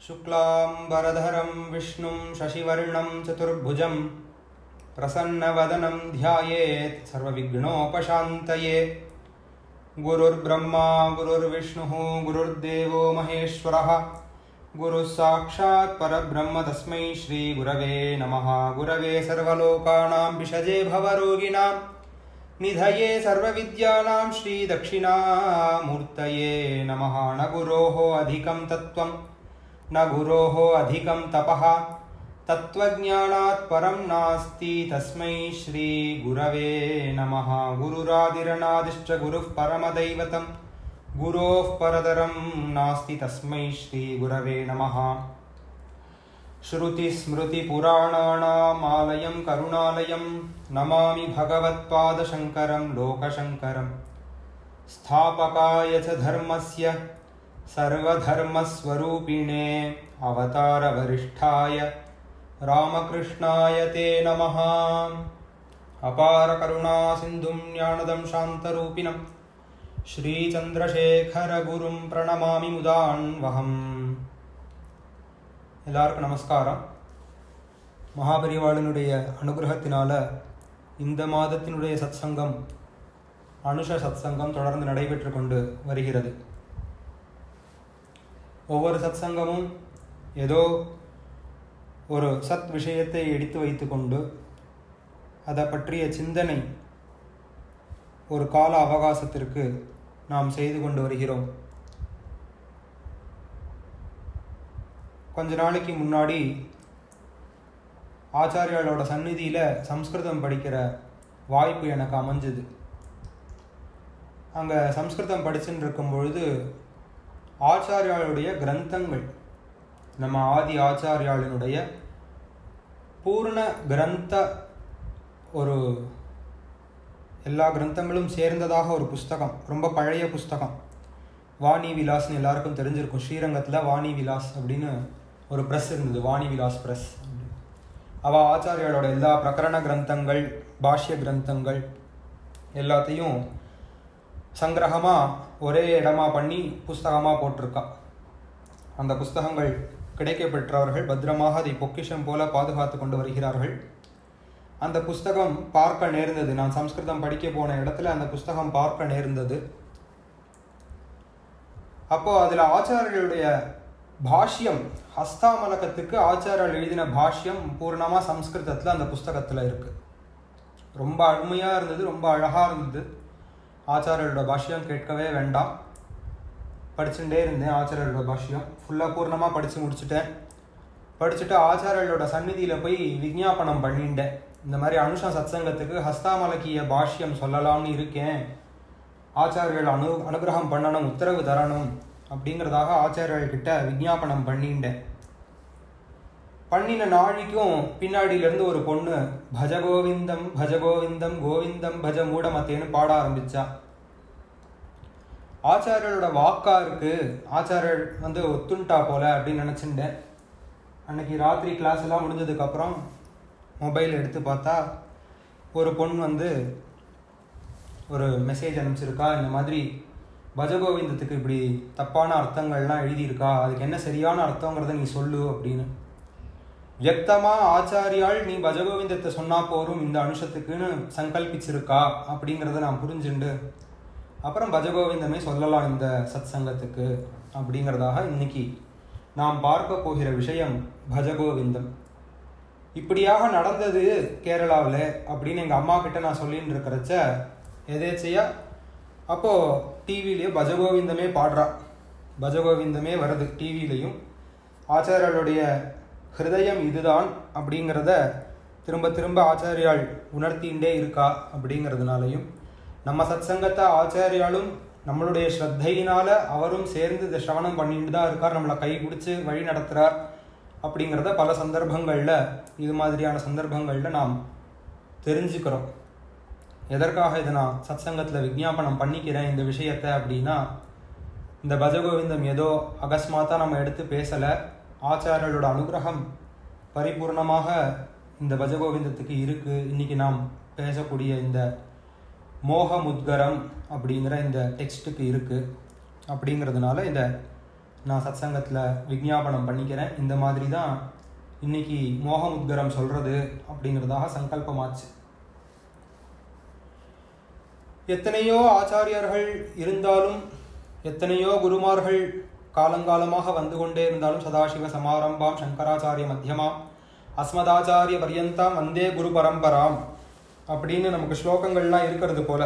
शुक्लाम्बरधरं विष्णुं शशिवर्णं चतुर्भुजं प्रसन्नवदनं ध्यायेत् सर्वविघ्नोपशान्तये गुरुर्ब्रह्मा गुरुर्विष्णुः गुरुर्देवो महेश्वरः गुरुः साक्षात् परब्रह्म तस्मै श्रीगुरवे नमः गुरवे सर्वलोकानां विषजे भवरोगिणां निधये सर्वविद्यानां श्रीदक्षिणामूर्तये नमः न गुरोः अधिकं तत्त्वं न गुरोः अधिकं तपः तत्त्वज्ञानात् परं नास्ति तस्मै श्रीगुरवे नमः गुरुरादिरनादिश्च गुरुः परमदैवतं गुरोः परतरं नास्ति तस्मै श्रीगुरवे नमः श्रुतिस्मृतिपुराणानामालयं करुणालयं नमामि भगवत्पादशङ्करं लोकशङ्करं स्थापकाय च धर्मस्य सर्वधर्मस्वरूपिणे अवतारवरिष्ठाय रामकृष्णाय ते नमः अपारकरुणासिन्धुं ज्ञानदं शान्तरूपिणं श्रीचन्द्रशेखरगुरुं प्रणमामि मुदान्वहम् எல்லாருக்கும் நமஸ்காரம் மகாபரிவாளனுடைய அனுகிரகத்தினால இந்த மாதத்தினுடைய சத்சங்கம் அனுஷ சத்சங்கம் தொடர்ந்து நடைபெற்று கொண்டு வருகிறது ஒவ்வொரு சத்சங்கமும் ஏதோ ஒரு சத் விஷயத்தை எடுத்து வைத்துக்கொண்டு அதை பற்றிய சிந்தனை ஒரு கால அவகாசத்திற்கு நாம் செய்து கொண்டு வருகிறோம் கொஞ்ச நாளைக்கு முன்னாடி ஆச்சாரியாளோட சந்நிதியில் சம்ஸ்கிருதம் படிக்கிற வாய்ப்பு எனக்கு அமைஞ்சது அங்கே சம்ஸ்கிருதம் படிச்சுட்டு இருக்கும் பொழுது ஆச்சாரியாளுடைய கிரந்தங்கள் நம்ம ஆதி ஆச்சாரியாளினுடைய பூர்ண கிரந்த ஒரு எல்லா கிரந்தங்களும் சேர்ந்ததாக ஒரு புஸ்தகம் ரொம்ப பழைய புஸ்தகம் வாணி விலாஸ்னு எல்லாருக்கும் தெரிஞ்சிருக்கும் ஸ்ரீரங்கத்தில் வாணி விலாஸ் அப்படின்னு ஒரு ப்ரெஸ் இருந்தது வாணி விலாஸ் ப்ரெஸ் அவள் ஆச்சாரியாளோட எல்லா பிரகரண கிரந்தங்கள் பாஷ்ய கிரந்தங்கள் எல்லாத்தையும் சங்கிரகமாக ஒரே இடமா பண்ணி புஸ்தகமாக போட்டிருக்கா அந்த புஸ்தகங்கள் கிடைக்க பெற்றவர்கள் பத்திரமாக அதை பொக்கிஷம் போல பாதுகாத்து கொண்டு வருகிறார்கள் அந்த புஸ்தகம் பார்க்க நேர்ந்தது நான் சம்ஸ்கிருதம் படிக்க போன இடத்துல அந்த புஸ்தகம் பார்க்க நேர்ந்தது அப்போ அதில் ஆச்சாரியர்களுடைய பாஷ்யம் ஹஸ்தாமலகத்துக்கு ஆச்சாரியால் எழுதின பாஷ்யம் பூர்ணமாக சம்ஸ்கிருதத்தில் அந்த புஸ்தகத்தில் இருக்குது ரொம்ப அருமையாக இருந்தது ரொம்ப அழகாக இருந்தது ஆச்சாரியரோட பாஷ்யம் கேட்கவே வேண்டாம் படிச்சுட்டே இருந்தேன் ஆச்சாரியரோட பாஷ்யம் ஃபுல்லாக பூர்ணமாக படித்து முடிச்சுட்டேன் படிச்சுட்டு ஆச்சாரியர்களோட சந்நிதியில் போய் விஜாபனம் பண்ணிட்டேன் இந்த மாதிரி அனுஷா சத்சங்கத்துக்கு ஹஸ்தாமலக்கிய பாஷ்யம் சொல்லலாம்னு இருக்கேன் ஆச்சாரியர்கள் அனு அனுகிரகம் பண்ணணும் உத்தரவு தரணும் அப்படிங்கிறதாக ஆச்சாரியர்கிட்ட விஜாபனம் பண்ணிட்டேன் பண்ணின நாளைக்கும் பின்னாடியிலேருந்து ஒரு பொண்ணு பஜகோவிந்தம் பஜகோவிந்தம் கோவிந்தம் பஜ மூடமத்தேன்னு பாட ஆரம்பிச்சா ஆச்சாரியரோட வாக்கா இருக்கு ஆச்சாரியர் வந்து ஒத்துண்டா போல அப்படின்னு நினச்சிட்டேன் அன்னைக்கு ராத்திரி கிளாஸ் எல்லாம் முடிஞ்சதுக்கப்புறம் மொபைல் எடுத்து பார்த்தா ஒரு பொண்ணு வந்து ஒரு மெசேஜ் அனுப்பிச்சிருக்கா இந்த மாதிரி பஜகோவிந்தத்துக்கு இப்படி தப்பான அர்த்தங்கள்லாம் எழுதியிருக்கா அதுக்கு என்ன சரியான அர்த்தங்கிறத நீ சொல்லு அப்படின்னு வியக்தமா ஆச்சாரியால் நீ பஜகோவிந்தத்தை சொன்னா போரும் இந்த அனுஷத்துக்குன்னு சங்கல்பிச்சிருக்கா அப்படிங்கிறத நான் புரிஞ்சுண்டு அப்புறம் பஜகோவிந்தமே சொல்லலாம் இந்த சத் சங்கத்துக்கு அப்படிங்கிறதாக இன்னைக்கு நாம் பார்க்க போகிற விஷயம் பஜகோவிந்தம் இப்படியாக நடந்தது கேரளாவில் அப்படின்னு எங்கள் அம்மா கிட்ட நான் சொல்லின்னு இருக்கிறச்ச எதேச்சையா அப்போது டிவிலேயே பஜகோவிந்தமே பாடுறா பஜகோவிந்தமே வருது டிவிலையும் ஆச்சாரியர்களுடைய ஹிருதயம் இதுதான் அப்படிங்கிறத திரும்ப திரும்ப ஆச்சாரியால் உணர்த்திகிட்டே இருக்கா அப்படிங்கிறதுனாலையும் நம்ம சத்சங்கத்தை ஆச்சாரியாலும் நம்மளுடைய ஸ்ரத்தையினால அவரும் சேர்ந்து இதை சிரவணம் பண்ணிட்டு தான் இருக்கார் நம்மளை கை பிடிச்சி வழி நடத்துகிறார் அப்படிங்கிறத பல சந்தர்ப்பங்களில் இது மாதிரியான சந்தர்ப்பங்களில் நாம் தெரிஞ்சுக்கிறோம் எதற்காக இதை நான் சத்சங்கத்தில் விஜாபனம் பண்ணிக்கிறேன் இந்த விஷயத்தை அப்படின்னா இந்த பஜகோவிந்தம் ஏதோ அகஸ்மாத்தாக நம்ம எடுத்து பேசலை ஆச்சாரியர்களோட அனுகிரகம் பரிபூர்ணமாக இந்த பஜகோவிந்தத்துக்கு இருக்குது இன்னைக்கு நாம் பேசக்கூடிய இந்த மோகமுத்கரம் அப்படிங்கிற இந்த டெக்ஸ்ட்டுக்கு இருக்குது அப்படிங்கிறதுனால இந்த நான் சத்சங்கத்தில் விஜாபனம் பண்ணிக்கிறேன் இந்த மாதிரி தான் இன்னைக்கு மோகமுத்கரம் சொல்றது அப்படிங்கிறதாக சங்கல்பமாச்சு எத்தனையோ ஆச்சாரியர்கள் இருந்தாலும் எத்தனையோ குருமார்கள் காலங்காலமாக வந்து கொண்டே இருந்தாலும் சதாசிவ சமாரம்பாம் சங்கராச்சாரிய மத்தியமாம் அஸ்மதாச்சாரிய பரியந்தாம் வந்தே குரு பரம்பராம் அப்படின்னு நமக்கு ஸ்லோகங்கள்லாம் இருக்கிறது போல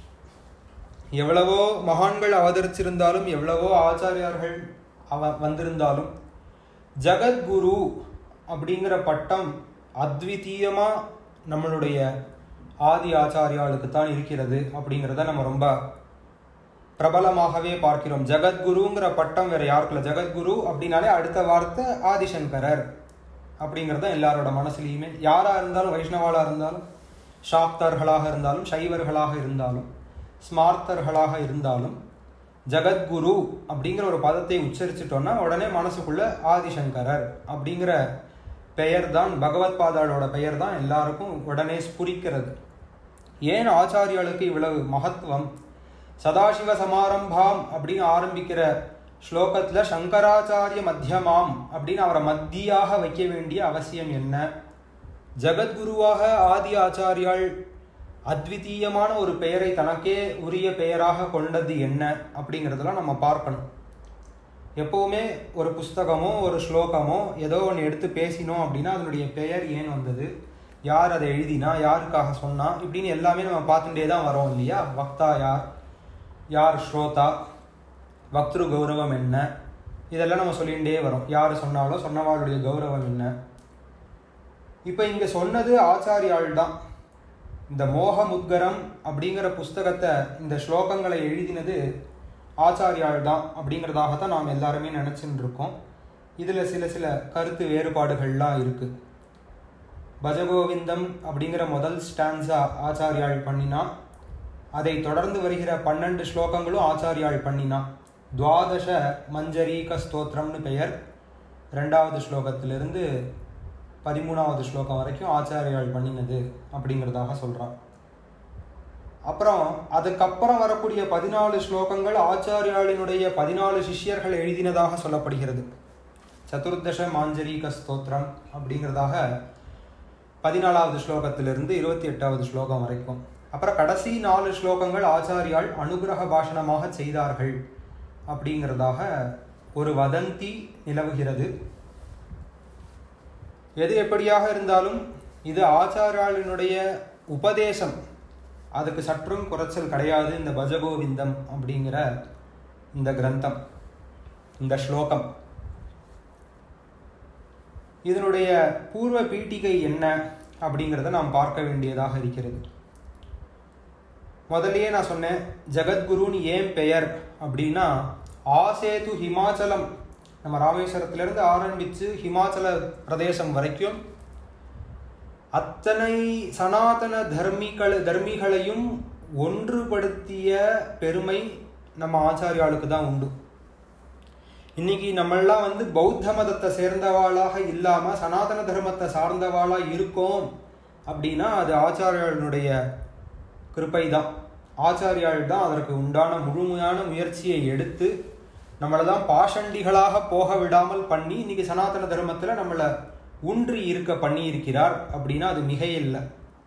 எவ்வளவோ மகான்கள் அவதரிச்சிருந்தாலும் எவ்வளவோ ஆச்சாரியார்கள் அவ வந்திருந்தாலும் ஜகத்குரு அப்படிங்கிற பட்டம் அத்விதீயமா நம்மளுடைய ஆதி ஆச்சாரியாளுக்கு தான் இருக்கிறது அப்படிங்கிறத நம்ம ரொம்ப பிரபலமாகவே பார்க்கிறோம் ஜெகத்குருங்கிற பட்டம் வேற யாருக்குள்ள ஜெகத்குரு அப்படின்னாலே அடுத்த வார்த்தை ஆதிசங்கரர் அப்படிங்கிறது எல்லாரோட மனசுலையுமே யாரா இருந்தாலும் வைஷ்ணவாளா இருந்தாலும் சாக்தர்களாக இருந்தாலும் சைவர்களாக இருந்தாலும் ஸ்மார்த்தர்களாக இருந்தாலும் ஜெகத்குரு அப்படிங்கிற ஒரு பதத்தை உச்சரிச்சிட்டோம்னா உடனே மனசுக்குள்ள ஆதிசங்கரர் அப்படிங்கிற பெயர் தான் பகவத் பாதாளோட பெயர் தான் எல்லாருக்கும் உடனே ஸ்புரிக்கிறது ஏன் ஆச்சாரியாளுக்கு இவ்வளவு மகத்துவம் சதாசிவ சமாரம்பாம் அப்படின்னு ஆரம்பிக்கிற ஸ்லோகத்துல சங்கராச்சாரிய மத்தியமாம் அப்படின்னு அவரை மத்தியாக வைக்க வேண்டிய அவசியம் என்ன ஜெகத்குருவாக ஆதி ஆச்சாரியால் அத்விதீயமான ஒரு பெயரை தனக்கே உரிய பெயராக கொண்டது என்ன அப்படிங்கிறதெல்லாம் நம்ம பார்க்கணும் எப்போவுமே ஒரு புஸ்தகமோ ஒரு ஸ்லோகமோ ஏதோ ஒன்று எடுத்து பேசினோம் அப்படின்னா அதனுடைய பெயர் ஏன் வந்தது யார் அதை எழுதினா யாருக்காக சொன்னா இப்படின்னு எல்லாமே நம்ம பார்த்துட்டே தான் வரோம் இல்லையா வக்தா யார் யார் ஸ்ரோதா வக்திரு கௌரவம் என்ன இதெல்லாம் நம்ம சொல்லிகிட்டே வரோம் யார் சொன்னாலும் சொன்னவாளுடைய கௌரவம் என்ன இப்போ இங்கே சொன்னது ஆச்சாரியாள் தான் இந்த மோகமுத்கரம் அப்படிங்கிற புஸ்தகத்தை இந்த ஸ்லோகங்களை எழுதினது ஆச்சாரியாள் தான் அப்படிங்கிறதாகத்தான் நாம் எல்லாருமே நினச்சின்னு இருக்கோம் இதில் சில சில கருத்து வேறுபாடுகள்லாம் இருக்குது பஜகோவிந்தம் அப்படிங்கிற முதல் ஸ்டான்ஸா ஆச்சாரியாள் பண்ணினா அதை தொடர்ந்து வருகிற பன்னெண்டு ஸ்லோகங்களும் ஆச்சாரியாள் பண்ணினா துவாதச மஞ்சரீக ஸ்தோத்திரம்னு பெயர் ரெண்டாவது ஸ்லோகத்திலிருந்து பதிமூணாவது ஸ்லோகம் வரைக்கும் ஆச்சாரியாள் பண்ணினது அப்படிங்கிறதாக சொல்கிறான் அப்புறம் அதுக்கப்புறம் வரக்கூடிய பதினாலு ஸ்லோகங்கள் ஆச்சாரியாளினுடைய பதினாலு சிஷ்யர்கள் எழுதினதாக சொல்லப்படுகிறது சதுர்தச மாஞ்சரீக ஸ்தோத்திரம் அப்படிங்கிறதாக பதினாலாவது ஸ்லோகத்திலிருந்து இருபத்தி எட்டாவது ஸ்லோகம் வரைக்கும் அப்புறம் கடைசி நாலு ஸ்லோகங்கள் ஆச்சாரியால் அனுகிரக பாஷணமாக செய்தார்கள் அப்படிங்கிறதாக ஒரு வதந்தி நிலவுகிறது எது எப்படியாக இருந்தாலும் இது ஆச்சாரியாளினுடைய உபதேசம் அதுக்கு சற்றும் குறைச்சல் கிடையாது இந்த பஜகோவிந்தம் அப்படிங்கிற இந்த கிரந்தம் இந்த ஸ்லோகம் இதனுடைய பூர்வ பீட்டிகை என்ன அப்படிங்கிறத நாம் பார்க்க வேண்டியதாக இருக்கிறது முதல்லயே நான் சொன்னேன் ஜெகத்குருன்னு ஏன் பெயர் அப்படின்னா ஆசேது ஹிமாச்சலம் நம்ம ராமேஸ்வரத்திலிருந்து ஆரம்பித்து ஹிமாச்சல பிரதேசம் வரைக்கும் அத்தனை சனாதன தர்மிகள் தர்மிகளையும் ஒன்றுபடுத்திய பெருமை நம்ம ஆச்சாரியாளுக்கு தான் உண்டு இன்னைக்கு நம்மெல்லாம் வந்து பௌத்த மதத்தை சேர்ந்தவாளாக இல்லாம சனாதன தர்மத்தை சார்ந்தவாளா இருக்கோம் அப்படின்னா அது ஆச்சாரியாளுடைய கிருப்பை தான் ஆச்சாரியாள் தான் அதற்கு உண்டான முழுமையான முயற்சியை எடுத்து நம்மளை தான் பாஷண்டிகளாக போக விடாமல் பண்ணி இன்னைக்கு சனாதன தர்மத்தில் நம்மளை ஊன்றி இருக்க பண்ணி இருக்கிறார் அப்படின்னா அது மிக இல்லை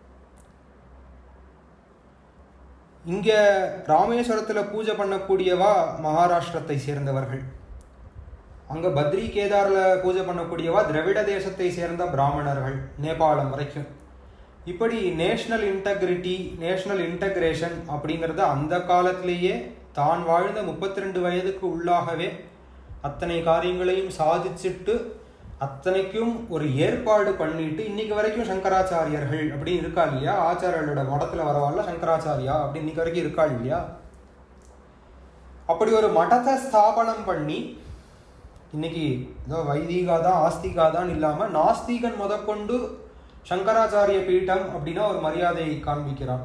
இங்க ராமேஸ்வரத்துல பூஜை பண்ணக்கூடியவா மகாராஷ்டிரத்தை சேர்ந்தவர்கள் அங்க பத்ரி கேதார்ல பூஜை பண்ணக்கூடியவா திராவிட தேசத்தை சேர்ந்த பிராமணர்கள் நேபாளம் வரைக்கும் இப்படி நேஷனல் இன்டெகிரிட்டி நேஷனல் இன்டகிரேஷன் அப்படிங்கிறத அந்த காலத்திலேயே தான் வாழ்ந்த முப்பத்தி ரெண்டு வயதுக்கு உள்ளாகவே அத்தனை காரியங்களையும் சாதிச்சுட்டு அத்தனைக்கும் ஒரு ஏற்பாடு பண்ணிட்டு இன்னைக்கு வரைக்கும் சங்கராச்சாரியர்கள் அப்படின்னு இருக்கா இல்லையா ஆச்சாரியர்களோட மடத்துல வரவாள்ல சங்கராச்சாரியா அப்படி இன்னைக்கு வரைக்கும் இருக்கா இல்லையா அப்படி ஒரு மடத்தை ஸ்தாபனம் பண்ணி இன்னைக்கு ஏதோ வைதிகா தான் ஆஸ்திகா தான் இல்லாம நாஸ்திகன் முதற்கொண்டு சங்கராச்சாரிய பீட்டம் அப்படின்னா ஒரு மரியாதை காண்பிக்கிறான்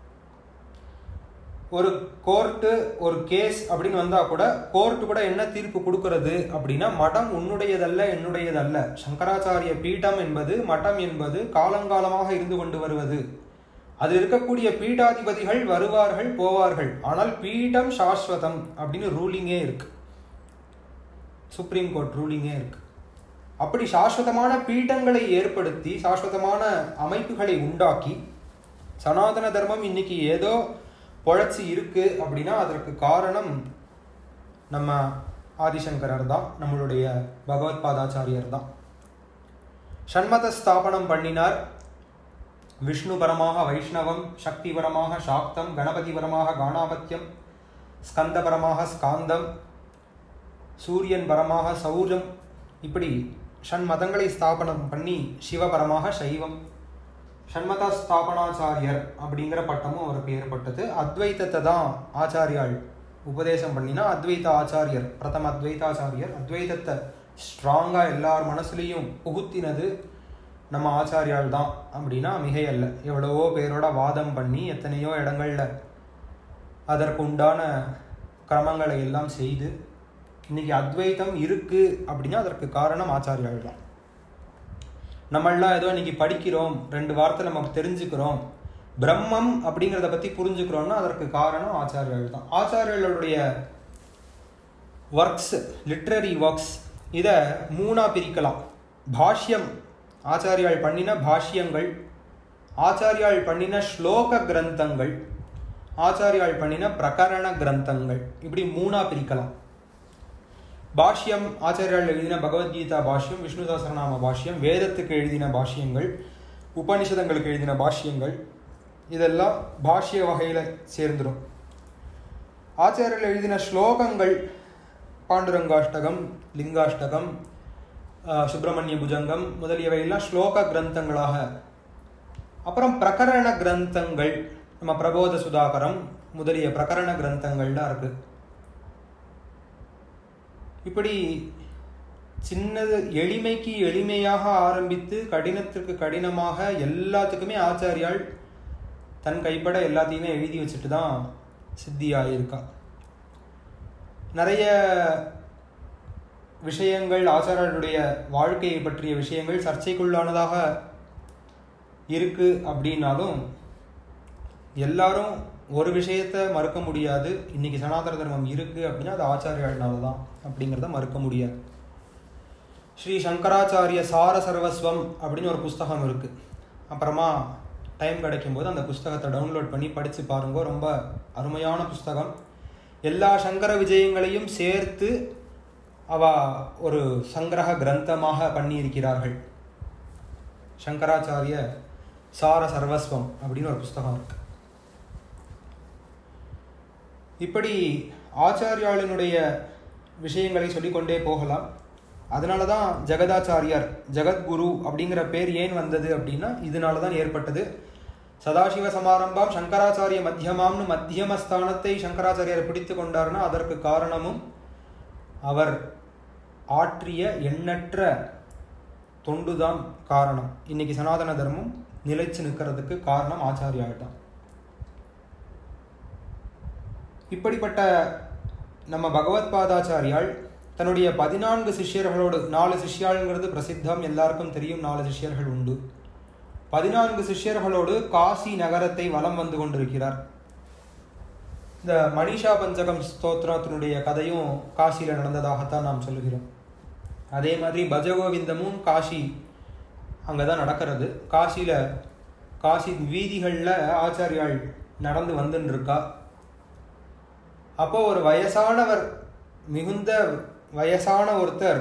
ஒரு கோர்ட்டு ஒரு கேஸ் அப்படின்னு வந்தா கூட கோர்ட் கூட என்ன தீர்ப்பு கொடுக்கறது அப்படின்னா மடம் உன்னுடையதல்ல என்னுடையதல்ல சங்கராச்சாரிய பீடம் என்பது மடம் என்பது காலங்காலமாக இருந்து கொண்டு வருவது அதில் இருக்கக்கூடிய பீடாதிபதிகள் வருவார்கள் போவார்கள் ஆனால் பீடம் சாஸ்வதம் அப்படின்னு ரூலிங்கே இருக்கு சுப்ரீம் கோர்ட் ரூலிங்கே இருக்கு அப்படி சாஸ்வதமான பீட்டங்களை ஏற்படுத்தி சாஸ்வதமான அமைப்புகளை உண்டாக்கி சனாதன தர்மம் இன்னைக்கு ஏதோ பொழைச்சி இருக்கு அப்படின்னா அதற்கு காரணம் நம்ம ஆதிசங்கரர் தான் நம்மளுடைய பகவத் பாதாச்சாரியர் தான் ஷண்மத ஸ்தாபனம் பண்ணினார் விஷ்ணு பரமாக வைஷ்ணவம் சக்தி பரமாக சாக்தம் கணபதி பரமாக காணாபத்தியம் ஸ்கந்த பரமாக ஸ்காந்தம் சூரியன் பரமாக சௌரம் இப்படி ஷண்மதங்களை ஸ்தாபனம் பண்ணி சிவபரமாக சைவம் ஷண்மத ஸ்தாபனாச்சாரியர் அப்படிங்கிற பட்டமும் அவருக்கு ஏற்பட்டது அத்வைத்தத்தை தான் ஆச்சாரியாள் உபதேசம் பண்ணினா அத்வைத ஆச்சாரியர் பிரதம அத்வைதாச்சாரியர் அத்வைதத்தை ஸ்ட்ராங்காக எல்லார் மனசுலையும் புகுத்தினது நம்ம ஆச்சாரியால் தான் அப்படின்னா மிகையல்ல எவ்வளவோ பேரோட வாதம் பண்ணி எத்தனையோ இடங்கள்ல அதற்கு உண்டான கிரமங்களை எல்லாம் செய்து இன்னைக்கு அத்வைத்தம் இருக்கு அப்படின்னா அதற்கு காரணம் ஆச்சாரியால் தான் நம்மளாம் ஏதோ இன்னைக்கு படிக்கிறோம் ரெண்டு வார்த்தை நம்ம தெரிஞ்சுக்கிறோம் பிரம்மம் அப்படிங்கிறத பத்தி புரிஞ்சுக்கிறோம்னா அதற்கு காரணம் ஆச்சாரியர்கள் தான் ஆச்சாரியர்களுடைய ஒர்க்ஸ் லிட்ரரி ஒர்க்ஸ் இதை மூணா பிரிக்கலாம் பாஷ்யம் ஆச்சாரியால் பண்ணின பாஷ்யங்கள் ஆச்சாரியால் பண்ணின ஸ்லோக கிரந்தங்கள் ஆச்சாரியால் பண்ணின பிரகரண கிரந்தங்கள் இப்படி மூணா பிரிக்கலாம் பாஷ்யம் ஆச்சாரியால் எழுதின பகவத்கீதா பாஷ்யம் விஷ்ணு சஹஸ்ரநாம பாஷ்யம் வேதத்துக்கு எழுதின பாஷ்யங்கள் உபனிஷதங்களுக்கு எழுதின பாஷ்யங்கள் இதெல்லாம் பாஷ்ய வகையில் சேர்ந்துடும் ஆச்சாரியர்கள் எழுதின ஸ்லோகங்கள் பாண்டுரங்காஷ்டகம் லிங்காஷ்டகம் ஆஹ், சுப்பிரமணிய புஜங்கம் முதலியவையெல்லாம் ஸ்லோக கிரந்தங்களாக அப்புறம் பிரகரண கிரந்தங்கள் நம்ம பிரபோத சுதாகரம் முதலிய பிரகரண கிரந்தங்கள்லாம் இருக்கு இப்படி சின்னது எளிமைக்கு எளிமையாக ஆரம்பித்து கடினத்திற்கு கடினமாக எல்லாத்துக்குமே ஆச்சாரியால் தன் கைப்பட எல்லாத்தையுமே எழுதி வச்சுட்டு தான் சித்தி ஆகியிருக்கா நிறைய விஷயங்கள் ஆச்சாரியருடைய வாழ்க்கையை பற்றிய விஷயங்கள் சர்ச்சைக்குள்ளானதாக இருக்கு அப்படின்னாலும் எல்லாரும் ஒரு விஷயத்த மறுக்க முடியாது இன்னைக்கு சனாதன தர்மம் இருக்கு அப்படின்னா அது ஆச்சாரியாள்னால தான் அப்படிங்கிறத மறுக்க முடியாது ஸ்ரீ சங்கராச்சாரிய சார சர்வஸ்வம் அப்படின்னு ஒரு புஸ்தகம் இருக்கு அப்புறமா டைம் கிடைக்கும்போது அந்த புஸ்தகத்தை டவுன்லோட் பண்ணி படித்து பாருங்க ரொம்ப அருமையான புஸ்தகம் எல்லா சங்கர விஜயங்களையும் சேர்த்து அவ ஒரு சங்கிரக கிரந்தமாக பண்ணியிருக்கிறார்கள் சங்கராச்சாரிய சார சர்வஸ்வம் அப்படின்னு ஒரு புஸ்தகம் இருக்கு இப்படி ஆச்சாரியாளினுடைய விஷயங்களை சொல்லிக்கொண்டே போகலாம் அதனால தான் ஜெகதாச்சாரியார் ஜெகத்குரு அப்படிங்கிற பேர் ஏன் வந்தது அப்படின்னா இதனால தான் ஏற்பட்டது சதாசிவ சமாரம்பாம் சங்கராச்சாரிய மத்தியமாம்னு மத்தியம ஸ்தானத்தை சங்கராச்சாரியார் பிடித்து கொண்டார்னா அதற்கு காரணமும் அவர் ஆற்றிய எண்ணற்ற தொண்டுதான் காரணம் இன்னைக்கு சனாதன தர்மம் நிலைச்சு நிற்கிறதுக்கு காரணம் ஆச்சாரியால் தான் இப்படிப்பட்ட நம்ம பகவத் பாதாச்சாரியால் தன்னுடைய பதினான்கு சிஷ்யர்களோடு நாலு சிஷ்யாளுங்கிறது பிரசித்தம் எல்லாருக்கும் தெரியும் நாலு சிஷ்யர்கள் உண்டு பதினான்கு சிஷ்யர்களோடு காசி நகரத்தை வலம் வந்து கொண்டிருக்கிறார் இந்த மணிஷா பஞ்சகம் ஸ்தோத்திரத்தினுடைய கதையும் காசியில் நடந்ததாகத்தான் நாம் சொல்லுகிறோம் அதே மாதிரி பஜகோவிந்தமும் காசி அங்கே தான் நடக்கிறது காசியில் காசி வீதிகளில் ஆச்சாரியாள் நடந்து வந்துன்னு இருக்கா அப்போ ஒரு வயசானவர் மிகுந்த வயசான ஒருத்தர்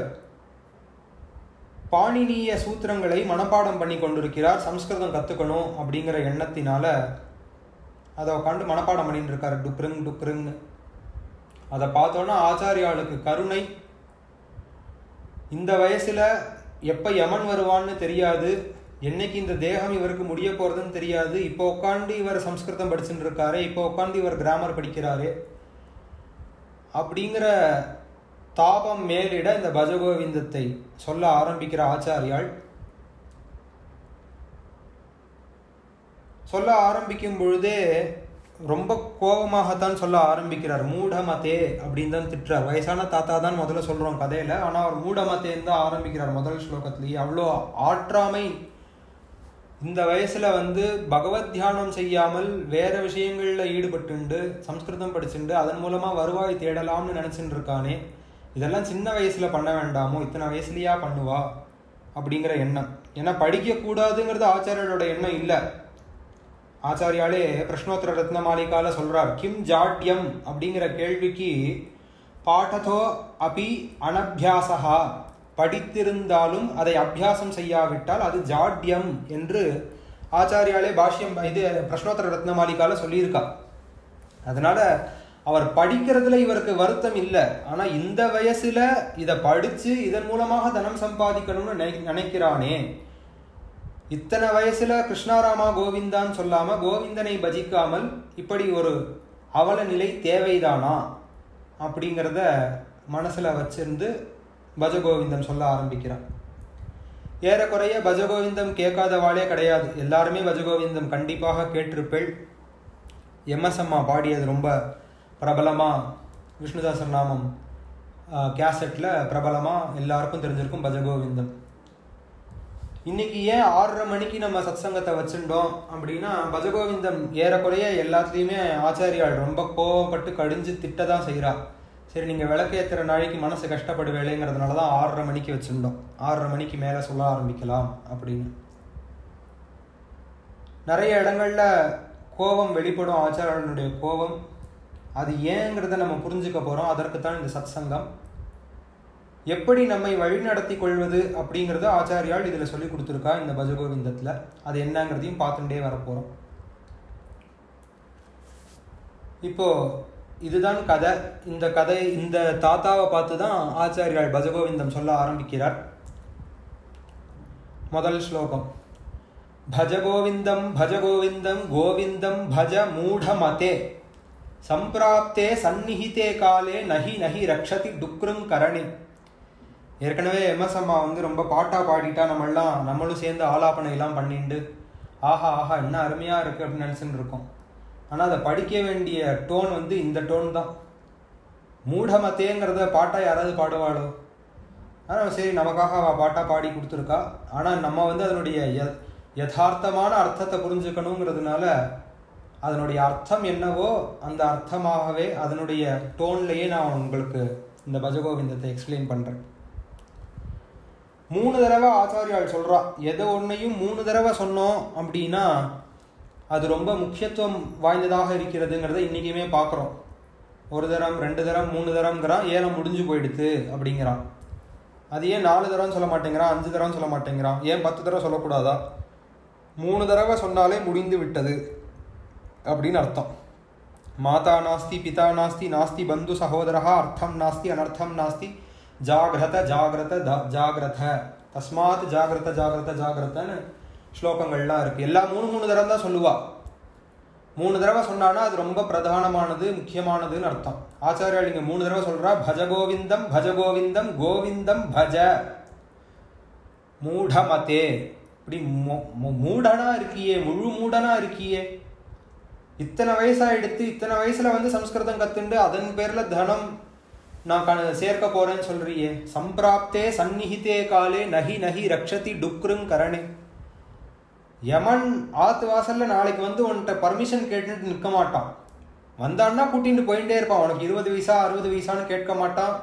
பாணினிய சூத்திரங்களை மனப்பாடம் பண்ணி கொண்டிருக்கிறார் சம்ஸ்கிருதம் கற்றுக்கணும் அப்படிங்கிற எண்ணத்தினால அதை உட்காந்து மனப்பாடம் பண்ணிட்டு இருக்காரு டுக்ருங் டுக்ருங் அதை பார்த்தோன்னா ஆச்சாரியாளுக்கு கருணை இந்த வயசுல எப்ப யமன் வருவான்னு தெரியாது என்னைக்கு இந்த தேகம் இவருக்கு முடிய போறதுன்னு தெரியாது இப்போ உட்காந்து இவர் சம்ஸ்கிருதம் படிச்சுட்டு இருக்காரு இப்போ உட்காந்து இவர் கிராமர் படிக்கிறாரு அப்படிங்கிற தாபம் மேலிட இந்த பஜகோவிந்தத்தை சொல்ல ஆரம்பிக்கிற ஆச்சாரியாள் சொல்ல ஆரம்பிக்கும் பொழுதே ரொம்ப கோபமாகத்தான் சொல்ல ஆரம்பிக்கிறார் மூடமதே அப்படின்னு தான் திட்டுறார் வயசான தாத்தா தான் முதல்ல சொல்றோம் கதையில ஆனா அவர் மூடமத்தேன்னு தான் ஆரம்பிக்கிறார் முதல் ஸ்லோகத்திலேயே அவ்வளோ ஆற்றாமை இந்த வயசுல வந்து பகவத் தியானம் செய்யாமல் வேற விஷயங்கள்ல ஈடுபட்டுண்டு சம்ஸ்கிருதம் படிச்சுண்டு அதன் மூலமா வருவாய் தேடலாம்னு நினைச்சுட்டு இருக்கானே இதெல்லாம் சின்ன வயசுல பண்ண வேண்டாமோ இத்தனை வயசுலயா பண்ணுவா அப்படிங்கிற எண்ணம் ஏன்னா படிக்கக்கூடாதுங்கிறது ஆச்சாரியரோட எண்ணம் இல்லை ஆச்சாரியாலே பிரஷ்னோத்தர ரத்ன மாளிகால சொல்றார் கிம் ஜாட்யம் அப்படிங்கிற கேள்விக்கு பாட்டதோ அபி அனபியாசகா படித்திருந்தாலும் அதை அபியாசம் செய்யாவிட்டால் அது ஜாட்யம் என்று ஆச்சாரியாலே பாஷ்யம் இது பிரஷ்னோத்தர ரத்ன மாளிகால சொல்லியிருக்கா அதனால அவர் படிக்கிறதுல இவருக்கு வருத்தம் இல்லை ஆனா இந்த வயசுல இதை படிச்சு இதன் மூலமாக தனம் சம்பாதிக்கணும்னு நினை- நினைக்கிறானே இத்தனை வயசுல கிருஷ்ணாராமா கோவிந்தான்னு சொல்லாம கோவிந்தனை பஜிக்காமல் இப்படி ஒரு அவல நிலை தேவைதானா அப்படிங்கிறத மனசுல வச்சிருந்து பஜகோவிந்தம் சொல்ல ஆரம்பிக்கிறான் ஏறக்குறைய பஜகோவிந்தம் கேட்காதவாளே கிடையாது எல்லாருமே பஜகோவிந்தம் கண்டிப்பாக கேட்டிருப்பேள் எம்எஸ் அம்மா பாடியது ரொம்ப பிரபலமா விஷ்ணுதாசன் நாமம் கேசட்ல பிரபலமா எல்லாருக்கும் தெரிஞ்சிருக்கும் பஜகோவிந்தம் இன்னைக்கு ஏன் ஆறரை மணிக்கு நம்ம சத்சங்கத்தை வச்சுட்டோம் அப்படின்னா பஜகோவிந்தம் ஏறக்குறைய எல்லாத்துலேயுமே ஆச்சாரியால் ரொம்ப கோவப்பட்டு கடிஞ்சு திட்ட தான் செய்கிறா சரி நீங்கள் விளக்கேற்றுற நாளைக்கு மனசு கஷ்டப்படுவேலைங்கிறதுனால தான் ஆறரை மணிக்கு வச்சுருந்தோம் ஆறரை மணிக்கு மேலே சொல்ல ஆரம்பிக்கலாம் அப்படின்னு நிறைய இடங்கள்ல கோபம் வெளிப்படும் ஆச்சாரியனுடைய கோபம் அது ஏங்கிறத நம்ம புரிஞ்சுக்க போகிறோம் அதற்கு தான் இந்த சத்சங்கம் எப்படி நம்மை வழிநடத்தி கொள்வது அப்படிங்கிறத ஆச்சாரியால் இதில் சொல்லி கொடுத்துருக்கா இந்த பஜகோவிந்தத்தில் அது என்னங்கிறதையும் பார்த்துட்டே வரப்போகிறோம் இப்போ இதுதான் கதை இந்த கதை இந்த தாத்தாவை பார்த்து தான் ஆச்சாரியால் பஜகோவிந்தம் சொல்ல ஆரம்பிக்கிறார் முதல் ஸ்லோகம் भज गोविन्दं भज गोविन्दं गोविन्दं भज मूढमते சம்பிராப்தே சந்நிஹிதே காலே நஹி நஹி ரக்ஷதி டுக்ருங் கரணி ஏற்கனவே எம்எஸ் அம்மா வந்து ரொம்ப பாட்டா பாடிட்டா நம்மெல்லாம் நம்மளும் சேர்ந்து ஆலாபனை எல்லாம் பண்ணிண்டு ஆஹா ஆஹா என்ன அருமையா இருக்கு அப்படின்னு நினைச்சுட்டு இருக்கோம் ஆனா அதை படிக்க வேண்டிய டோன் வந்து இந்த டோன் தான் மூடமத்தேங்கிறத பாட்டா யாராவது பாடுவாளோ ஆனால் சரி நமக்காக அவள் பாட்டா பாடி கொடுத்துருக்கா ஆனால் நம்ம வந்து அதனுடைய ய- யதார்த்தமான அர்த்தத்தை புரிஞ்சுக்கணுங்கிறதுனால அதனுடைய அர்த்தம் என்னவோ அந்த அர்த்தமாகவே அதனுடைய டோன்லேயே நான் உங்களுக்கு இந்த பஜகோவிந்தத்தை எக்ஸ்பிளைன் பண்ணுறேன் மூணு தடவை ஆச்சாரியால் சொல்றா எதை ஒன்றையும் மூணு தடவை சொன்னோம் அப்படின்னா அது ரொம்ப முக்கியத்துவம் வாய்ந்ததாக இருக்கிறதுங்கிறத இன்றைக்குமே பார்க்குறோம் ஒரு தரம் ரெண்டு தரம் மூணு தரம்ங்கிறான் ஏலம் முடிஞ்சு போயிடுது அப்படிங்கிறான் அது ஏன் நாலு தரம் சொல்ல மாட்டேங்கிறான் அஞ்சு தரம் சொல்ல மாட்டேங்கிறான் ஏன் பத்து தடவை சொல்லக்கூடாதா மூணு தடவை சொன்னாலே முடிந்து விட்டது அப்படின்னு அர்த்தம் மாதா நாஸ்தி பிதா நாஸ்தி நாஸ்தி பந்து சகோதரா அர்த்தம் நாஸ்தி அனர்த்தம் நாஸ்தி ஜாகிரத ஜாகிரத த- ஜாகிரத தஸ்மாத் ஜாகிரத ஜாகிரத ஜாகிரதன்னு ஸ்லோகங்கள்லாம் இருக்கு எல்லாம் மூணு மூணு தடவை தான் சொல்லுவா மூணு தடவை சொன்னானா அது ரொம்ப பிரதானமானது முக்கியமானதுன்னு அர்த்தம் ஆச்சாரியால் இங்க மூணு தடவை சொல்றா பஜ கோவிந்தம் பஜ கோவிந்தம் கோவிந்தம் பஜ மூடமதே இப்படி மு- மு- மூடனா இருக்கியே முழு மூடனா இருக்கியே இத்தனை வயசாயிடுத்து இத்தனை வயசுல வந்து சம்ஸ்கிருதம் கத்துண்டு அதன் பேர்ல தனம் நான் க- சேர்க்க போறேன்னு சொல்றியே சம்பிராப்தே சந்நிஹிதே காலே நஹி நஹி ரக்ஷதி டுக்ருங் கரணே யமன் ஆத்து வாசல்ல நாளைக்கு வந்து உன்கிட்ட பர்மிஷன் கேட்டுட்டு நிற்க மாட்டான் வந்தான்னா கூட்டிட்டு போயிட்டே இருப்பான் உனக்கு இருபது வயசா அறுபது வயசான்னு கேட்க மாட்டான்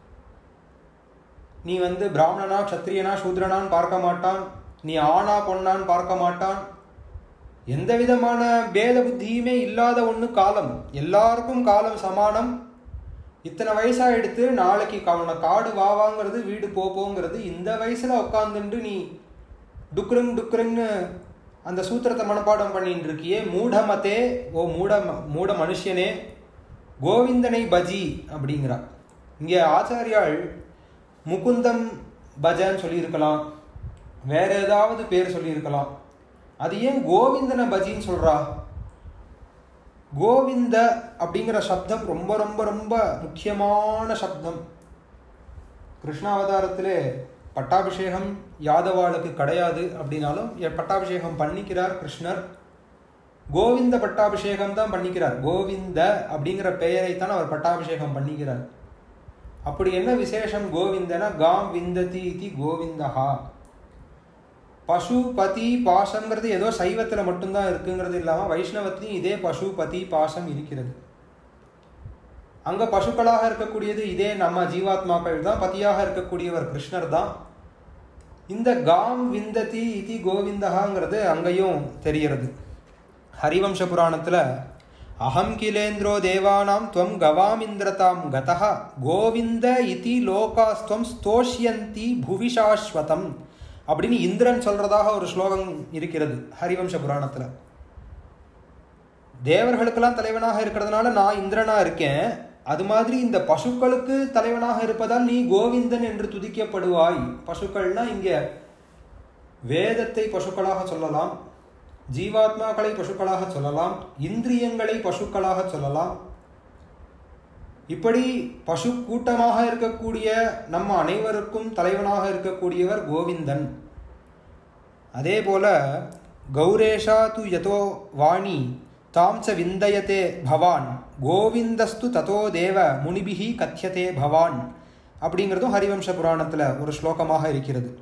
நீ வந்து பிராமணனா க்ஷத்ரியனா சூத்ரனான்னு பார்க்க மாட்டான் நீ ஆணா பொண்ணான்னு பார்க்க மாட்டான் எந்த விதமான பேத புத்தியுமே இல்லாத ஒன்று காலம் எல்லாருக்கும் காலம் சமானம் இத்தனை வயசா எடுத்து நாளைக்கு அவனை காடு வாவாங்கிறது வீடு போ போங்கிறது இந்த வயசுல உட்காந்துட்டு நீ டுக்ருங் டுக்ருங்னு அந்த சூத்திரத்தை மனப்பாடம் பண்ணிட்டு இருக்கியே மூடமதே ஓ மூட மூட மனுஷனே கோவிந்தனை பஜி அப்படிங்கிறா இங்கே ஆச்சாரியாள் முகுந்தம் பஜன்னு சொல்லியிருக்கலாம் வேற ஏதாவது பேர் சொல்லியிருக்கலாம் அது ஏன் கோவிந்தனை பஜின்னு சொல்றா கோவிந்த அப்படிங்கிற சப்தம் ரொம்ப ரொம்ப ரொம்ப முக்கியமான சப்தம் கிருஷ்ணாவதாரத்திலே பட்டாபிஷேகம் யாதவாளுக்கு கிடையாது அப்படின்னாலும் எ- பட்டாபிஷேகம் பண்ணிக்கிறார் கிருஷ்ணர் கோவிந்த பட்டாபிஷேகம் தான் பண்ணிக்கிறார் கோவிந்த அப்படிங்கிற பெயரை தான் அவர் பட்டாபிஷேகம் பண்ணிக்கிறார் அப்படி என்ன விசேஷம் கோவிந்தனா காம் விந்ததி இதி கோவிந்தஹா பசு பதி பாசம்ங்கிறது ஏதோ சைவத்தில் மட்டும்தான் இருக்குங்கிறது இல்லாமல் வைஷ்ணவத்திலையும் இதே பசு பதி பாசம் இருக்கிறது அங்க பசுக்களாக இருக்கக்கூடியது இதே நம்ம ஜீவாத்மாக்கள் தான் பதியாக இருக்கக்கூடியவர் கிருஷ்ணர் தான் இந்த காம் விந்ததி இதி கோவிந்தகாங்கிறது அங்கேயும் தெரிகிறது ஹரிவம்ச புராணத்துல அகம் கிலேந்திரோ தேவானாம் துவம் கவாமிந்திரதாம் கதः கோவிந்த இதி லோகாஸ்துவம் ஸ்தோஷ்யந்தி புவி சாஸ்வதம் அப்படின்னு இந்திரன் சொல்றதாக ஒரு ஸ்லோகம் இருக்கிறது ஹரிவம்ச புராணத்துல தேவர்களுக்கெல்லாம் தலைவனாக இருக்கிறதுனால நான் இந்திரனா இருக்கேன் அது மாதிரி இந்த பசுக்களுக்கு தலைவனாக இருப்பதால் நீ கோவிந்தன் என்று துதிக்கப்படுவாய் பசுக்கள்னா இங்க வேதத்தை பசுக்களாக சொல்லலாம் ஜீவாத்மாக்களை பசுக்களாக சொல்லலாம் இந்திரியங்களை பசுக்களாக சொல்லலாம் இப்படி பசு கூட்டமாக இருக்கக்கூடிய நம்ம அனைவருக்கும் தலைவனாக இருக்கக்கூடியவர் கோவிந்தன் அதே போல கௌரேஷா து யதோ வாணி தாம் ச விந்தயத்தே பவான் கோவிந்தஸ்து ததோ தேவ முனிபிகி கத்தியதே பவான் அப்படிங்கிறதும் ஹரிவம்ச புராணத்தில் ஒரு ஸ்லோகமாக இருக்கிறது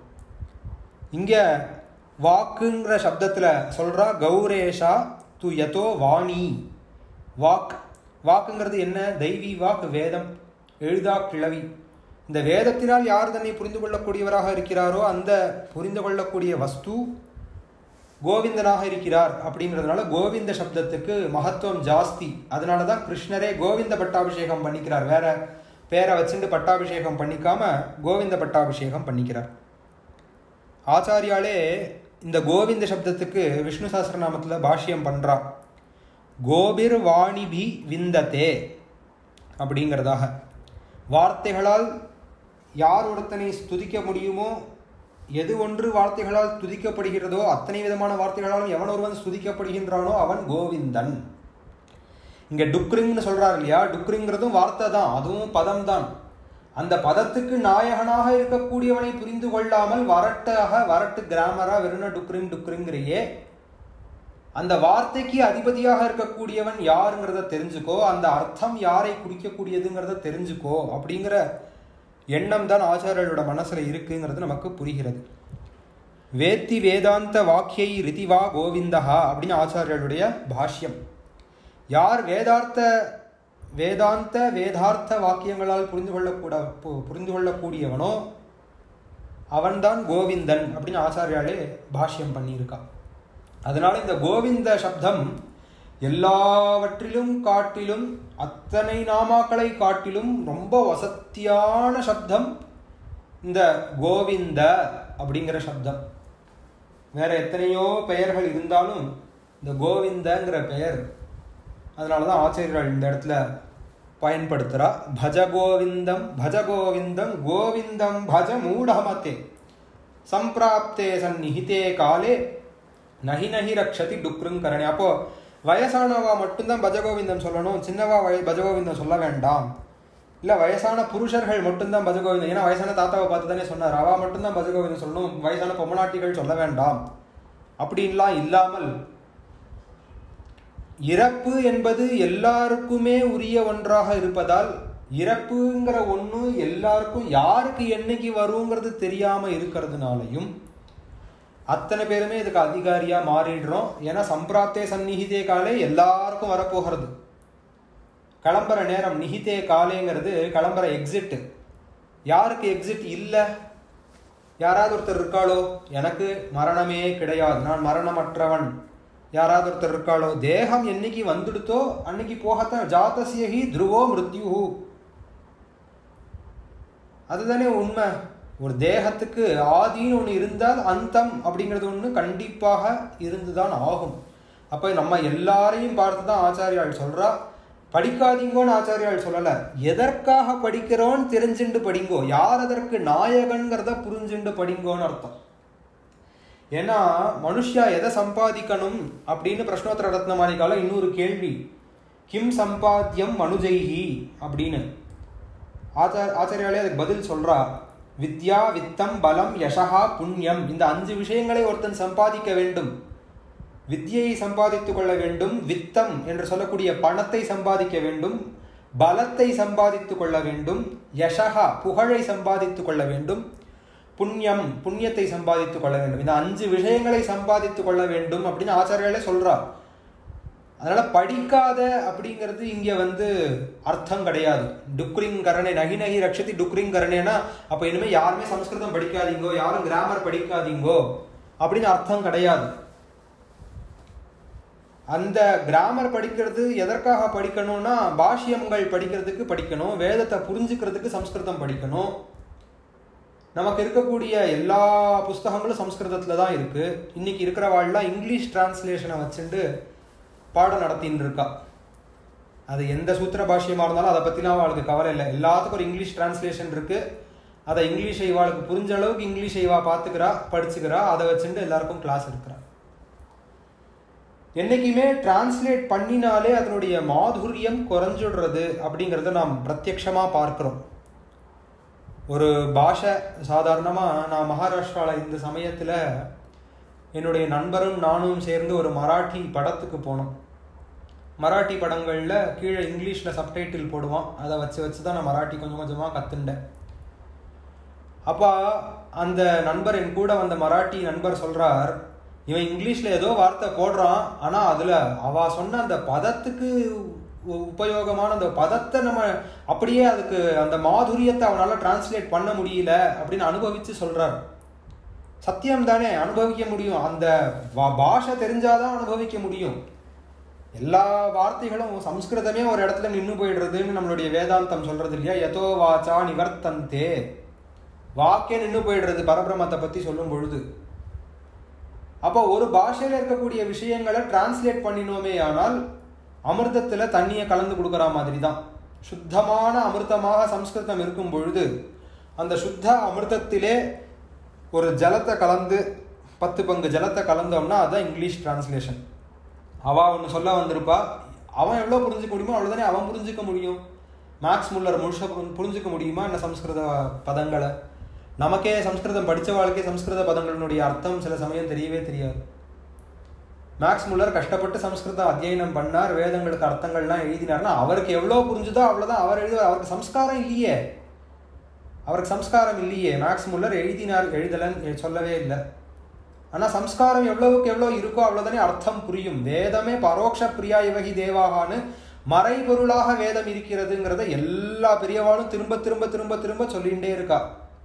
இங்கே வாக்குங்கிற சப்தத்தில் சொல்கிறா கௌரேஷா து யதோ வாணி வாக் வாக்குங்கிறது என்ன தெய்வீ வாக் வேதம் எழுதா கிழவி இந்த வேதத்தினால் யார் தன்னை புரிந்து கொள்ளக்கூடியவராக இருக்கிறாரோ அந்த புரிந்து கொள்ளக்கூடிய வஸ்து கோவிந்தனாக இருக்கிறார் அப்படிங்கிறதுனால கோவிந்த சப்தத்துக்கு மகத்துவம் ஜாஸ்தி அதனால தான் கிருஷ்ணரே கோவிந்த பட்டாபிஷேகம் பண்ணிக்கிறார் வேற பேரை வச்சுட்டு பட்டாபிஷேகம் பண்ணிக்காம கோவிந்த பட்டாபிஷேகம் பண்ணிக்கிறார் ஆச்சாரியாலே இந்த கோவிந்த சப்தத்துக்கு விஷ்ணு சாஸ்திரநாமத்தில் பாஷ்யம் பண்றா கோபிர் வாணிபி விந்ததே அப்படிங்கிறதாக வார்த்தைகளால் யார் ஒருத்தனை ஸ்துதிக்க முடியுமோ எது ஒன்று வார்த்தைகளால் துதிக்கப்படுகிறதோ அத்தனை விதமான வார்த்தைகளாலும் எவன் ஒருவன் ஸ்துதிக்கப்படுகின்றானோ அவன் கோவிந்தன் இங்க டுக்ரிங்னு சொல்றாரு இல்லையா டுக்ரிங்கிறதும் வார்த்தை தான் அதுவும் பதம் தான் அந்த பதத்துக்கு நாயகனாக இருக்கக்கூடியவனை புரிந்து கொள்ளாமல் வரட்டாக வரட்டு கிராமரா வெறும் டுக்ரிங் டுக்ரிங்கிறையே அந்த வார்த்தைக்கு அதிபதியாக இருக்கக்கூடியவன் யாருங்கிறத தெரிஞ்சுக்கோ அந்த அர்த்தம் யாரை குடிக்கக்கூடியதுங்கிறத தெரிஞ்சுக்கோ அப்படிங்கிற எண்ணம் தான் ஆச்சாரியர்களோட மனசுல இருக்குங்கிறது நமக்கு புரிகிறது வேத்தி வேதாந்த வாக்கியை ரிதிவா கோவிந்தஹா அப்படின்னு ஆச்சாரியர்களுடைய பாஷ்யம் யார் வேதார்த்த வேதாந்த வேதார்த்த வாக்கியங்களால் புரிந்து கொள்ளக்கூட பு- புரிந்து கொள்ளக்கூடியவனோ அவன்தான் கோவிந்தன் அப்படின்னு ஆச்சாரியாலே பாஷ்யம் பண்ணியிருக்கா அதனால இந்த கோவிந்த சப்தம் எல்லாவற்றிலும் காட்டிலும் அத்தனை நாமாக்களை காட்டிலும் ரொம்ப வசத்தியான சப்தம் இந்த கோவிந்த அப்படிங்கிற சப்தம் வேற எத்தனையோ பெயர்கள் இருந்தாலும் இந்த கோவிந்தங்கிற பெயர் அதனால தான் ஆச்சாரியர்கள் இந்த இடத்துல பயன்படுத்துகிறா பஜ கோவிந்தம் பஜ கோவிந்தம் கோவிந்தம் பஜ மூடமத்தே சம்பிராப்தே சந்நிஹிதே காலே நஹி நஹி ரக்ஷதி டுக்ருங்கரணி அப்போ வயசானவா மட்டும்தான் பஜகோவிந்தம் சொல்லணும் சின்னவா வய பஜகோவிந்தம் சொல்ல வேண்டாம் இல்லை வயசான புருஷர்கள் மட்டும்தான் பஜகோவிந்தம் ஏன்னா வயசான தாத்தாவை பார்த்து தானே சொன்னார் அவா மட்டும்தான் பஜகோவிந்தம் சொல்லணும் வயசான பொம்மநாட்டிகள் சொல்ல வேண்டாம் அப்படின்லாம் இல்லாமல் இறப்பு என்பது எல்லாருக்குமே உரிய ஒன்றாக இருப்பதால் இறப்புங்கிற ஒன்று எல்லாருக்கும் யாருக்கு என்னைக்கு வருங்கிறது தெரியாம இருக்கிறதுனாலையும் அத்தனை பேருமே இதுக்கு அதிகாரியா மாறிடுறோம் ஏன்னா சம்பிராப்தே சந்நிகிதே காலே எல்லாருக்கும் வரப்போகிறது கிளம்புற நேரம் நிகிதே காலேங்கிறது கிளம்புற எக்ஸிட் யாருக்கு எக்ஸிட் இல்லை யாராவது ஒருத்தர் இருக்காளோ எனக்கு மரணமே கிடையாது நான் மரணமற்றவன் யாராவது ஒருத்தர் இருக்காளோ தேகம் என்னைக்கு வந்துடுத்தோ அன்னைக்கு போகத்தான் ஜாத்தசியகி துருவோ மிருத்யு அதுதானே உண்மை ஒரு தேகத்துக்கு ஆதின்னு ஒன்று இருந்தால் அந்தம் அப்படிங்கிறது ஒன்று கண்டிப்பாக இருந்துதான் ஆகும் அப்போ நம்ம எல்லாரையும் பார்த்து தான் ஆச்சாரியால் சொல்றா படிக்காதீங்கோன்னு ஆச்சாரியால் சொல்லலை எதற்காக படிக்கிறோன்னு தெரிஞ்சுண்டு படிங்கோ யார் அதற்கு நாயகன்கிறத புரிஞ்சுண்டு படிங்கோன்னு அர்த்தம் ஏன்னா மனுஷா எதை சம்பாதிக்கணும் அப்படின்னு பிரஷ்னோத்தர ரத்னமாளிகால இன்னொரு கேள்வி கிம் சம்பாத்தியம் மனுஜைஹி அப்படின்னு ஆச்சார ஆச்சாரியாலே அதுக்கு பதில் சொல்றா வித்யா வித்தம் பலம் யசகா புண்ணியம் இந்த அஞ்சு விஷயங்களை ஒருத்தன் சம்பாதிக்க வேண்டும் வித்யை சம்பாதித்துக் கொள்ள வேண்டும் வித்தம் என்று சொல்லக்கூடிய பணத்தை சம்பாதிக்க வேண்டும் பலத்தை சம்பாதித்துக் கொள்ள வேண்டும் யசகா புகழை சம்பாதித்துக் கொள்ள வேண்டும் புண்ணியம் புண்ணியத்தை சம்பாதித்துக் கொள்ள வேண்டும் இந்த அஞ்சு விஷயங்களை சம்பாதித்துக் கொள்ள வேண்டும் அப்படின்னு ஆச்சாரியாலே சொல்றார் அதனால படிக்காத அப்படிங்கிறது இங்க வந்து அர்த்தம் கிடையாது டுக்ரிங் கரணே நகி நகி ரக்ஷதி டுக்ரிங் கரணேனா அப்ப இனிமே யாருமே சம்ஸ்கிருதம் படிக்காதீங்கோ யாரும் கிராமர் படிக்காதீங்கோ அப்படின்னு அர்த்தம் கிடையாது அந்த கிராமர் படிக்கிறது எதற்காக படிக்கணும்னா பாஷ்யங்கள் படிக்கிறதுக்கு படிக்கணும் வேதத்தை புரிஞ்சுக்கிறதுக்கு சம்ஸ்கிருதம் படிக்கணும் நமக்கு இருக்கக்கூடிய எல்லா புஸ்தகங்களும் சம்ஸ்கிருதத்தில் தான் இருக்கு இன்னைக்கு இருக்கிறவாள்லாம் இங்கிலீஷ் டிரான்ஸ்லேஷனை வச்சுட்டு பாடம் நடத்தின்னு இருக்கா அது எந்த சூத்திர பாஷ்யமாக இருந்தாலும் அதை பற்றிலாம் அவளுக்கு கவலை இல்லை எல்லாத்துக்கும் ஒரு இங்கிலீஷ் டிரான்ஸ்லேஷன் இருக்கு அதை இங்கிலீஷை இவாளுக்கு புரிஞ்ச அளவுக்கு இங்கிலீஷை இவா பார்த்துக்கிறா படிச்சுக்கிறா அதை வச்சுட்டு எல்லாருக்கும் கிளாஸ் இருக்கிறா என்னைக்குமே டிரான்ஸ்லேட் பண்ணினாலே அதனுடைய மாதுரியம் குறைஞ்சிடுறது அப்படிங்கிறத நாம் பிரத்யக்ஷமாக பார்க்குறோம் ஒரு பாஷை சாதாரணமாக நான் மகாராஷ்டிராவில் இந்த சமயத்தில் என்னுடைய நண்பரும் நானும் சேர்ந்து ஒரு மராட்டி படத்துக்கு போனோம் மராட்டி படங்களில் கீழே இங்கிலீஷில் சப்டைட்டில் போடுவான் அதை வச்சு வச்சு தான் நான் மராட்டி கொஞ்சம் கொஞ்சமாக கற்றுண்டேன் அப்போ அந்த நண்பர் என் கூட வந்த மராட்டி நண்பர் சொல்கிறார் இவன் இங்கிலீஷில் ஏதோ வார்த்தை போடுறான் ஆனால் அதில் அவ சொன்ன அந்த பதத்துக்கு உபயோகமான அந்த பதத்தை நம்ம அப்படியே அதுக்கு அந்த மாதுரியத்தை அவனால் டிரான்ஸ்லேட் பண்ண முடியல அப்படின்னு அனுபவித்து சொல்கிறார் சத்தியம் தானே அனுபவிக்க முடியும் அந்த பாஷை தெரிஞ்சாதான் அனுபவிக்க முடியும் எல்லா வார்த்தைகளும் சம்ஸ்கிருதமே ஒரு இடத்துல நின்று போயிடுறதுன்னு நம்மளுடைய வேதாந்தம் சொல்றது இல்லையா எதோ வாச்சா நிவர்த்தந்தே வாக்கே நின்று போயிடுறது பரபிரமத்தை பற்றி சொல்லும் பொழுது அப்போ ஒரு பாஷையில் இருக்கக்கூடிய விஷயங்களை டிரான்ஸ்லேட் பண்ணினோமே ஆனால் அமிர்தத்தில் தண்ணியை கலந்து கொடுக்குற மாதிரி தான் சுத்தமான அமிர்தமாக சம்ஸ்கிருதம் இருக்கும் பொழுது அந்த சுத்த அமிர்தத்திலே ஒரு ஜலத்தை கலந்து பத்து பங்கு ஜலத்தை கலந்தோம்னா அதுதான் இங்கிலீஷ் டிரான்ஸ்லேஷன் அவ ஒன்று சொல்ல வந்திருப்பா அவன் எவ்வளோ புரிஞ்சுக்க முடியுமோ அவ்வளோதானே அவன் புரிஞ்சுக்க முடியும் மேக்ஸ் முல்லர் முழுச புரிஞ்சுக்க முடியுமா என்ன சம்ஸ்கிருத பதங்களை நமக்கே சம்ஸ்கிருதம் படித்த வாழ்க்கை சம்ஸ்கிருத பதங்களினுடைய அர்த்தம் சில சமயம் தெரியவே தெரியாது மேக்ஸ் முல்லர் கஷ்டப்பட்டு சம்ஸ்கிருதம் அத்தியனம் பண்ணார் வேதங்களுக்கு அர்த்தங்கள்லாம் எழுதினார்னா அவருக்கு எவ்வளோ புரிஞ்சுதோ அவ்வளோதான் அவர் எழுதுவார் அவருக்கு சம்ஸ்காரம் இல்லையே அவருக்கு சம்ஸ்காரம் இல்லையே மேக்ஸ் முல்லர் எழுதினார் எழுதலன்னு சொல்லவே இல்லை ஆனால் சம்ஸ்காரம் எவ்வளவுக்கு எவ்வளோ இருக்கோ அவ்வளோதானே அர்த்தம் புரியும் வேதமே பரோட்ச பிரியா இவகி தேவாகான்னு மறைபொருளாக வேதம் இருக்கிறதுங்கிறத எல்லா பெரியவாளும் திரும்ப திரும்ப திரும்ப திரும்ப சொல்லிகிட்டே இருக்கா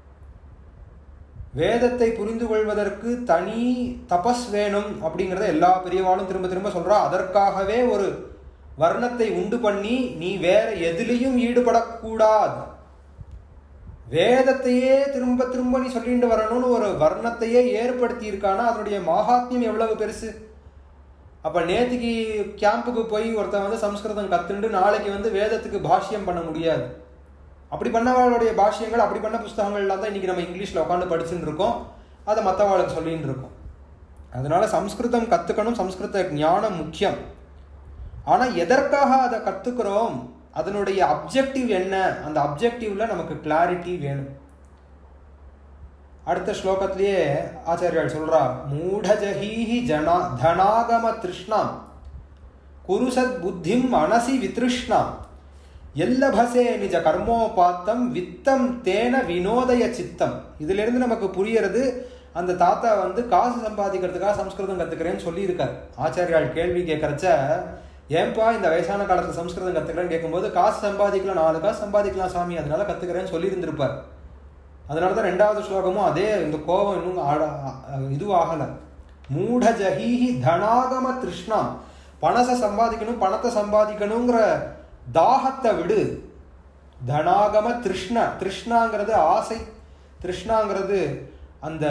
வேதத்தை புரிந்து கொள்வதற்கு தனி தபஸ் வேணும் அப்படிங்கிறத எல்லா பெரியவாளும் திரும்ப திரும்ப சொல்றா அதற்காகவே ஒரு வர்ணத்தை உண்டு பண்ணி நீ வேற எதுலேயும் ஈடுபடக்கூடாது வேதத்தையே திரும்ப திரும்ப நீ சொல்லிட்டு வரணும்னு ஒரு வர்ணத்தையே ஏற்படுத்தி இருக்கானா அதனுடைய மகாத்மியம் எவ்வளவு பெருசு அப்ப நேத்துக்கு கேம்புக்கு போய் ஒருத்தன் வந்து சம்ஸ்கிருதம் கத்துண்டு நாளைக்கு வந்து வேதத்துக்கு பாஷ்யம் பண்ண முடியாது அப்படி பண்ணவாளுடைய பாஷ்யங்கள் அப்படி பண்ண புஸ்தகங்கள்லாம் தான் இன்னைக்கு நம்ம இங்கிலீஷ்ல உட்காந்து படிச்சுட்டு இருக்கோம் அதை மற்றவாளுக்கு சொல்லிட்டு இருக்கோம் அதனால சம்ஸ்கிருதம் கத்துக்கணும் சம்ஸ்கிருத ஞானம் முக்கியம் ஆனா எதற்காக அதை கத்துக்கிறோம் அதனுடைய அப்ஜெக்டிவ் என்ன அந்த அப்ஜெக்டிவ்ல நமக்கு கிளாரிட்டி வேணும் அடுத்த ஸ்லோகத்திலேயே ஆச்சாரியால் சொல்றா மூடஜஹீஹி ஜனா தனாகம திருஷ்ணாம் குருசத் புத்திம் மனசி வித்ருஷ்ணாம் எல்லபசே நிஜ கர்மோபாத்தம் வித்தம் தேன வினோதய சித்தம் இதுல இருந்து நமக்கு புரியறது அந்த தாத்தா வந்து காசு சம்பாதிக்கிறதுக்காக சம்ஸ்கிருதம் கத்துக்கிறேன்னு சொல்லியிருக்கார் ஆச்சாரியால் கேள்வி கேட்கறச்ச ஏன்பா இந்த வயசான காலத்துல சம்ஸ்கிருதம் கத்துக்கிறேன்னு கேட்கும்போது காசு சம்பாதிக்கலாம் நாலு காசு சம்பாதிக்கலாம் சாமி அதனால கத்துக்கிறேன்னு சொல்லியிருந்திருப்பார் அதனால தான் ரெண்டாவது ஸ்லோகமும் அதே இந்த கோபம் இன்னும் இதுவும் ஆகலை மூட ஜஹீஹி தனாகம திருஷ்ணா பணத்தை சம்பாதிக்கணும் பணத்தை சம்பாதிக்கணுங்கிற தாகத்தை விடு தனாகம திருஷ்ண திருஷ்ணாங்கிறது ஆசை திருஷ்ணாங்கிறது அந்த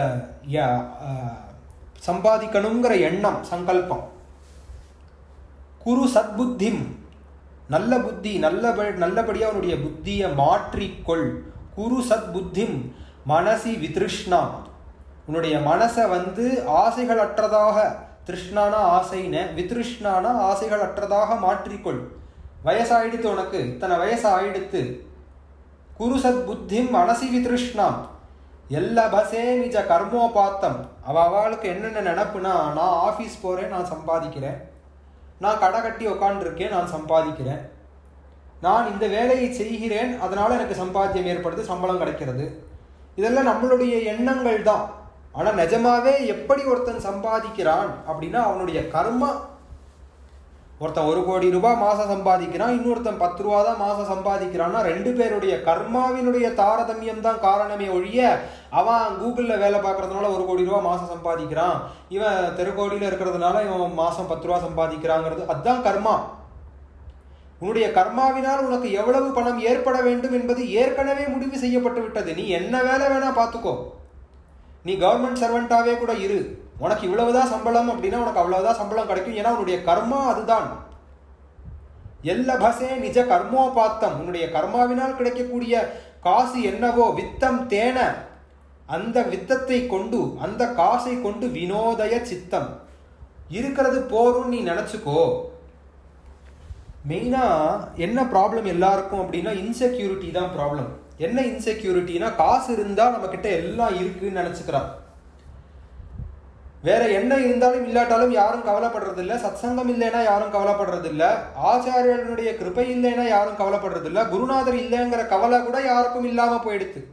சம்பாதிக்கணுங்கிற எண்ணம் சங்கல்பம் குரு சத்புத்திம் நல்ல புத்தி நல்ல நல்லபடியாக அவனுடைய புத்தியை மாற்றிக்கொள் குரு சத் புத்திம் மனசி வித்ருஷ்ணா உன்னுடைய மனசை வந்து ஆசைகள் அற்றதாக திருஷ்ணானா ஆசைன்னு வித்ருஷ்ணானா ஆசைகள் அற்றதாக மாற்றிக்கொள் வயசாயிடுத்து உனக்கு இத்தனை வயசு ஆயிடுத்து குரு சத் புத்திம் மனசி வித்ருஷ்ணாம் எல்லா பசே நிஜ கர்மோபாத்தம் அவ அவளுக்கு என்னென்ன நினப்புனா நான் ஆஃபீஸ் போகிறேன் நான் சம்பாதிக்கிறேன் நான் கடை கட்டி உக்காண்டிருக்கேன் நான் சம்பாதிக்கிறேன் நான் இந்த வேலையை செய்கிறேன் அதனால எனக்கு சம்பாத்தியம் ஏற்படுது சம்பளம் கிடைக்கிறது இதெல்லாம் நம்மளுடைய எண்ணங்கள் தான் ஆனால் நிஜமாவே எப்படி ஒருத்தன் சம்பாதிக்கிறான் அப்படின்னா அவனுடைய கர்மா ஒருத்தன் ஒரு கோடி ரூபாய் மாசம் சம்பாதிக்கிறான் இன்னொருத்தன் பத்து ரூபா தான் மாசம் சம்பாதிக்கிறான்னா ரெண்டு பேருடைய கர்மாவினுடைய தாரதமியம் தான் காரணமே ஒழிய அவன் கூகுளில் வேலை பார்க்கறதுனால ஒரு கோடி ரூபா மாசம் சம்பாதிக்கிறான் இவன் தெருக்கோடியில் இருக்கிறதுனால இவன் மாசம் பத்து ரூபா சம்பாதிக்கிறாங்கிறது அதுதான் கர்மா உன்னுடைய கர்மாவினால் உனக்கு எவ்வளவு பணம் ஏற்பட வேண்டும் என்பது ஏற்கனவே முடிவு செய்யப்பட்டு விட்டது நீ என்ன வேலை வேணா பார்த்துக்கோ நீ கவர்மெண்ட் சர்வெண்டாவே கூட இரு உனக்கு இவ்வளவுதான் சம்பளம் அப்படின்னா உனக்கு அவ்வளவுதான் சம்பளம் கிடைக்கும் ஏன்னா உன்னுடைய கர்மா அதுதான் எல்லபசே நிஜ கர்மோபாத்தம் உன்னுடைய கர்மாவினால் கிடைக்கக்கூடிய காசு என்னவோ வித்தம் தேன அந்த வித்தத்தை கொண்டு அந்த காசை கொண்டு வினோதய சித்தம் இருக்கிறது போரும் நீ நினச்சிக்கோ மெயினாக என்ன ப்ராப்ளம் எல்லாருக்கும் அப்படின்னா இன்செக்யூரிட்டி தான் ப்ராப்ளம் என்ன இன்செக்யூரிட்டினா காசு இருந்தால் நம்மக்கிட்ட எல்லாம் இருக்குன்னு நினச்சிக்கிறான் வேற என்ன இருந்தாலும் இல்லாட்டாலும் யாரும் கவலைப்படுறதில்ல சத்சங்கம் இல்லைன்னா யாரும் கவலைப்படுறதில்ல ஆச்சாரியனுடைய கிருபை இல்லைன்னா யாரும் கவலைப்படுறதில்ல குருநாதர் இல்லைங்கிற கவலை கூட யாருக்கும் இல்லாம போயிடுது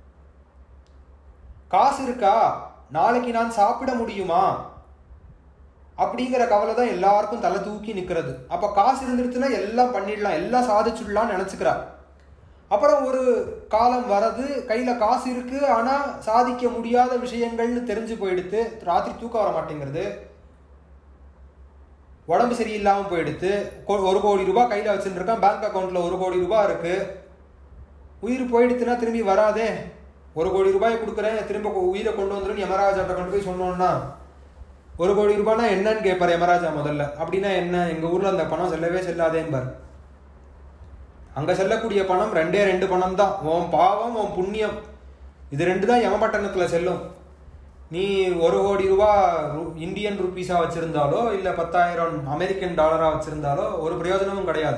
காசு இருக்கா நாளைக்கு நான் சாப்பிட முடியுமா அப்படிங்கிற கவலை தான் எல்லாருக்கும் தலை தூக்கி நிற்கிறது அப்போ காசு இருந்துருச்சுன்னா எல்லாம் பண்ணிடலாம் எல்லாம் சாதிச்சுடலாம்னு நினச்சிக்கிறா அப்புறம் ஒரு காலம் வரது கையில் காசு இருக்கு ஆனால் சாதிக்க முடியாத விஷயங்கள்னு தெரிஞ்சு போயிடுத்து ராத்திரி தூக்கம் வர மாட்டேங்கிறது உடம்பு சரியில்லாமல் போயிடுத்து ஒரு கோடி ரூபாய் கையில் வச்சுட்டு இருக்கான் பேங்க் அக்கௌண்ட்டில் ஒரு கோடி ரூபாய் இருக்கு உயிர் போயிடுத்துன்னா திரும்பி வராதே ஒரு கோடி ரூபாய் கொடுக்குறேன் திரும்ப உயிரை கொண்டு வந்துடும் யமராஜாட்ட கொண்டு போய் சொன்னோன்னா ஒரு கோடி ரூபாய்னா என்னன்னு கேட்பார் யமராஜா முதல்ல அப்படின்னா என்ன எங்கள் ஊரில் அந்த பணம் செல்லவே செல்லாதேம்பார் அங்கே செல்லக்கூடிய பணம் ரெண்டே ரெண்டு பணம் தான் உன் பாவம் உன் புண்ணியம் இது ரெண்டு தான் யமபட்டணத்தில் செல்லும் நீ ஒரு கோடி ரூபா இந்தியன் ருப்பீஸாக வச்சுருந்தாலோ இல்லை பத்தாயிரம் அமெரிக்கன் டாலராக வச்சுருந்தாலோ ஒரு பிரயோஜனமும் கிடையாது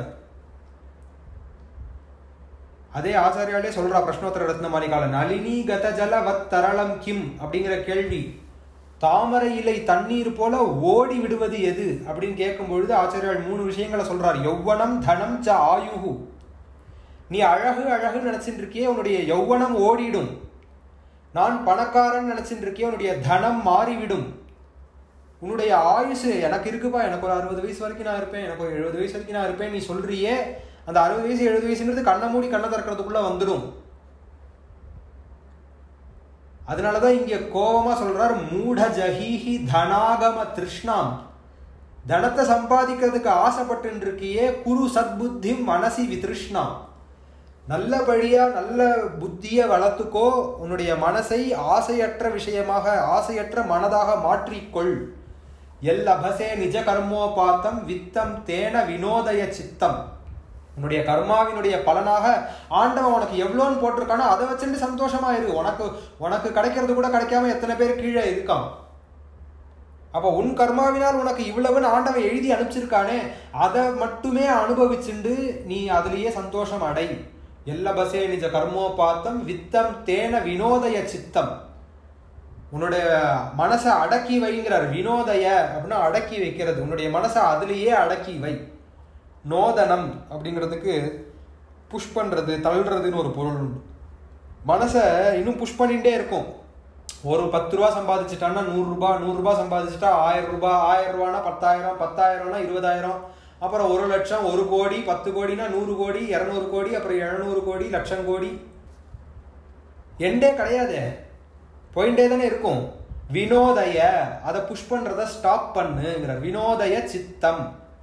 அதே ஆச்சாரியாலே சொல்றா பிரஷ்னோத்தர ரத்ன மாளிகால நளினி கத ஜல வத் தரளம் கிம் அப்படிங்கிற கேள்வி தாமரை இலை தண்ணீர் போல ஓடி விடுவது எது அப்படின்னு கேட்கும் பொழுது ஆச்சாரியால் மூணு விஷயங்களை சொல்றார் யௌவனம் தனம் ச ஆயுகு நீ அழகு அழகு நினைச்சிட்டு இருக்கியே உன்னுடைய யௌவனம் ஓடிடும் நான் பணக்காரன் நினைச்சிட்டு இருக்கே உன்னுடைய தனம் மாறிவிடும் உன்னுடைய ஆயுசு எனக்கு இருக்குப்பா எனக்கு ஒரு அறுபது வயசு வரைக்கும் நான் இருப்பேன் எனக்கு ஒரு எழுபது வயசு வரைக்கும் நான் இருப்பேன் நீ சொல்றியே அந்த அறுபது வயசு எழுபது வயசுங்கிறது கண்ணை மூடி கண்ணை திறக்கிறதுக்குள்ள வந்துடும் அதனாலதான் இங்க கோபமா சொல்றார் மூட ஜஹீஹி தனாகம திருஷ்ணாம் தனத்தை சம்பாதிக்கிறதுக்கு ஆசைப்பட்டு இருக்கியே குரு சத்புத்தி மனசி விதிருஷ்ணா நல்லபடியா நல்ல புத்தியை வளர்த்துக்கோ உன்னுடைய மனசை ஆசையற்ற விஷயமாக ஆசையற்ற மனதாக மாற்றிக்கொள் எல்லபசே நிஜ கர்மோபாத்தம் வித்தம் தேன வினோதய சித்தம் உன்னுடைய கர்மாவினுடைய பலனாக ஆண்டவன் உனக்கு எவ்வளோன்னு போட்டிருக்கானோ அதை வச்சுட்டு சந்தோஷமா இரு உனக்கு உனக்கு கிடைக்கிறது கூட கிடைக்காம எத்தனை பேர் கீழே இருக்கான் அப்போ உன் கர்மாவினால் உனக்கு இவ்வளவுன்னு ஆண்டவன் எழுதி அனுப்பிச்சிருக்கானே அதை மட்டுமே அனுபவிச்சுண்டு நீ அதுலேயே சந்தோஷம் அடை எல்லபசே நிஜ கர்மோபாத்தம் வித்தம் தேன வினோதய சித்தம் உன்னுடைய மனசை அடக்கி வைங்கிறார் வினோதய அப்படின்னா அடக்கி வைக்கிறது உன்னுடைய மனசை அதுலேயே அடக்கி வை நோதனம் அப்படிங்கிறதுக்கு புஷ் பண்ணுறது தள்ளுறதுன்னு ஒரு பொருள் உண்டு மனசை இன்னும் புஷ் பண்ணிகிட்டே இருக்கும் ஒரு பத்து ரூபா சம்பாதிச்சிட்டான்னா நூறுரூபா நூறுரூபா சம்பாதிச்சிட்டா ஆயிரம் ரூபாய் ஆயிரம் ரூபானா பத்தாயிரம் பத்தாயிரம்னா இருபதாயிரம் அப்புறம் ஒரு லட்சம் ஒரு கோடி பத்து கோடினா நூறு கோடி இரநூறு கோடி அப்புறம் எழுநூறு கோடி லட்சம் கோடி எண்டே கிடையாதே போயிட்டே தானே இருக்கும் வினோதய அதை புஷ் பண்றத ஸ்டாப் பண்ணுங்கிற வினோதய சித்தம்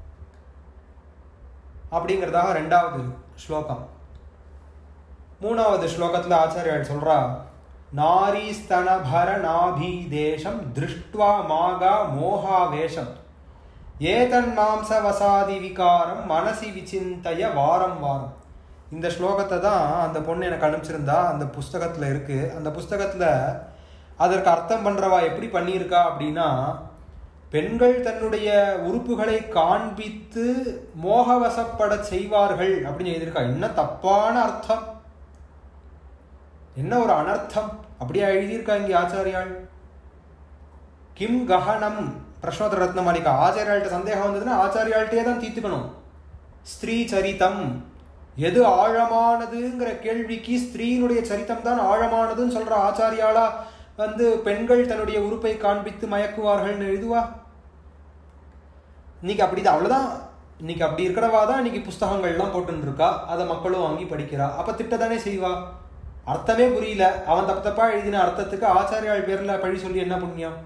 அப்படிங்கிறதாக ரெண்டாவது ஸ்லோகம் மூணாவது ஸ்லோகத்தில் ஆச்சாரியால் சொல்றா நாரீஸ்தனபர நாபீதேசம் திருஷ்டுவா மாகா மோகாவேஷம் ஏதன் மாம்சவசாதி விகாரம் மனசி விசிந்தய வாரம் வாரம் இந்த ஸ்லோகத்தை தான் அந்த பொண்ணு எனக்கு அனுப்பிச்சிருந்தா அந்த புஸ்தகத்தில் இருக்கு அந்த புஸ்தகத்தில் அதற்கு அர்த்தம் பண்ணுறவா எப்படி பண்ணியிருக்கா அப்படின்னா பெண்கள் தன்னுடைய உறுப்புகளை காண்பித்து மோகவசப்பட செய்வார்கள் அப்படின்னு எழுதியிருக்கா என்ன தப்பான அர்த்தம் என்ன ஒரு அனர்த்தம் அப்படியா எழுதியிருக்கா இங்கே ஆச்சாரியாள் கிம் கஹனம் பிரஷ்னோத்தர ரத்ன மாளிகா ஆச்சாரியாள்கிட்ட சந்தேகம் வந்ததுன்னா ஆச்சாரியாள்கிட்டே தான் தீர்த்துக்கணும் ஸ்திரீ சரித்தம் எது ஆழமானதுங்கிற கேள்விக்கு ஸ்திரீனுடைய சரித்தம் தான் ஆழமானதுன்னு சொல்ற ஆச்சாரியாளா வந்து பெண்கள் தன்னுடைய உறுப்பை காண்பித்து மயக்குவார்கள்னு எழுதுவா இன்னைக்கு அப்படிதான் அவ்வளோதான் இன்னைக்கு அப்படி இருக்கிறவா தான் இன்னைக்கு புஸ்தகங்கள்லாம் போட்டுன்னு இருக்கா அதை மக்களும் வாங்கி படிக்கிறா அப்ப திட்டத்தானே செய்வா அர்த்தமே புரியல அவன் தப்பு தப்பா எழுதின அர்த்தத்துக்கு ஆச்சாரியால் பேர்ல பழி சொல்லி என்ன புண்ணியம்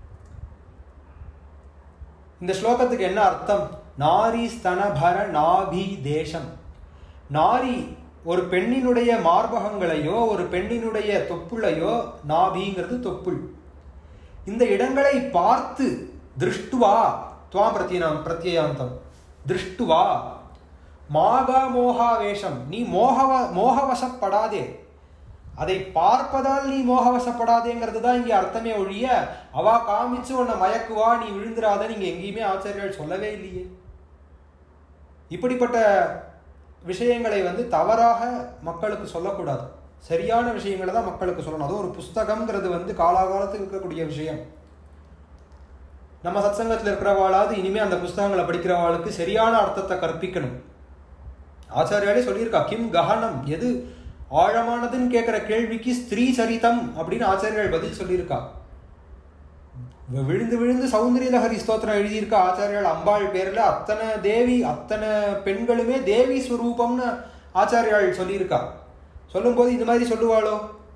இந்த ஸ்லோகத்துக்கு என்ன அர்த்தம் நாரி ஸ்தனபர நாபி தேசம் நாரி ஒரு பெண்ணினுடைய மார்பகங்களையோ ஒரு பெண்ணினுடைய தொப்புளையோ நாபிங்கிறது தொப்புள் இந்த இடங்களை பார்த்து திருஷ்டுவா துவா பிரத்யனாம் பிரத்யயாந்தம் திருஷ்டுவா மாகா மோகாவேஷம் நீ மோகவ மோகவசப்படாதே அதை பார்ப்பதால் நீ மோகவசப்படாதேங்கிறது தான் இங்கே அர்த்தமே ஒழிய அவா காமிச்சு உன்னை மயக்குவா நீ விழுந்துராத நீங்க எங்கேயுமே ஆச்சாரியால் சொல்லவே இல்லையே இப்படிப்பட்ட விஷயங்களை வந்து தவறாக மக்களுக்கு சொல்லக்கூடாது சரியான விஷயங்களை தான் மக்களுக்கு சொல்லணும் அதுவும் ஒரு புஸ்தகம்ங்கிறது வந்து காலாகாலத்துக்கு இருக்கக்கூடிய விஷயம் நம்ம சத்சங்கத்தில் இருக்கிறவாளாவது இனிமே அந்த புஸ்தகங்களை படிக்கிறவாளுக்கு சரியான அர்த்தத்தை கற்பிக்கணும் ஆச்சாரியாலே சொல்லியிருக்கா கிம் கஹனம் எது ஆழமானதுன்னு கேட்குற கேள்விக்கு ஸ்திரீ சரிதம் அப்படின்னு ஆச்சாரியால் பதில் சொல்லியிருக்கா விழுந்து விழுந்து சௌந்தரிய லஹரி ஸ்தோத்திரம் எழுதியிருக்க ஆச்சாரியால் அம்பாள் பேரில் அத்தனை தேவி அத்தனை பெண்களுமே தேவி ஸ்வரூபம்னு ஆச்சாரியால் சொல்லியிருக்கா சொல்லும்போது இந்த மாதிரி சொல்லுவாளோ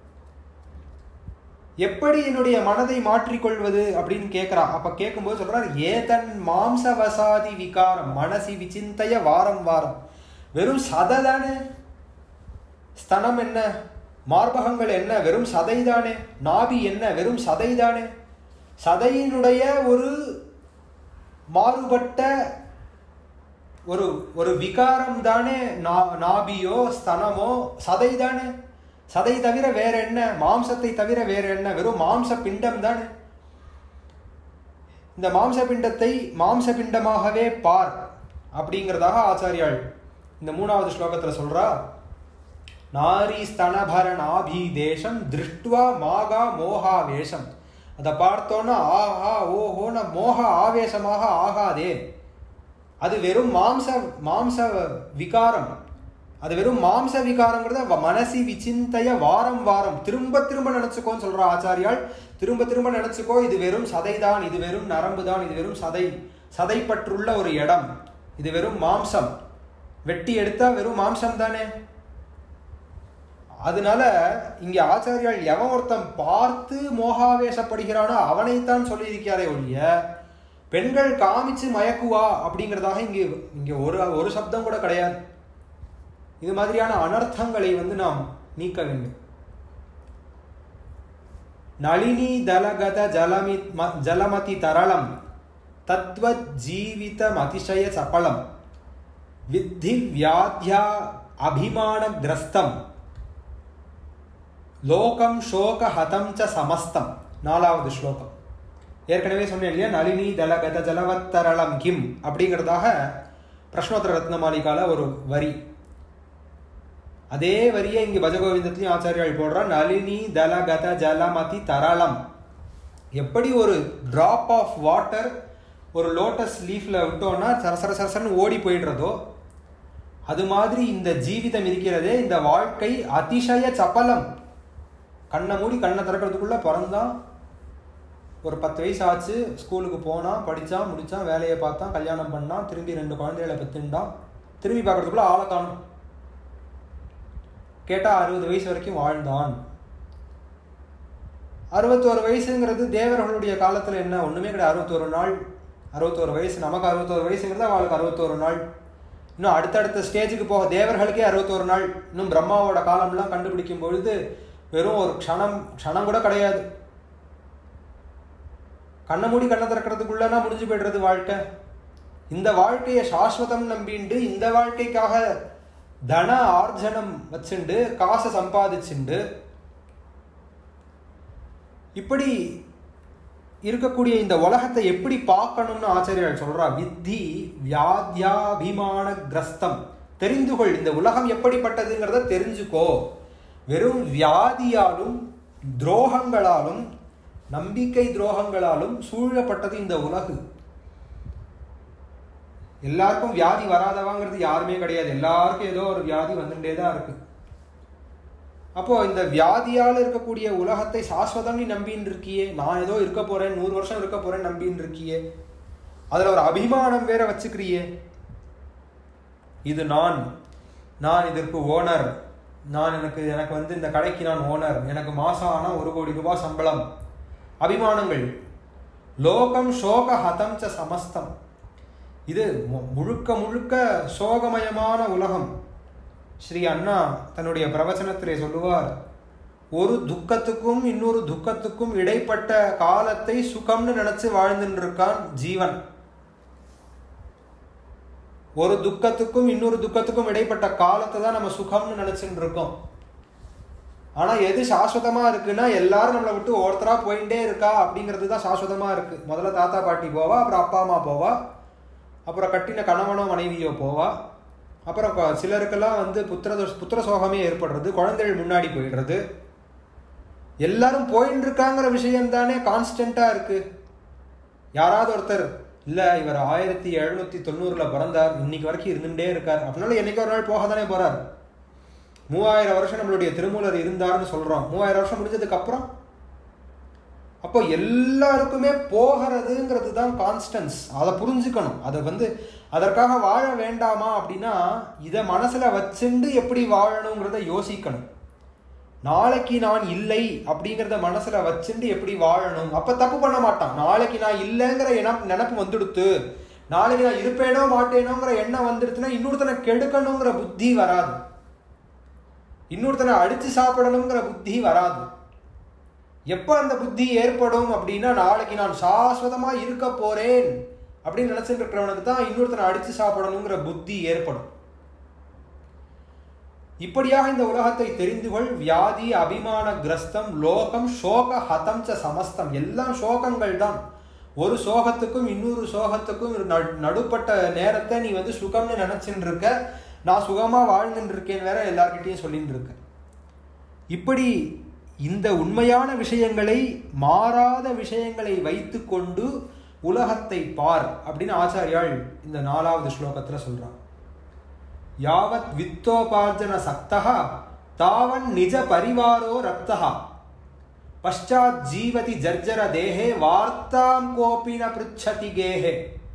எப்படி என்னுடைய மனதை மாற்றிக்கொள்வது அப்படின்னு கேட்குறா அப்ப கேட்கும்போது சொல்றாரு ஏதன் மாம்சவசாதி விகாரம் மனசி விசிந்தைய வாரம் வாரம் வெறும் சதை தானே ஸ்தனம் என்ன மார்பகங்கள் என்ன வெறும் சதை தானே நாபி என்ன வெறும் சதை தானே சதையினுடைய ஒரு மாறுபட்ட ஒரு ஒரு விகாரம் தானே நாபியோ ஸ்தனமோ சதை தானே சதை தவிர வேற என்ன மாம்சத்தை தவிர வேற என்ன வெறும் மாம்ச பிண்டம் தானே இந்த மாம்ச பிண்டத்தை மாம்ச பிண்டமாகவே பார் அப்படிங்கிறதாக ஆச்சாரியாள் இந்த மூணாவது ஸ்லோகத்துல சொல்றா நாரி ஸ்தனபர நாபி தேசம் திருஷ்டுவா மாகா மோகா வேஷம் அதை பார்த்தோன்னா ஆஹா ஓஹோன மோக ஆவேசமாக ஆகாதே அது வெறும் மாம்ச மாம்ச விகாரம் அது வெறும் மாம்ச விகாரங்கிறத மனசி விசிந்தைய வாரம் வாரம் திரும்ப திரும்ப நினைச்சுக்கோன்னு சொல்ற ஆச்சாரியால் திரும்ப திரும்ப நினைச்சுக்கோ இது வெறும் சதைதான் இது வெறும் நரம்பு தான் இது வெறும் சதை சதைப்பற்றுள்ள ஒரு இடம் இது வெறும் மாம்சம் வெட்டி எடுத்தா வெறும் மாம்சம் தானே அதனால இங்க ஆச்சாரியால் எவன் ஒருத்தன் பார்த்து மோகாவேசப்படுகிறானோ அவனைத்தான் சொல்லியிருக்காரே ஒழிய பெண்கள் காமிச்சு மயக்குவா அப்படிங்கிறதாக இங்கே இங்க ஒரு ஒரு சப்தம் கூட கிடையாது இது மாதிரியான அனர்த்தங்களை வந்து நாம் நீக்க வேண்டும் நளினி தலகத ஜலமி ஜலமதி தரளம் தத்வத் ஜீவிதம் அதிசய சபலம் வித்தி வியாத்யா அபிமான கிரஸ்தம் லோகம் சோக ஹதம் ச சமஸ்தம் நாலாவது ஸ்லோகம் ஏற்கனவே சொன்னேன் இல்லையா நளினி தலகத ஜலவத்தரளம் கிம் அப்படிங்கிறதாக பிரஷ்னோத்தர ரத்னமாலிகால ஒரு வரி அதே வரியை இங்க பஜகோவிந்தத்திலையும் ஆச்சாரியால் போடுறா நளினி தலகத ஜலமதி தரளம் எப்படி ஒரு டிராப் ஆஃப் வாட்டர் ஒரு லோட்டஸ் லீஃப்ல விட்டோம்னா சரசர சரசரன்னு ஓடி போயிடுறதோ அது மாதிரி இந்த ஜீவிதம் இருக்கிறதே இந்த வாழ்க்கை அதிசய சப்பலம் கண்ணை மூடி கண்ணை திறக்கிறதுக்குள்ள பிறந்தான் ஒரு பத்து வயசு ஆச்சு ஸ்கூலுக்கு போனான் படித்தான் முடித்தான் வேலையை பார்த்தான் கல்யாணம் பண்ணான் திரும்பி ரெண்டு குழந்தைகளை பெற்றுண்டான் திரும்பி பார்க்கறதுக்குள்ள ஆளை காணும் கேட்டால் அறுபது வயசு வரைக்கும் வாழ்ந்தான் அறுபத்தோரு வயசுங்கிறது தேவர்களுடைய காலத்தில் என்ன ஒன்றுமே கிடையாது அறுபத்தோரு நாள் அறுபத்தோரு வயசு நமக்கு அறுபத்தோரு வயசுங்கிறது அவளுக்கு அறுபத்தோரு நாள் இன்னும் அடுத்தடுத்த ஸ்டேஜுக்கு போக தேவர்களுக்கே அறுபத்தோரு நாள் இன்னும் பிரம்மாவோட காலம்லாம் கண்டுபிடிக்கும் பொழுது வெறும் ஒரு க்ஷணம் க்ஷணம் கூட கிடையாது கண்ணை மூடி கண்ணை திறக்கிறதுக்குள்ளனா முடிஞ்சு போய்டுறது வாழ்க்கை இந்த வாழ்க்கையை சாஸ்வதம் நம்பிண்டு இந்த வாழ்க்கைக்காக தன ஆர்ஜனம் வச்சுண்டு காசை சம்பாதிச்சுண்டு இப்படி இருக்கக்கூடிய இந்த உலகத்தை எப்படி பார்க்கணும்னு ஆச்சாரியால் சொல்றா வித்தி வியாத்யாபிமான கிரஸ்தம் தெரிந்து கொள் இந்த உலகம் எப்படிப்பட்டதுங்கிறத தெரிஞ்சுக்கோ வெறும் வியாதியாலும் துரோகங்களாலும் நம்பிக்கை துரோகங்களாலும் சூழப்பட்டது இந்த உலகு எல்லாருக்கும் வியாதி வராதவாங்கிறது யாருமே கிடையாது எல்லாருக்கும் ஏதோ ஒரு வியாதி வந்துட்டே தான் இருக்கு அப்போ இந்த வியாதியால் இருக்கக்கூடிய உலகத்தை சாஸ்வதம் நீ நம்பின்னு இருக்கியே நான் ஏதோ இருக்க போறேன் நூறு வருஷம் இருக்க போறேன் நம்பின்னு இருக்கியே அதுல ஒரு அபிமானம் வேற வச்சுக்கிறியே இது நான் நான் இதற்கு ஓனர் நான் எனக்கு எனக்கு வந்து இந்த கடைக்கு நான் ஓனர் எனக்கு மாசம் ஆனால் ஒரு கோடி ரூபாய் சம்பளம் அபிமானங்கள் லோகம் சோக ஹதம் ச சமஸ்தம் இது மு- முழுக்க முழுக்க சோகமயமான உலகம் ஸ்ரீ அண்ணா தன்னுடைய பிரவச்சனத்திலே சொல்லுவார் ஒரு துக்கத்துக்கும் இன்னொரு துக்கத்துக்கும் இடைப்பட்ட காலத்தை சுகம்னு நினைச்சு வாழ்ந்துட்டு இருக்கான் ஜீவன் ஒரு துக்கத்துக்கும் இன்னொரு துக்கத்துக்கும் இடைப்பட்ட காலத்தை தான் நம்ம சுகம்னு நினைச்சுட்டு இருக்கோம் ஆனா எது சாஸ்வதமா இருக்குன்னா எல்லாரும் நம்மளை விட்டு ஒருத்தரா போயிட்டே இருக்கா அப்படிங்கிறது தான் சாஸ்வதமா இருக்கு முதல்ல தாத்தா பாட்டி போவா அப்புறம் அப்பா அம்மா போவா அப்புறம் கட்டின கணவனோ மனைவியோ போவா அப்புறம் கொ- சிலருக்கெல்லாம் வந்து புத்திர தோஷ- புத்திர சோகமே ஏற்படுறது குழந்தைகள் முன்னாடி போயிடுறது எல்லாரும் போயின்னு இருக்காங்கிற விஷயம் தானே கான்ஸ்டண்டா இருக்கு யாராவது ஒருத்தர் இல்ல இவர் ஆயிரத்தி எழுநூத்தி தொண்ணூறுல பிறந்தார் இன்னைக்கு வரைக்கும் இருந்துட்டே இருக்கார் அப்படின்னாலும் என்னைக்கு ஒரு நாள் போக தானே போறார் மூவாயிரம் வருஷம் நம்மளுடைய திருமூலர் இருந்தார்னு சொல்றோம் மூவாயிரம் வருஷம் முடிஞ்சதுக்கு அப்புறம் அப்போ எல்லாருக்குமே போகிறதுங்கிறது தான் கான்ஸ்டன்ஸ் அதை புரிஞ்சுக்கணும் அதை வந்து அதற்காக வாழ வேண்டாமா அப்படின்னா இதை மனசுல வச்சுண்டு எப்படி வாழணுங்கிறத யோசிக்கணும் நாளைக்கு நான் இல்லை அப்படிங்கிறத மனசுல வச்சுண்டு எப்படி வாழணும் அப்ப தப்பு பண்ண மாட்டான் நாளைக்கு நான் இல்லைங்கிற எண்ணம் நினப்பு வந்துடுத்து நாளைக்கு நான் இருப்பேனோ மாட்டேனோங்கிற எண்ணம் வந்துடுத்துன்னா இன்னொருத்தனை கெடுக்கணுங்கிற புத்தி வராது இன்னொருத்தனை அடிச்சு சாப்பிடணுங்கிற புத்தி வராது எப்போ அந்த புத்தி ஏற்படும் அப்படின்னா நாளைக்கு நான் சாஸ்வதமா இருக்க போறேன் அப்படின்னு நினைச்சிட்டு இருக்கிறவனுக்கு தான் இன்னொருத்தனை அடிச்சு சாப்பிடணுங்கிற புத்தி ஏற்படும் இப்படியாக இந்த உலகத்தை தெரிந்து கொள் வியாதி அபிமான கிரஸ்தம் லோகம் சோக ஹதம் ச சமஸ்தம் எல்லாம் சோகங்கள் தான் ஒரு சோகத்துக்கும் இன்னொரு சோகத்துக்கும் நடு- நடுப்பட்ட நேரத்தை நீ வந்து சுகம்னு நினைச்சுட்டு இருக்க நான் சுகமா வாழ்ந்துட்டு இருக்கேன் வேற எல்லார்கிட்டயும் சொல்லிட்டு இருக்க இப்படி இந்த உண்மையான விஷயங்களை மாறாத விஷயங்களை வைத்துக்கொண்டு உலகத்தை பார் அப்படின்னு ஆச்சாரியாள் இந்த நாலாவது ஸ்லோகத்துல சொல்றான் யாவத் வித்தோபார்ஜன சக்தः தாவன் நிஜ பரிவாரோ ரக்தः பశ్చాத் ஜீவதி ஜர்ஜர தேஹே வார்த்தாம் கோபின பிருச்சதி கேஹே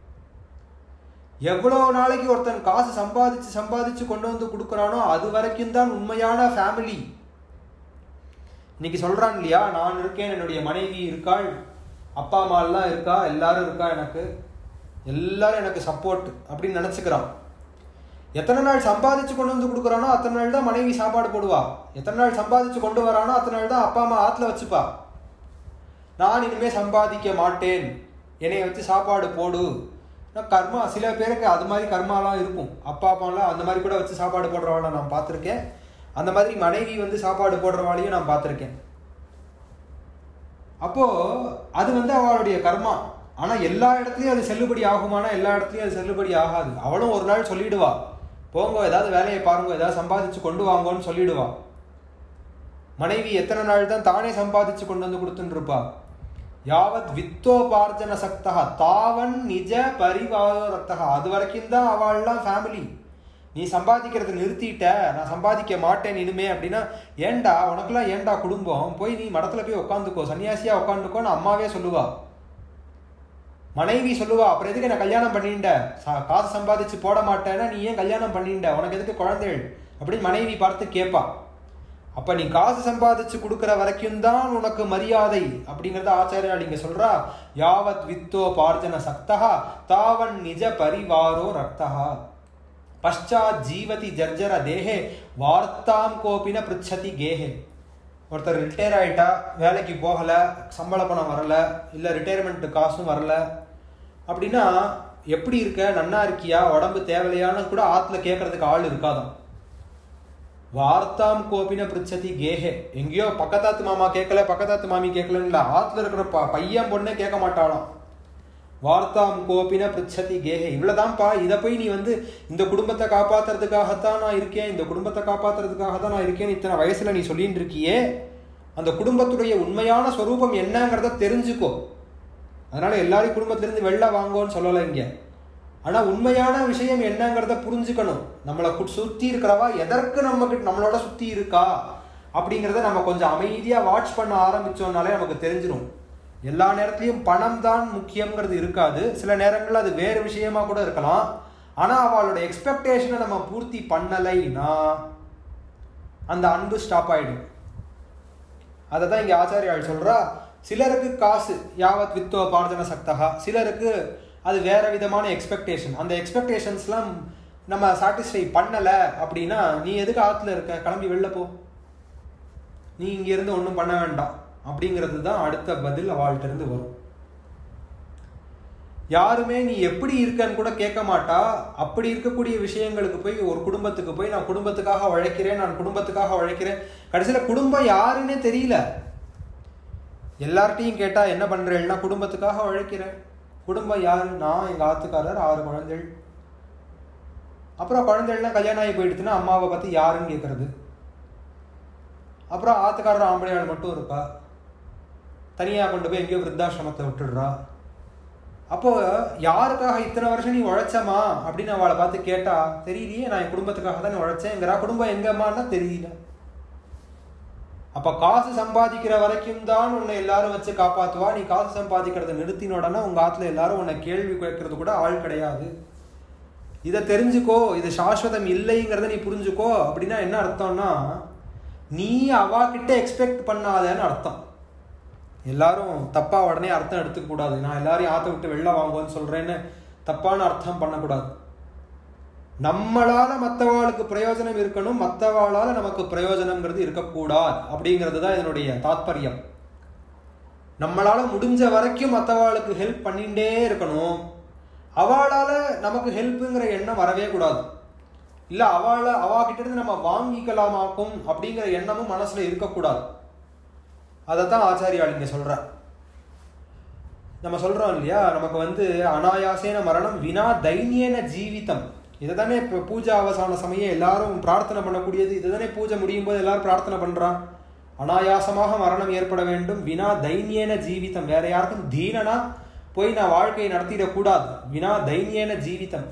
எவ்வளோ நாளைக்கு ஒருத்தன் காசு சம்பாதிச்சு சம்பாதிச்சு கொண்டு வந்து கொடுக்குறானோ அது வரைக்கும் தான் உண்மையான ஃபேமிலி இன்னைக்கு சொல்றான் இல்லையா நான் இருக்கேன் என்னுடைய மனைவி இருக்காள் அப்பா அம்மா எல்லாம் இருக்கா எல்லாரும் இருக்கா எனக்கு எல்லாரும் எனக்கு சப்போர்ட் அப்படின்னு நினைச்சுக்கிறான் எத்தனை நாள் சம்பாதிச்சு கொண்டு வந்து கொடுக்குறானோ அத்தனை நாள் தான் மனைவி சாப்பாடு போடுவா எத்தனை நாள் சம்பாதிச்சு கொண்டு வரானோ அத்தனை நாள் தான் அப்பா அம்மா ஆத்துல வச்சுப்பா நான் இனிமே சம்பாதிக்க மாட்டேன் என்னைய வச்சு சாப்பாடு போடு நான் கர்மா சில பேருக்கு அது மாதிரி கர்மாலாம் இருக்கும் அப்பா அம்மாலாம் அந்த மாதிரி கூட வச்சு சாப்பாடு போடுறவாளை நான் பார்த்துருக்கேன் அந்த மாதிரி மனைவி வந்து சாப்பாடு போடுறவாளையும் நான் பார்த்துருக்கேன் அப்போ அது வந்து அவளுடைய கர்மா ஆனா எல்லா இடத்துலயும் அது செல்லுபடி ஆகுமானா எல்லா இடத்துலயும் அது செல்லுபடி ஆகாது அவளும் ஒரு நாள் சொல்லிடுவா போங்க ஏதாவது வேலையை பாருங்க ஏதாவது சம்பாதிச்சு கொண்டு வாங்கன்னு சொல்லிடுவா மனைவி எத்தனை நாள் தான் தானே சம்பாதிச்சு கொண்டு வந்து கொடுத்துட்டு இருப்பா யாவத் வித்தோபார்ஜன சக்தா தாவன் நிஜ பரிவாரத்தா அது வரைக்கும் தான் அவள்லாம் ஃபேமிலி நீ சம்பாதிக்கிறத நிறுத்திட்ட நான் சம்பாதிக்க மாட்டேன் இனிமே அப்படின்னா ஏன்டா உனக்கெல்லாம் ஏன்டா குடும்பம் போய் நீ மடத்துல போய் உட்காந்துக்கோ சன்னியாசியா உட்காந்துக்கோன்னு அம்மாவே சொல்லுவா மனைவி சொல்லுவா அப்புறம் எதுக்கு நான் கல்யாணம் பண்ணிட்ட சா- காசு சம்பாதிச்சு போட மாட்டேன்னா நீ ஏன் கல்யாணம் பண்ணிட்ட உனக்கு எதுக்கு குழந்தைகள் அப்படின்னு மனைவி பார்த்து கேட்பா அப்ப நீ காசு சம்பாதிச்சு கொடுக்கிற வரைக்கும் தான் உனக்கு மரியாதை அப்படிங்கறத ஆச்சாரியால் இங்க சொல்றா யாவத் வித்தோ பார்ஜன சக்தா தாவன் நிஜ பரிவாரோ ரக்தா பశ్చాத் ஜீவதி ஜர்ஜர தேஹே வார்த்தாம் கோபின பிருச்சதி கேஹே ஒருத்தர் ரிட்டையர் ஆயிட்டா வேலைக்கு போகல சம்பள பணம் வரல இல்ல ரிட்டையர்மெண்ட் காசும் வரல அப்படின்னா எப்படி இருக்க நன்னா இருக்கியா உடம்பு தேவையான கூட ஆத்துல கேட்கறதுக்கு ஆள் இருக்காதான் வார்த்தாம் கோபின பிருச்சதி கேஹே எங்கேயோ பக்கத்தாத்து மாமா கேட்கல பக்கத்தாத்து மாமி கேட்கலன்னு இல்ல ஆத்துல இருக்கிற ப- பையன் பொண்ணே கேட்க மாட்டாளாம் வார்த்தாம் கோபின பிருச்சதி கேஹே இவ்வளவுதான்ப்பா இதை போய் நீ வந்து இந்த குடும்பத்தை காப்பாத்துறதுக்காகத்தான் நான் இருக்கேன் இந்த குடும்பத்தை காப்பாத்துறதுக்காக தான் நான் இருக்கேன் இத்தனை வயசுல நீ சொல்லிட்டு இருக்கியே அந்த குடும்பத்துடைய உண்மையான ஸ்வரூபம் என்னங்கிறத தெரிஞ்சுக்கோ அதனால எல்லாரையும் குடும்பத்திலிருந்து வெளில வாங்கோன்னு சொல்லலை இங்க ஆனா உண்மையான விஷயம் என்னங்கிறத புரிஞ்சுக்கணும் நம்மளை கு- சுத்தி இருக்கிறவா எதற்கு நம்ம கிட்ட நம்மளோட சுத்தி இருக்கா அப்படிங்கிறத நம்ம கொஞ்சம் அமைதியா வாட்ச் பண்ண ஆரம்பிச்சோம்னாலே நமக்கு தெரிஞ்சிடும் எல்லா நேரத்துலயும் பணம் தான் முக்கியங்கிறது இருக்காது சில நேரங்கள்ல அது வேறு விஷயமா கூட இருக்கலாம் ஆனால் அவளோட எக்ஸ்பெக்டேஷனை நம்ம பூர்த்தி பண்ணலைன்னா அந்த அன்பு ஸ்டாப் ஆயிடும் அதை தான் இங்கே ஆச்சாரியால் சொல்றா சிலருக்கு காசு யாவத் வித்தோ பார்ஜன சக்தகா சிலருக்கு அது வேற விதமான எக்ஸ்பெக்டேஷன் அந்த எக்ஸ்பெக்டேஷன்ஸ்லாம் நம்ம சாட்டிஸ்ஃபை பண்ணலை அப்படின்னா நீ எதுக்கு ஆற்றுல இருக்க கிளம்பி வெளில போ நீ இங்கேருந்து ஒன்றும் பண்ண வேண்டாம் அப்படிங்கிறது தான் அடுத்த பதில் அவள்கிட்ட இருந்து வரும் யாருமே நீ எப்படி இருக்கன்னு கூட கேட்க மாட்டா அப்படி இருக்கக்கூடிய விஷயங்களுக்கு போய் ஒரு குடும்பத்துக்கு போய் நான் குடும்பத்துக்காக உழைக்கிறேன் நான் குடும்பத்துக்காக உழைக்கிறேன் கடைசியில் குடும்பம் யாருன்னே தெரியல எல்லார்ட்டையும் கேட்டா என்ன பண்றேன்னா குடும்பத்துக்காக உழைக்கிறேன் குடும்பம் யாரு நான் எங்க ஆத்துக்காரர் ஆறு குழந்தைகள் அப்புறம் குழந்தைகள்லாம் கல்யாணம் ஆகி போயிடுச்சுன்னா அம்மாவை பார்த்து யாருன்னு கேட்கறது அப்புறம் ஆத்துக்காரர் ஆம்பளையாள் மட்டும் இருக்கா தனியாக கொண்டு போய் எங்கேயோ விருத்தாசிரமத்தை விட்டுடுறா அப்போ யாருக்காக இத்தனை வருஷம் நீ உழைச்சமா அப்படின்னு அவளை பார்த்து கேட்டா தெரியலையே நான் என் குடும்பத்துக்காக தான் உழைச்சேங்கிறா குடும்பம் எங்கம்மான்னா தெரியல அப்ப காசு சம்பாதிக்கிற வரைக்கும் தான் உன்னை எல்லாரும் வச்சு காப்பாத்துவா நீ காசு சம்பாதிக்கிறத நிறுத்தினோடனா உங்க ஆத்துல எல்லாரும் உன்னை கேள்வி கேட்கறது கூட ஆள் கிடையாது இதை தெரிஞ்சுக்கோ இது சாஸ்வதம் இல்லைங்கிறத நீ புரிஞ்சுக்கோ அப்படின்னா என்ன அர்த்தம்னா நீ அவா கிட்ட எக்ஸ்பெக்ட் பண்ணாதன்னு அர்த்தம் எல்லாரும் தப்பா உடனே அர்த்தம் எடுத்துக்க கூடாது நான் எல்லாரையும் ஆத்த விட்டு வெளில வாங்குவேன்னு சொல்றேன்னு தப்பான அர்த்தம் பண்ணக்கூடாது நம்மளால மற்றவாளுக்கு பிரயோஜனம் இருக்கணும் மற்றவாளால நமக்கு பிரயோஜனம்ங்கிறது இருக்கக்கூடாது அப்படிங்கிறது தான் இதனுடைய தாத்பரியம் நம்மளால முடிஞ்ச வரைக்கும் மற்றவாளுக்கு ஹெல்ப் பண்ணிட்டே இருக்கணும் அவளால நமக்கு ஹெல்ப்புங்கிற எண்ணம் வரவே கூடாது இல்ல அவளை அவா கிட்ட இருந்து நம்ம வாங்கிக்கலாமாக்கும் அப்படிங்கிற எண்ணமும் மனசுல இருக்கக்கூடாது அதைத்தான் ஆச்சாரியால் இங்க சொல்ற நம்ம சொல்றோம் இல்லையா நமக்கு வந்து அனாயாசேன மரணம் வினா தைன்யேன ஜீவிதம் இதை தானே இப்போ பூஜை அவசான சமயம் எல்லாரும் பிரார்த்தனை பண்ணக்கூடியது இதை தானே பூஜை முடியும் போது எல்லாரும் பிரார்த்தனை பண்றான் அனாயாசமாக மரணம் ஏற்பட வேண்டும் வினா தைன்யேன ஜீவிதம் வேற யாருக்கும் தீனனா போய் நான் வாழ்க்கையை நடத்திடக்கூடாது வினா தைன்யேன ஜீவிதம்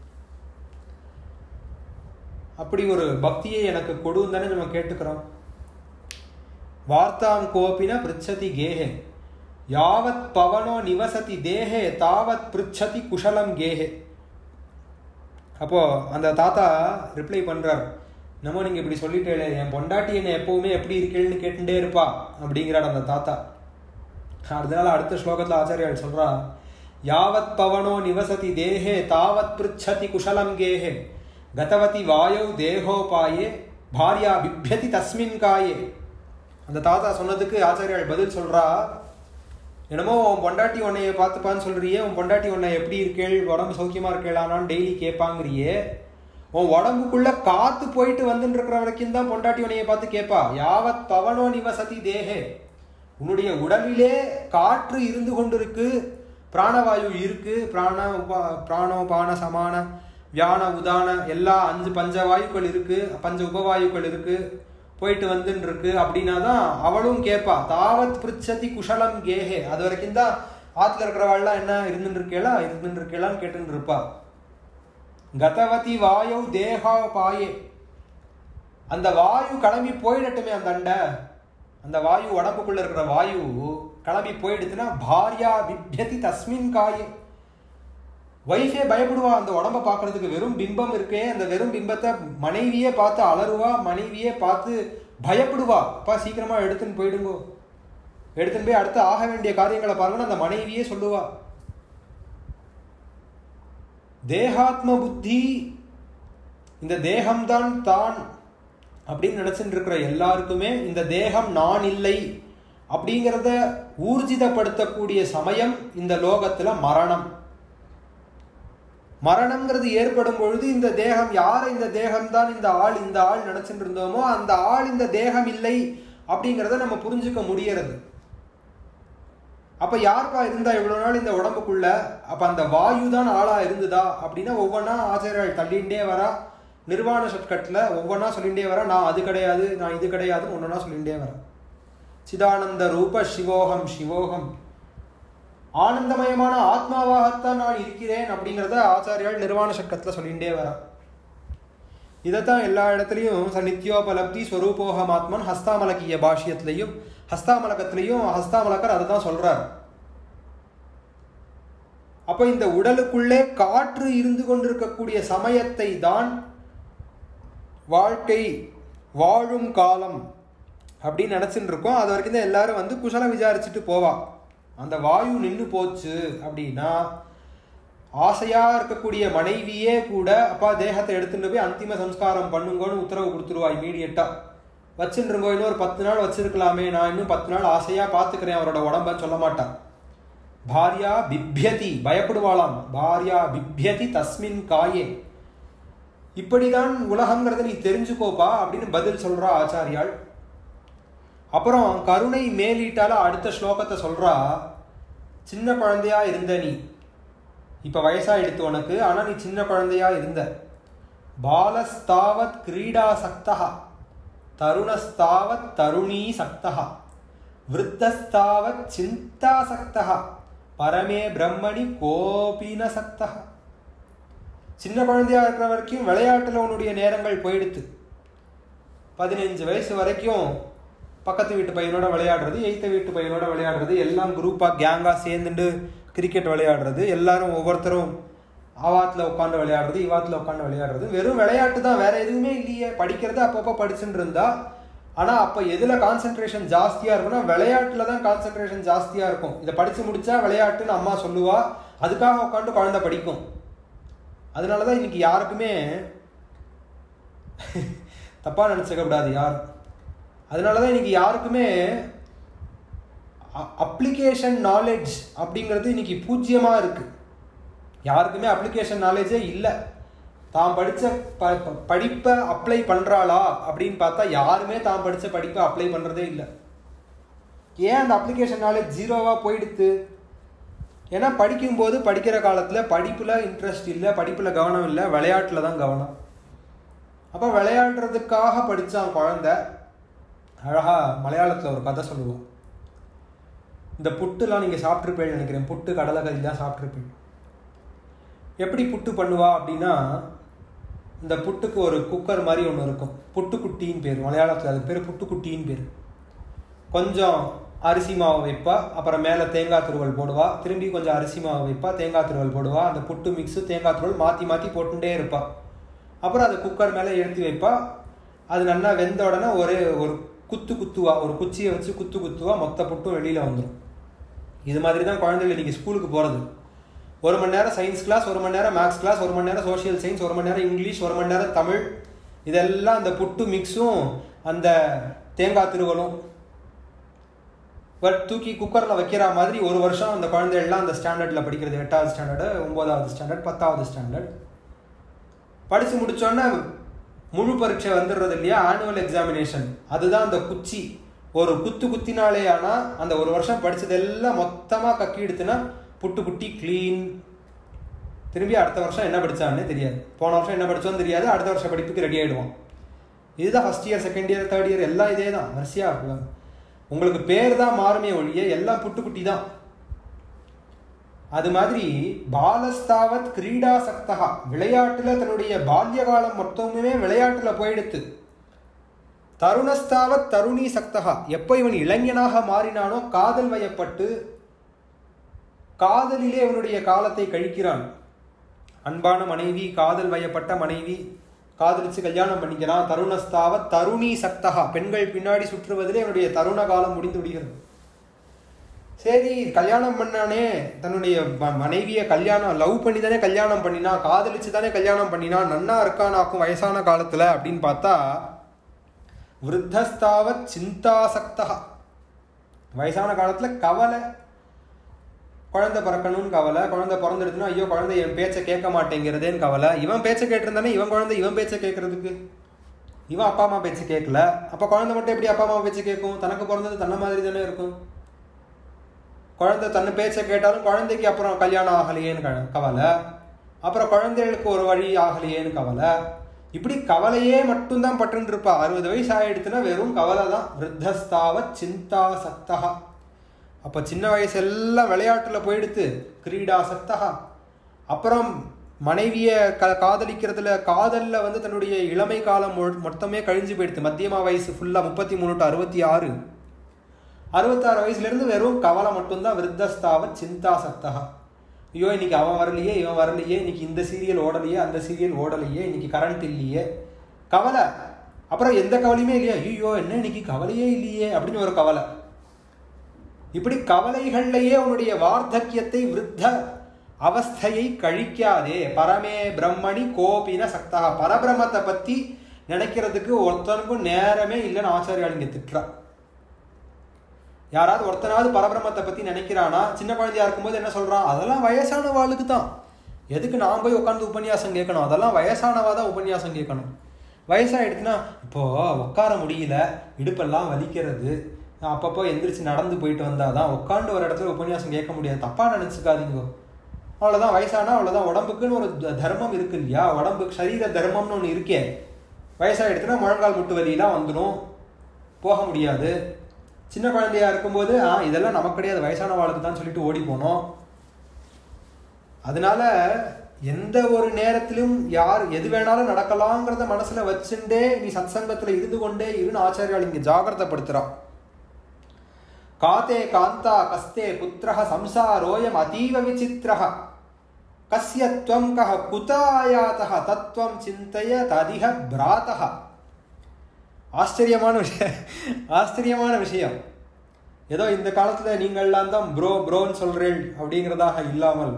அப்படி ஒரு பக்தியை எனக்கு கொடுன்னு தானே நம்ம கேட்டுக்கிறோம் வார்த்தாம் கோபின பிருச்சதி கேஹே யாவத் பவனோ நிவசதி தேஹே தாவத் பிருச்சதி குஷலம் கேஹே அப்போ அந்த தாத்தா ரிப்ளை பண்றார் நம்ம நீங்க இப்படி சொல்லிட்டே என் பொண்டாட்டி என்னை எப்பவுமே எப்படி இருக்கேன்னு கேட்டுட்டே இருப்பா அப்படிங்கிறார் அந்த தாத்தா அதனால அடுத்த ஸ்லோகத்துல ஆச்சாரியால் சொல்றா யாவத் பவனோ நிவசதி தேஹே தாவத் பிருச்சதி குஷலம் கேஹே கதவதி வாயௌ தேகோபாயே பாரியா பிப்யதி தஸ்மின் காயே அந்த தாத்தா சொன்னதுக்கு ஆச்சாரியால் பதில் சொல்றா என்னமோ உன் பொண்டாட்டி உன்னைய பார்த்துப்பான்னு சொல்றியே உன் பொண்டாட்டி உன்னை எப்படி இருக்கேள் உடம்பு சௌக்கியமா இருக்கேளானான்னு டெய்லி கேட்பாங்கிறியே உன் உடம்புக்குள்ள காத்து போயிட்டு வந்துட்டு இருக்கிற வரைக்கும் தான் பொண்டாட்டி உன்னைய பார்த்து கேட்பா யாவத் பவனோ நிவசதி தேகே உன்னுடைய உடலிலே காற்று இருந்து கொண்டிருக்கு பிராணவாயு இருக்கு பிராண உபா பிராணோபான சமான வியான உதான எல்லா அஞ்சு பஞ்ச வாயுக்கள் இருக்கு பஞ்ச உபவாயுக்கள் இருக்கு போயிட்டு வந்துன்னு இருக்கு அப்படின்னா தான் அவளும் கேட்பா தாவத் பிரிச்சதி குஷலம் கேஹே அது வரைக்கும் தான் ஆத்துல இருக்கிறவாள்லாம் என்ன இருந்துட்டு இருக்கேளா இருந்துட்டு இருக்கேளான்னு கேட்டுன்னு இருப்பா கதவதி வாயு தேகா பாயே அந்த வாயு கிளம்பி போயிடட்டுமே அந்த அண்டை அந்த வாயு உடம்புக்குள்ள இருக்கிற வாயு கிளம்பி போயிடுச்சுன்னா பாரியா பிப்யதி தஸ்மின் காயே ஒய்ஃபே பயப்படுவா அந்த உடம்ப பார்க்கறதுக்கு வெறும் பிம்பம் இருக்கே அந்த வெறும் பிம்பத்தை மனைவியே பார்த்து அலறுவா மனைவியே பார்த்து பயப்படுவா அப்பா சீக்கிரமா எடுத்துன்னு போயிடுங்கோ எடுத்துன்னு போய் அடுத்து ஆக வேண்டிய காரியங்களை பாருங்கன்னு அந்த மனைவியே சொல்லுவா தேகாத்ம புத்தி இந்த தேகம்தான் தான் அப்படின்னு நினைச்சுட்டு இருக்கிற எல்லாருக்குமே இந்த தேகம் நான் இல்லை அப்படிங்கிறத ஊர்ஜிதப்படுத்தக்கூடிய சமயம் இந்த லோகத்துல மரணம் மரணம்ங்கிறது ஏற்படும் பொழுது இந்த தேகம் யார் இந்த தேகம் தான் இந்த ஆள் இந்த ஆள் நினைச்சுட்டு இருந்தோமோ அந்த ஆள் இந்த தேகம் இல்லை அப்படிங்கிறத நம்ம புரிஞ்சுக்க முடியறது அப்ப யார்ப்பா இருந்தா இவ்வளவு நாள் இந்த உடம்புக்குள்ள அப்ப அந்த வாயு தான் ஆளா இருந்ததா அப்படின்னா ஒவ்வொன்றா ஆச்சாரியர்கள் தள்ளிண்டே வரா நிர்வாண ஷட்கட்ல ஒவ்வொன்றா சொல்லிண்டே வரா நான் அது கிடையாது நான் இது கிடையாதுன்னு ஒன்னொன்னா சொல்லிண்டே வரேன் சிதானந்த ரூப சிவோகம் சிவோகம் ஆனந்தமயமான ஆத்மாவாகத்தான் நான் இருக்கிறேன் அப்படிங்கிறத ஆச்சாரியால் நிர்வாண சக்கத்தில் சொல்லிகிட்டே வர இதைத்தான் எல்லா இடத்துலையும் ச நித்யோபலப்தி ஸ்வரூபோகம் ஆத்மன் ஹஸ்தாமலக்கிய பாஷ்யத்திலையும் ஹஸ்தாமலகத்திலையும் ஹஸ்தாமலக்கர் அதை தான் சொல்றார் அப்போ இந்த உடலுக்குள்ளே காற்று இருந்து கொண்டிருக்கக்கூடிய சமயத்தை தான் வாழ்க்கை வாழும் காலம் அப்படின்னு நினச்சிட்டு இருக்கோம் அது வரைக்கும் தான் எல்லாரும் வந்து குசலம் விசாரிச்சுட்டு போவா அந்த வாயு நின்று போச்சு அப்படின்னா ஆசையாக இருக்கக்கூடிய மனைவியே கூட அப்பா தேகத்தை எடுத்துட்டு போய் அந்திம சம்ஸ்காரம் பண்ணுங்கன்னு உத்தரவு கொடுத்துருவா இமீடியட்டாக வச்சுருங்கோ இன்னும் ஒரு பத்து நாள் வச்சிருக்கலாமே நான் இன்னும் பத்து நாள் ஆசையாக பார்த்துக்கிறேன் அவரோட உடம்ப சொல்ல மாட்டான் பாரியா பிப்யதி பயப்படுவாளாம் பாரியா பிப்யதி தஸ்மின் காயே இப்படிதான் உலகங்கிறத நீ தெரிஞ்சுக்கோப்பா அப்படின்னு பதில் சொல்றா ஆச்சாரியாள் அப்புறம் கருணை மேலீட்டால அடுத்த ஸ்லோகத்தை சொல்றா சின்ன குழந்தையா இருந்த நீ இப்ப வயசாயிடுத்து உனக்கு ஆனா நீ சின்ன குழந்தையா இருந்த பாலஸ்தாவத் கிரீடா சக்தா தருணஸ்தாவத் தருணீ சக்தா விருத்தஸ்தாவத் சிந்தா சக்தா பரமே பிரம்மணி கோபின சக்தா சின்ன குழந்தையா இருக்கிற வரைக்கும் விளையாட்டுல உன்னுடைய நேரங்கள் போயிடுத்து பதினஞ்சு வயசு வரைக்கும் பக்கத்து வீட்டு பையனோட விளையாடுறது எய்த்த வீட்டு பையனோட விளையாடுறது எல்லாம் குரூப்பாக கேங்காக சேர்ந்துட்டு கிரிக்கெட் விளையாடுறது எல்லாரும் ஒவ்வொருத்தரும் ஆவாத்தில் உட்காந்து விளையாடுறது இவாத்தில் உட்காந்து விளையாடுறது வெறும் விளையாட்டு தான் வேற எதுவுமே இல்லையே படிக்கிறது அப்பப்போ படிச்சுட்டு இருந்தா ஆனால் அப்போ எதில் கான்சென்ட்ரேஷன் ஜாஸ்தியாக இருக்கும்னா விளையாட்டில் தான் கான்சென்ட்ரேஷன் ஜாஸ்தியாக இருக்கும் இதை படித்து முடிச்சா விளையாட்டுன்னு அம்மா சொல்லுவா அதுக்காக உட்காந்து குழந்தை படிக்கும் அதனால தான் இன்னைக்கு யாருக்குமே தப்பாக நினச்சிக்க கூடாது யார் அதனால தான் இன்னைக்கு யாருக்குமே அப்ளிகேஷன் நாலேஜ் அப்படிங்கிறது இன்னைக்கு பூஜ்ஜியமாக இருக்குது யாருக்குமே அப்ளிகேஷன் நாலேஜே இல்லை தான் படித்த ப படிப்பை அப்ளை பண்ணுறாளா அப்படின்னு பார்த்தா யாருமே தான் படித்த படிப்பை அப்ளை பண்ணுறதே இல்லை ஏன் அந்த அப்ளிகேஷன் நாலேஜ் ஜீரோவாக போயிடுத்து ஏன்னா படிக்கும்போது படிக்கிற காலத்தில் படிப்பில் இன்ட்ரெஸ்ட் இல்லை படிப்பில் கவனம் இல்லை விளையாட்டில் தான் கவனம் அப்போ விளையாடுறதுக்காக படித்தான் குழந்த அழகாக மலையாளத்தில் ஒரு கதை சொல்லுவோம் இந்த புட்டுலாம் நீங்கள் சாப்பிட்ருப்பேன்னு நினைக்கிறேன் புட்டு கடலை கறிலாம் சாப்பிட்ருப்பேன் எப்படி புட்டு பண்ணுவா அப்படின்னா இந்த புட்டுக்கு ஒரு குக்கர் மாதிரி ஒன்று இருக்கும் புட்டுக்குட்டின்னு பேர் மலையாளத்தில் அதுக்கு பேர் புட்டுக்குட்டின்னு பேர் கொஞ்சம் அரிசி மாவு வைப்பா அப்புறம் மேலே தேங்காய் துருவல் போடுவா திரும்பி கொஞ்சம் அரிசி மாவு வைப்பா தேங்காய் துருவல் போடுவா அந்த புட்டு மிக்ஸு தேங்காய் துருவல் மாற்றி மாற்றி போட்டுட்டே இருப்பா அப்புறம் அதை குக்கர் மேலே எடுத்து வைப்பா அது நல்லா வெந்த உடனே ஒரு ஒரு குத்து குத்துவா ஒரு குச்சியை வச்சு குத்து குத்துவா மொத்த புட்டும் வெளியில் வந்துடும் இது மாதிரி தான் குழந்தைகள் இன்றைக்கி ஸ்கூலுக்கு போகிறது ஒரு மணி நேரம் சயின்ஸ் கிளாஸ் ஒரு மணி நேரம் மேக்ஸ் கிளாஸ் ஒரு மணி நேரம் சோஷியல் சயின்ஸ் ஒரு மணி நேரம் இங்கிலீஷ் ஒரு மணி நேரம் தமிழ் இதெல்லாம் அந்த புட்டு மிக்ஸும் அந்த தேங்காய் திருவலும் பட் தூக்கி குக்கரில் வைக்கிற மாதிரி ஒரு வருஷம் அந்த குழந்தைகள்லாம் அந்த ஸ்டாண்டர்டில் படிக்கிறது எட்டாவது ஸ்டாண்டர்டு ஒம்போதாவது ஸ்டாண்டர்ட் பத்தாவது ஸ்டாண்டர்ட் படித்து முடித்தோன்னே முழு பரீட்சை வந்துடுறது இல்லையா ஆனுவல் எக்ஸாமினேஷன் அதுதான் அந்த குச்சி ஒரு குத்து குத்தினாலே ஆனால் அந்த ஒரு வருஷம் படித்ததெல்லாம் மொத்தமாக கக்கி எடுத்துனா புட்டு குட்டி க்ளீன் திரும்பி அடுத்த வருஷம் என்ன படித்தான்னே தெரியாது போன வருஷம் என்ன படித்தோன்னு தெரியாது அடுத்த வருஷம் படிப்புக்கு ரெடி ஆகிடுவோம் இதுதான் first year second year third year எல்லாம் இதே தான் வரிசையாக உங்களுக்கு பேர் தான் மாறுமே ஒழிய எல்லாம் புட்டுக்குட்டி தான் அது மாதிரி பாலஸ்தாவத் கிரீடா சக்தகா விளையாட்டுல தன்னுடைய பால்ய காலம் மொத்தமுமே விளையாட்டுல போயிடுத்து தருணஸ்தாவத் தருணி சக்தகா எப்போ இவன் இளைஞனாக மாறினானோ காதல் வயப்பட்டு காதலிலே இவனுடைய காலத்தை கழிக்கிறான் அன்பான மனைவி காதல் வயப்பட்ட மனைவி காதலிச்சு கல்யாணம் பண்ணிக்கிறான் தருணஸ்தாவ தருணி சக்தகா பெண்கள் பின்னாடி சுற்றுவதிலே என்னுடைய தருண காலம் முடிந்து விடுகிறது சரி கல்யாணம் பண்ணானே தன்னுடைய மனைவியை கல்யாணம் லவ் பண்ணி தானே கல்யாணம் பண்ணினா காதலிச்சு தானே கல்யாணம் பண்ணினா நன்னா இருக்கானாக்கும் வயசான காலத்துல அப்படின்னு பார்த்தா விருத்தஸ்தாவத் சிந்தாசக்தா வயசான காலத்துல கவலை குழந்தை பிறக்கணும்னு கவலை குழந்தை பிறந்துடுதுன்னா ஐயோ குழந்தை என் பேச்சை கேட்க மாட்டேங்கிறதேன்னு கவலை இவன் பேச்சை கேட்டிருந்தானே இவன் குழந்தை இவன் பேச்சை கேட்கறதுக்கு இவன் அப்பா அம்மா பேச்சு கேட்கல அப்போ குழந்தை மட்டும் எப்படி அப்பா அம்மா பேச்சு கேட்கும் தனக்கு பிறந்தது தன்னை மாதிரி தானே இருக்கும் குழந்தை தன்னை பேச்சை கேட்டாலும் குழந்தைக்கு அப்புறம் கல்யாணம் ஆகலையேன்னு கவலை அப்புறம் குழந்தைகளுக்கு ஒரு வழி ஆகலையேன்னு கவலை இப்படி கவலையே மட்டும்தான் பட்டுன்னு இருப்பா அறுபது வயசு ஆயிடுச்சுன்னா வெறும் கவலை தான் விருத்தஸ்தாவ சிந்தா சக்தா அப்போ சின்ன வயசு எல்லாம் விளையாட்டில் போயிடுத்து கிரீடா சக்தகா அப்புறம் மனைவியை க காதலிக்கிறதுல காதலில் வந்து தன்னுடைய இளமை காலம் மொத்தமே கழிஞ்சு போயிடுது மத்தியமா வயசு ஃபுல்லாக முப்பத்தி மூணு டு அறுபத்தி ஆறு அறுபத்தாறு வயசுலேருந்து வெறும் கவலை மட்டும்தான் விருத்தஸ்தாவ சிந்தா சக்தகா ஐயோ இன்னைக்கு அவன் வரலையே இவன் வரலையே இன்னைக்கு இந்த சீரியல் ஓடலையே அந்த சீரியல் ஓடலையே இன்னைக்கு கரண்ட் இல்லையே கவலை அப்புறம் எந்த கவலையுமே இல்லையா ஐயோ என்ன இன்னைக்கு கவலையே இல்லையே அப்படின்னு ஒரு கவலை இப்படி கவலைகள்லையே உன்னுடைய வார்த்தக்கியத்தை விருத்த அவஸ்தையை கழிக்காதே பரமே பிரம்மணி கோபின சக்தா பரபிரமத்தை பத்தி நினைக்கிறதுக்கு ஒருத்தனுக்கும் நேரமே இல்லைன்னு ஆச்சாரியால் இங்க திட்டுறா யாராவது ஒருத்தனாவது பரபிரமத்தை பத்தி நினைக்கிறானா சின்ன குழந்தையா இருக்கும்போது என்ன சொல்றான் அதெல்லாம் வயசான வாளுக்கு தான் எதுக்கு நான் போய் உட்காந்து உபன்யாசம் கேட்கணும் அதெல்லாம் வயசானவா தான் உபன்யாசம் கேட்கணும் வயசாயிடுச்சுன்னா இப்போ உட்கார முடியல இடுப்பெல்லாம் வலிக்கிறது அப்பப்போ எந்திரிச்சு நடந்து போயிட்டு வந்தாதான் உட்காந்து ஒரு இடத்துல உபன்யாசம் கேட்க முடியாது தப்பா நினைச்சுக்காதீங்க அவ்வளோதான் வயசானா அவ்வளோதான் உடம்புக்குன்னு ஒரு த- தர்மம் இருக்கு இல்லையா உடம்புக்கு சரீர தர்மம்னு ஒன்று இருக்கே வயசாயிடுச்சுன்னா முழங்கால் முட்டு வலியெல்லாம் வந்துடும் போக முடியாது சின்ன குழந்தையா இருக்கும்போது ஆ இதெல்லாம் நமக்கு கிடையாது வயசான வாழ்க்கை தான் சொல்லிட்டு ஓடி போனோம் அதனால எந்த ஒரு நேரத்திலும் யார் எது வேணாலும் நடக்கலாங்கிறத மனசுல வச்சுட்டே நீ சத்சங்கத்துல இருந்து கொண்டே இருன்னு ஆச்சாரியால் இங்க ஜாகிரதப்படுத்துறான் காத்தே காந்தா கஸ்தே புத்திரஹ சம்சாரோயம் அதீவ விசித்திரஹ கஸ்ய त्वं கஹ குதாயாதஹ தத்துவம் சிந்தய ததிக பிராதஹ ஆச்சரியமான விஷயம் ஆச்சரியமான விஷயம் ஏதோ இந்த காலத்துல நீங்கள்லாம் தான் ப்ரோ ப்ரோன்னு சொல்றேன் அப்படிங்கிறதாக இல்லாமல்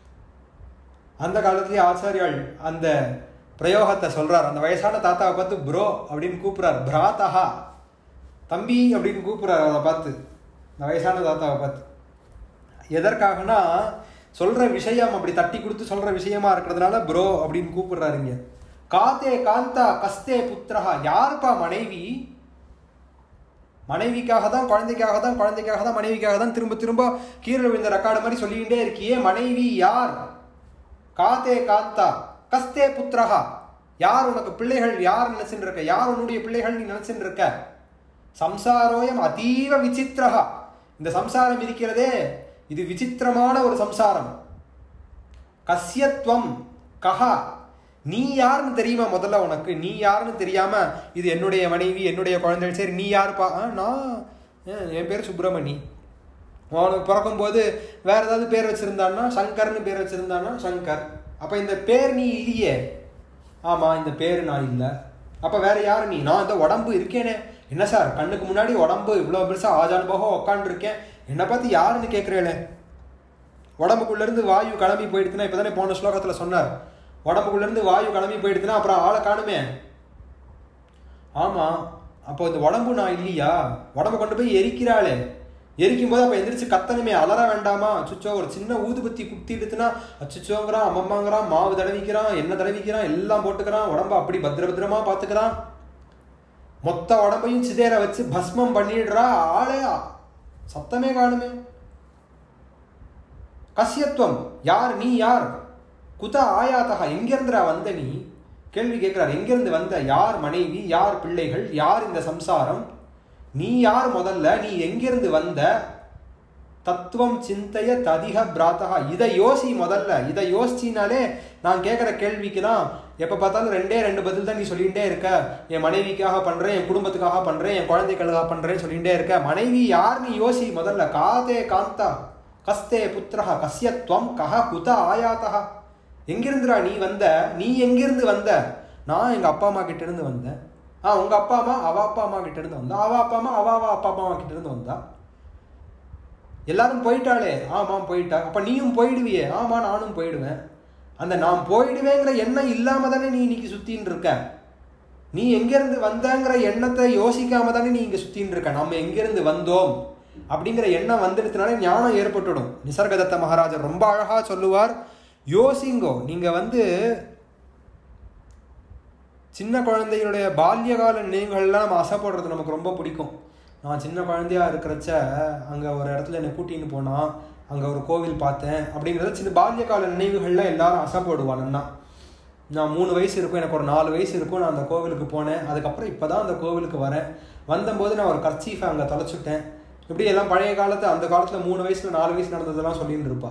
அந்த காலத்திலேயே ஆச்சாரியால் அந்த பிரயோகத்தை சொல்றார் அந்த வயசான தாத்தாவை பார்த்து ப்ரோ அப்படின்னு கூப்பிடுறார் பிராத்தஹா தம்பி அப்படின்னு கூப்பிடுறார் அதை பார்த்து இந்த வயசான தாத்தாவை பார்த்து எதற்காகனா சொல்ற விஷயம் அப்படி தட்டி கொடுத்து சொல்ற விஷயமா இருக்கிறதுனால ப்ரோ அப்படின்னு கூப்பிடுறாரு இங்க காத்தே காந்தா கஸ்தே புத்திரஹா யாருப்பா மனைவி மனைவிக்காக தான் குழந்தைக்காக தான் குழந்தைக்காக தான் மனைவிக்காக தான் திரும்ப திரும்ப கீழே விழுந்த ரெக்கார்டு மாதிரி சொல்லிக்கிட்டே இருக்கியே மனைவி யார் காத்தே காத்தா கஸ்தே புத்திரஹா யார் உனக்கு பிள்ளைகள் யார் நினைச்சுட்டு இருக்க யார் உன்னுடைய பிள்ளைகள் நீ நினைச்சுட்டு இருக்க சம்சாரோயம் அதீவ விசித்திரஹா இந்த சம்சாரம் இருக்கிறதே இது விசித்திரமான ஒரு சம்சாரம் கஸ்யத்வம் கஹா நீ யாருன்னு தெரியுமா முதல்ல உனக்கு நீ யாருன்னு தெரியாம இது என்னுடைய மனைவி என்னுடைய குழந்தைகள் சரி நீ யாருப்பா ஆ, நான் ஆ, என் பேர் சுப்பிரமணி அவனுக்கு பிறக்கும்போது வேற ஏதாவது பேர் வச்சிருந்தான்னா சங்கர்னு பேர் வச்சிருந்தான்னா சங்கர் அப்ப இந்த பேர் நீ இல்லையே ஆமா இந்த பேர் நான் இல்லை அப்ப வேற யாரு நீ நான் இந்த உடம்பு இருக்கேனே என்ன சார் கண்ணுக்கு முன்னாடி உடம்பு இவ்வளவு பெருசா ஆஜானுபவம் உட்காந்துருக்கேன் என்னை பார்த்து யாருன்னு கேட்குறேளே உடம்புக்குள்ள இருந்து வாயு கிளம்பி போயிடுச்சுன்னா இப்பதானே போன ஸ்லோகத்துல சொன்னார் உடம்புக்குள்ள இருந்து வாயு கிளம்பி போயிடுச்சுன்னா அப்புறம் ஆளை காணுமே ஆமா அப்போ இந்த உடம்பு நான் இல்லையா உடம்பு கொண்டு போய் எரிக்கிறாளே எரிக்கும் போது அப்ப எந்திரிச்சு கத்தணுமே அலற வேண்டாமா அச்சுச்சோ ஒரு சின்ன ஊதுபத்தி குத்திடுத்துனா அச்சுச்சோங்கிறான் அம்மம்மாங்கிறான் மாவு தடவிக்கிறான் எண்ணெய் தடவிக்கிறான் எல்லாம் போட்டுக்கிறான் உடம்ப அப்படி பத்திர பத்திரமா பாத்துக்கிறான் மொத்த உடம்பையும் சிதேற வச்சு பஸ்மம் பண்ணிடுறா ஆளே சத்தமே காணுமே கசியத்துவம் யார் நீ யார் குத ஆயாத்தகா எங்கிருந்துடா வந்த நீ கேள்வி கேட்கிறார் எங்கிருந்து வந்த யார் மனைவி யார் பிள்ளைகள் யார் இந்த சம்சாரம் நீ யார் முதல்ல நீ எங்கிருந்து வந்த தத்துவம் சிந்தைய ததிக பிராத்தகா இதை யோசி முதல்ல இதை யோசிச்சினாலே நான் கேட்குற கேள்விக்கு தான் எப்போ பார்த்தாலும் ரெண்டே ரெண்டு பதில் தான் நீ சொல்லிகிட்டே இருக்க என் மனைவிக்காக பண்ணுறேன் என் குடும்பத்துக்காக பண்ணுறேன் என் குழந்தைகளுக்காக பண்ணுறேன்னு சொல்லிகிட்டே இருக்க மனைவி யார் நீ யோசி முதல்ல காதே காந்தா கஸ்தே புத்திரஹ கஸ்யத்வம் கஹ குத ஆயாத்தா எங்கிருந்துடா நீ வந்த நீ எங்கிருந்து வந்த நான் எங்கள் அப்பா அம்மா கிட்ட இருந்து வந்தேன் ஆ உங்கள் அப்பா அம்மா அவ அப்பா அம்மா கிட்ட இருந்து வந்தா அவ அப்பா அம்மா அவ அவ அப்பா அம்மா கிட்ட இருந்து வந்தா எல்லாரும் போயிட்டாளே ஆமாம் போயிட்டா அப்ப நீயும் போயிடுவியே ஆமா நானும் போயிடுவேன் அந்த நான் போயிடுவேங்கிற எண்ணம் இல்லாம தானே நீ இன்னைக்கு சுத்தின்னு இருக்க நீ எங்கிருந்து வந்தங்கிற எண்ணத்தை யோசிக்காம தானே நீ இங்க சுத்தின்னு இருக்க நம்ம எங்கிருந்து வந்தோம் அப்படிங்கிற எண்ணம் வந்துடுறதுனால ஞானம் ஏற்பட்டுடும் நிசர்கதத்த மகாராஜர் ரொம்ப அழகா சொல்லுவார் யோசிங்கோ நீங்க வந்து சின்ன குழந்தைகளுடைய பால்யகால நினைவுகள்லாம் நம்ம அசைப்படுறது நமக்கு ரொம்ப பிடிக்கும் நான் சின்ன குழந்தையா இருக்கிறச்ச அங்கே ஒரு இடத்துல என்னை கூட்டின்னு போனான் அங்கே ஒரு கோவில் பார்த்தேன் அப்படிங்கிறத சின்ன பால்யகால நினைவுகள்லாம் எல்லாரும் அசைப்படுவானுன்னா நான் மூணு வயசு இருக்கும் எனக்கு ஒரு நாலு வயசு இருக்கும் நான் அந்த கோவிலுக்கு போனேன் அதுக்கப்புறம் இப்போ தான் அந்த கோவிலுக்கு வரேன் வந்தபோது நான் ஒரு கர்ச்சீஃபை அங்கே தொலைச்சுட்டேன் இப்படி எல்லாம் பழைய காலத்து அந்த காலத்தில் மூணு வயசுல நாலு வயசு நடந்ததெல்லாம் சொல்லின்னு இருப்பா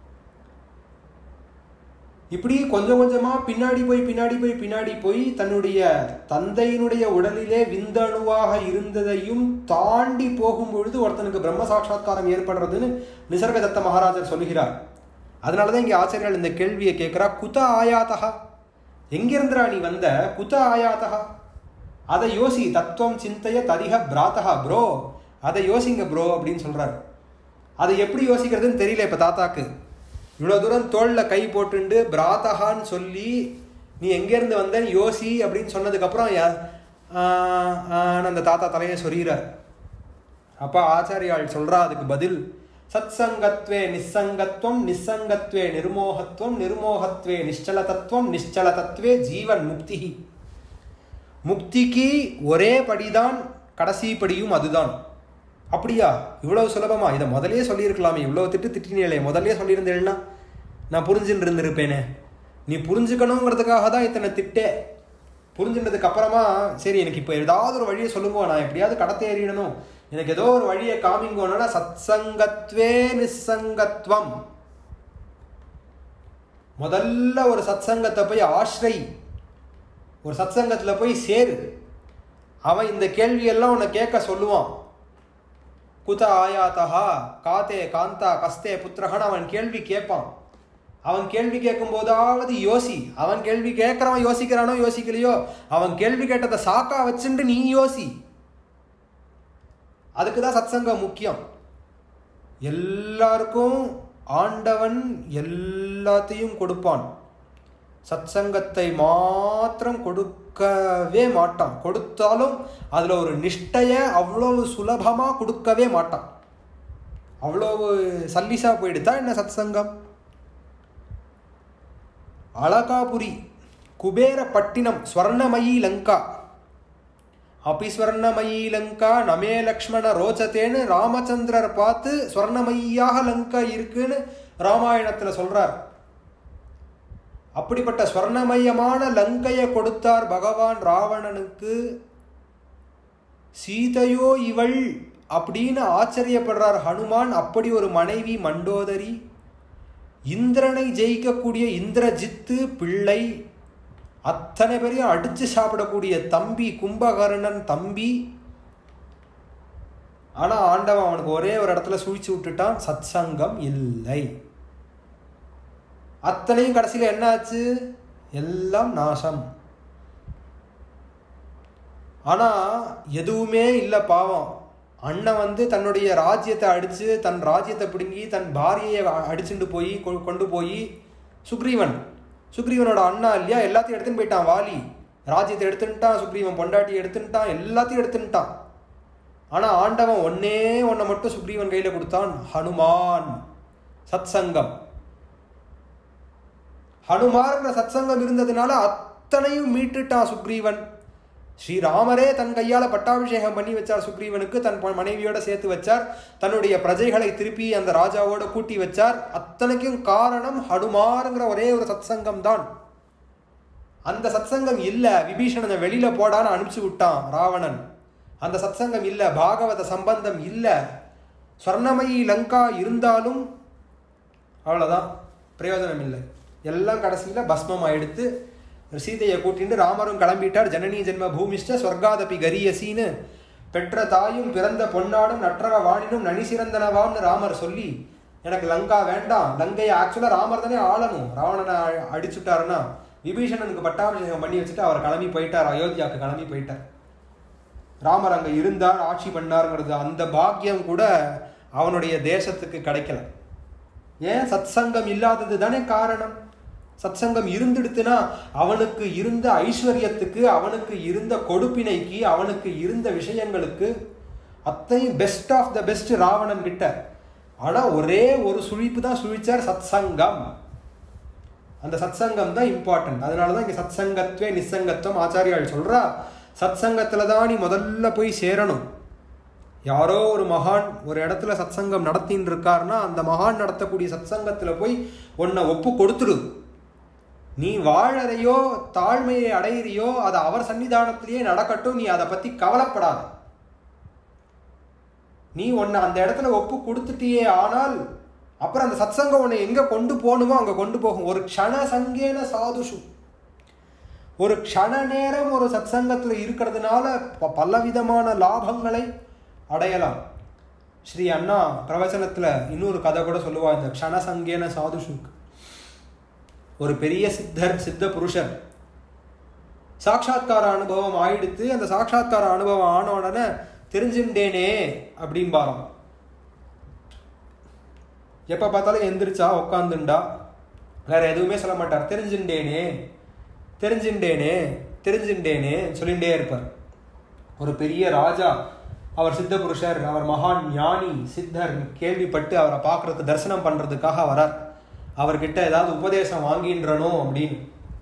இப்படி கொஞ்சம் கொஞ்சமா பின்னாடி போய் பின்னாடி போய் பின்னாடி போய் தன்னுடைய தந்தையினுடைய உடலிலே விந்தணுவாக இருந்ததையும் தாண்டி போகும் பொழுது ஒருத்தனுக்கு பிரம்ம சாட்சா்காரம் ஏற்படுறதுன்னு நிசர்கதத்த மகாராஜர் சொல்லுகிறார் அதனால தான் இங்கே ஆச்சாரியால் இந்த கேள்வியை கேட்குறா குத ஆயாத்தகா எங்கிருந்துடா நீ வந்த குத ஆயாத்தகா அதை யோசி தத்துவம் சிந்தைய ததிக பிராத்தகா ப்ரோ அதை யோசிங்க ப்ரோ அப்படின்னு சொல்கிறாரு அதை எப்படி யோசிக்கிறதுன்னு தெரியல இப்போ தாத்தாக்கு இவ்வளோ தூரம் தோளில் கை போட்டுண்டு பிராத்தகான்னு சொல்லி நீ எங்கேருந்து வந்தேன்னு யோசி அப்படின்னு சொன்னதுக்கப்புறம் யா- ஆஹ் ஆஹ்னு அந்த தாத்தா தலையை சொரிகிறார் அப்பா ஆச்சாரியாள் சொல்றா அதுக்கு பதில் சத்சங்கத்வே நிஸ்ஸங்கத்வம் நிஸ்ஸங்கத்வே நிர்மோகத்வம் நிர்மோகத்வே நிಶ್ಚலதத்துவம் நிಶ್ಚலதத்துவே ஜீவன் முக்தி முக்திக்கு ஒரே படிதான் கடைசி படியும் அதுதான் அப்படியா இவ்வளவு சுலபமா இதை முதல்லயே சொல்லியிருக்கலாமே இவ்வளவு திட்டு திட்டினீங்களே முதல்லயே சொல்லியிருந்தேன்னா நான் புரிஞ்சுட்டு இருந்திருப்பேனே நீ புரிஞ்சுக்கணுங்கிறதுக்காக தான் இத்தனை திட்டே புரிஞ்சுனதுக்கு அப்புறமா சரி எனக்கு இப்போ ஏதாவது ஒரு வழியை சொல்லுங்க நான் எப்படியாவது கடத்தை ஏறிடணும் எனக்கு ஏதோ ஒரு வழியை காமிங்கோன்னா சத்சங்கத்வே நிஸ்ஸங்கத்வம் முதல்ல ஒரு சத்சங்கத்தை போய் ஆශ්ரை ஒரு சத்சங்கத்தில் போய் சேரு அவன் இந்த கேள்வியெல்லாம் உன்னை கேட்க சொல்லுவான் குத ஆயாத்தகா காத்தே காந்தா கஸ்தே புத்திரகன்னு அவன் கேள்வி கேட்பான் அவன் கேள்வி கேட்கும் போதாவது யோசி அவன் கேள்வி கேட்கறவன் யோசிக்கிறானோ யோசிக்கலையோ அவன் கேள்வி கேட்டதை சாக்கா வச்சுட்டு நீ யோசி அதுக்கு தான் சத்சங்கம் முக்கியம் எல்லாருக்கும் ஆண்டவன் எல்லாத்தையும் கொடுப்பான் சத்சங்கத்தை மாத்திரம் கொடுக்கவே மாட்டான் கொடுத்தாலும் அதில் ஒரு நிஷ்டைய அவ்வளவு சுலபமாக கொடுக்கவே மாட்டான் அவ்வளவு சல்லிசா போயிடுதா என்ன சத்சங்கம் அழகாபுரி குபேரப்பட்டினம் ஸ்வர்ணமயி லங்கா அபி ஸ்வர்ணமயி லங்கா நமே லக்ஷ்மண ரோச்சத்தேன்னு ராமச்சந்திரர் பார்த்து ஸ்வர்ணமயியாக லங்கா இருக்குன்னு ராமாயணத்தில் சொல்றார் அப்படிப்பட்ட ஸ்வர்ணமயமான லங்கையை கொடுத்தார் பகவான் ராவணனுக்கு சீதையோ இவள் அப்படின்னு ஆச்சரியப்படுறார் ஹனுமான் அப்படி ஒரு மனைவி மண்டோதரி இந்திரனை ஜெயிக்கக்கூடிய இந்திரஜித்து பிள்ளை அத்தனை பேரையும் அடிச்சு சாப்பிடக்கூடிய தம்பி கும்பகர்ணன் தம்பி ஆனா ஆண்டவன் அவனுக்கு ஒரே ஒரு இடத்துல சுழிச்சு விட்டுட்டான் சத்சங்கம் இல்லை அத்தனையும் கடைசியில் என்ன ஆச்சு எல்லாம் நாசம் ஆனா எதுவுமே இல்லை பாவம் அண்ணன் வந்து தன்னுடைய ராஜ்யத்தை அடித்து தன் ராஜ்யத்தை பிடுங்கி தன் பாரியையை அடிச்சுட்டு போய் கொ- கொண்டு போய் சுக்ரீவன் சுக்ரீவனோட அண்ணா இல்லையா எல்லாத்தையும் எடுத்துன்னு போயிட்டான் வாலி ராஜ்யத்தை எடுத்துட்டான் சுக்ரீவன் பொண்டாட்டி எடுத்துட்டான் எல்லாத்தையும் எடுத்துட்டான் ஆனா ஆண்டவன் ஒன்னே ஒன்றை மட்டும் சுக்ரீவன் கையில கொடுத்தான் ஹனுமான் சத்சங்கம் ஹனுமார்ங்கிற சத்சங்கம் இருந்ததுனால அத்தனையும் மீட்டுட்டான் சுக்ரீவன் ஸ்ரீராமரே தன் கையால பட்டாபிஷேகம் பண்ணி வச்சார் சுக்ரீவனுக்கு தன் ப- மனைவியோட சேர்த்து வச்சார் தன்னுடைய பிரஜைகளை திருப்பி அந்த ராஜாவோட கூட்டி வச்சார் அத்தனைக்கும் காரணம் ஹனுமாருங்கிற ஒரே ஒரு சத்சங்கம் தான் அந்த சத்சங்கம் இல்ல விபீஷணனை வெளியில போடான்னு அனுப்பிச்சு விட்டான் ராவணன் அந்த சத்சங்கம் இல்ல பாகவத சம்பந்தம் இல்ல ஸ்வர்ணமயி லங்கா இருந்தாலும் அவ்வளோதான் பிரயோஜனம் இல்லை எல்லாம் கடைசியில் பஸ்மம் ஆயிடுத்து சீதையை கூட்டிட்டு ராமரும் கிளம்பிட்டார் ஜனனி ஜென்ம பூமிஷ்ட ஸ்வர்காதபி கரியசின்னு பெற்ற தாயும் பிறந்த பொன்னாடும் நற்றவ வாணினும் நனி சிறந்தனவாம்னு ராமர் சொல்லி எனக்கு லங்கா வேண்டாம் லங்கையை ஆக்சுவலாக ராமர் தானே ஆளணும் ராவணனை அ- அடிச்சுட்டாருன்னா விபீஷணனுக்கு பட்டாபிஷேகம் பண்ணி வச்சுட்டு அவர் கிளம்பி போயிட்டார் அயோத்தியாவுக்கு கிளம்பி போயிட்டார் ராமர் அங்கே இருந்தார் ஆட்சி பண்ணாருங்கிறது அந்த பாக்கியம் கூட அவனுடைய தேசத்துக்கு கிடைக்கல ஏன் சத்சங்கம் இல்லாதது தானே காரணம் சத்சங்கம் இருந்துடுத்துனா அவனுக்கு இருந்த ஐஸ்வர்யத்துக்கு அவனுக்கு இருந்த கொடுப்பினைக்கு அவனுக்கு இருந்த விஷயங்களுக்கு அத்தையும் best of the best Ravanan கிட்ட ஆனா ஒரே ஒரு சுழிப்பு தான் சுழிச்சார் சத்சங்கம் அந்த சத்சங்கம் தான் இம்பார்ட்டன்ட் அதனால தான் இங்கே சத்சங்கத்வே நிசங்கத்துவம் ஆச்சாரியால் சொல்றா சத்சங்கத்துல தான் நீ முதல்ல போய் சேரணும் யாரோ ஒரு மகான் ஒரு இடத்துல சத்சங்கம் நடத்தின்னு இருக்காருன்னா அந்த மகான் நடத்தக்கூடிய சத்சங்கத்துல போய் உன்னை ஒப்பு கொடுத்துடு நீ வாழறையோ தாழ்மையை அடையிறியோ அது அவர் சன்னிதானத்திலேயே நடக்கட்டும் நீ அதை பத்தி கவலைப்படாத நீ உன்னை அந்த இடத்துல ஒப்பு கொடுத்துட்டியே ஆனால் அப்புறம் அந்த சத்சங்கம் உன்னை எங்க கொண்டு போகணுமோ அங்க கொண்டு போகும் ஒரு க்ஷண சங்கேன சாதுஷு ஒரு க்ஷண நேரம் ஒரு சத்சங்கத்தில் இருக்கிறதுனால ப- பலவிதமான லாபங்களை அடையலாம் ஸ்ரீ அண்ணா பிரவச்சனத்துல இன்னொரு கதை கூட சொல்லுவா இந்த க்ஷணசங்கேன சாதுஷுக் ஒரு பெரிய சித்தர் சித்த புருஷர் சாட்சாத்கார அனுபவம் ஆயிடுத்து அந்த சாட்சாத்கார அனுபவம் ஆன உடனே தெரிஞ்சுட்டேனே அப்படிம்பாராம் எப்ப பார்த்தாலும் எந்திரிச்சா உட்காந்துண்டா வேற எதுவுமே சொல்ல மாட்டார் தெரிஞ்சுட்டேனே தெரிஞ்சுட்டேனே தெரிஞ்சுட்டேனே சொல்லிகிட்டே இருப்பார் ஒரு பெரிய ராஜா அவர் சித்த புருஷர் அவர் மகான் ஞானி சித்தர் கேள்விப்பட்டு அவரை பார்க்கறதுக்கு தரிசனம் பண்றதுக்காக வரார் அவர்கிட்ட ஏதாவது உபதேசம் வாங்கின்றனும் அப்படின்னு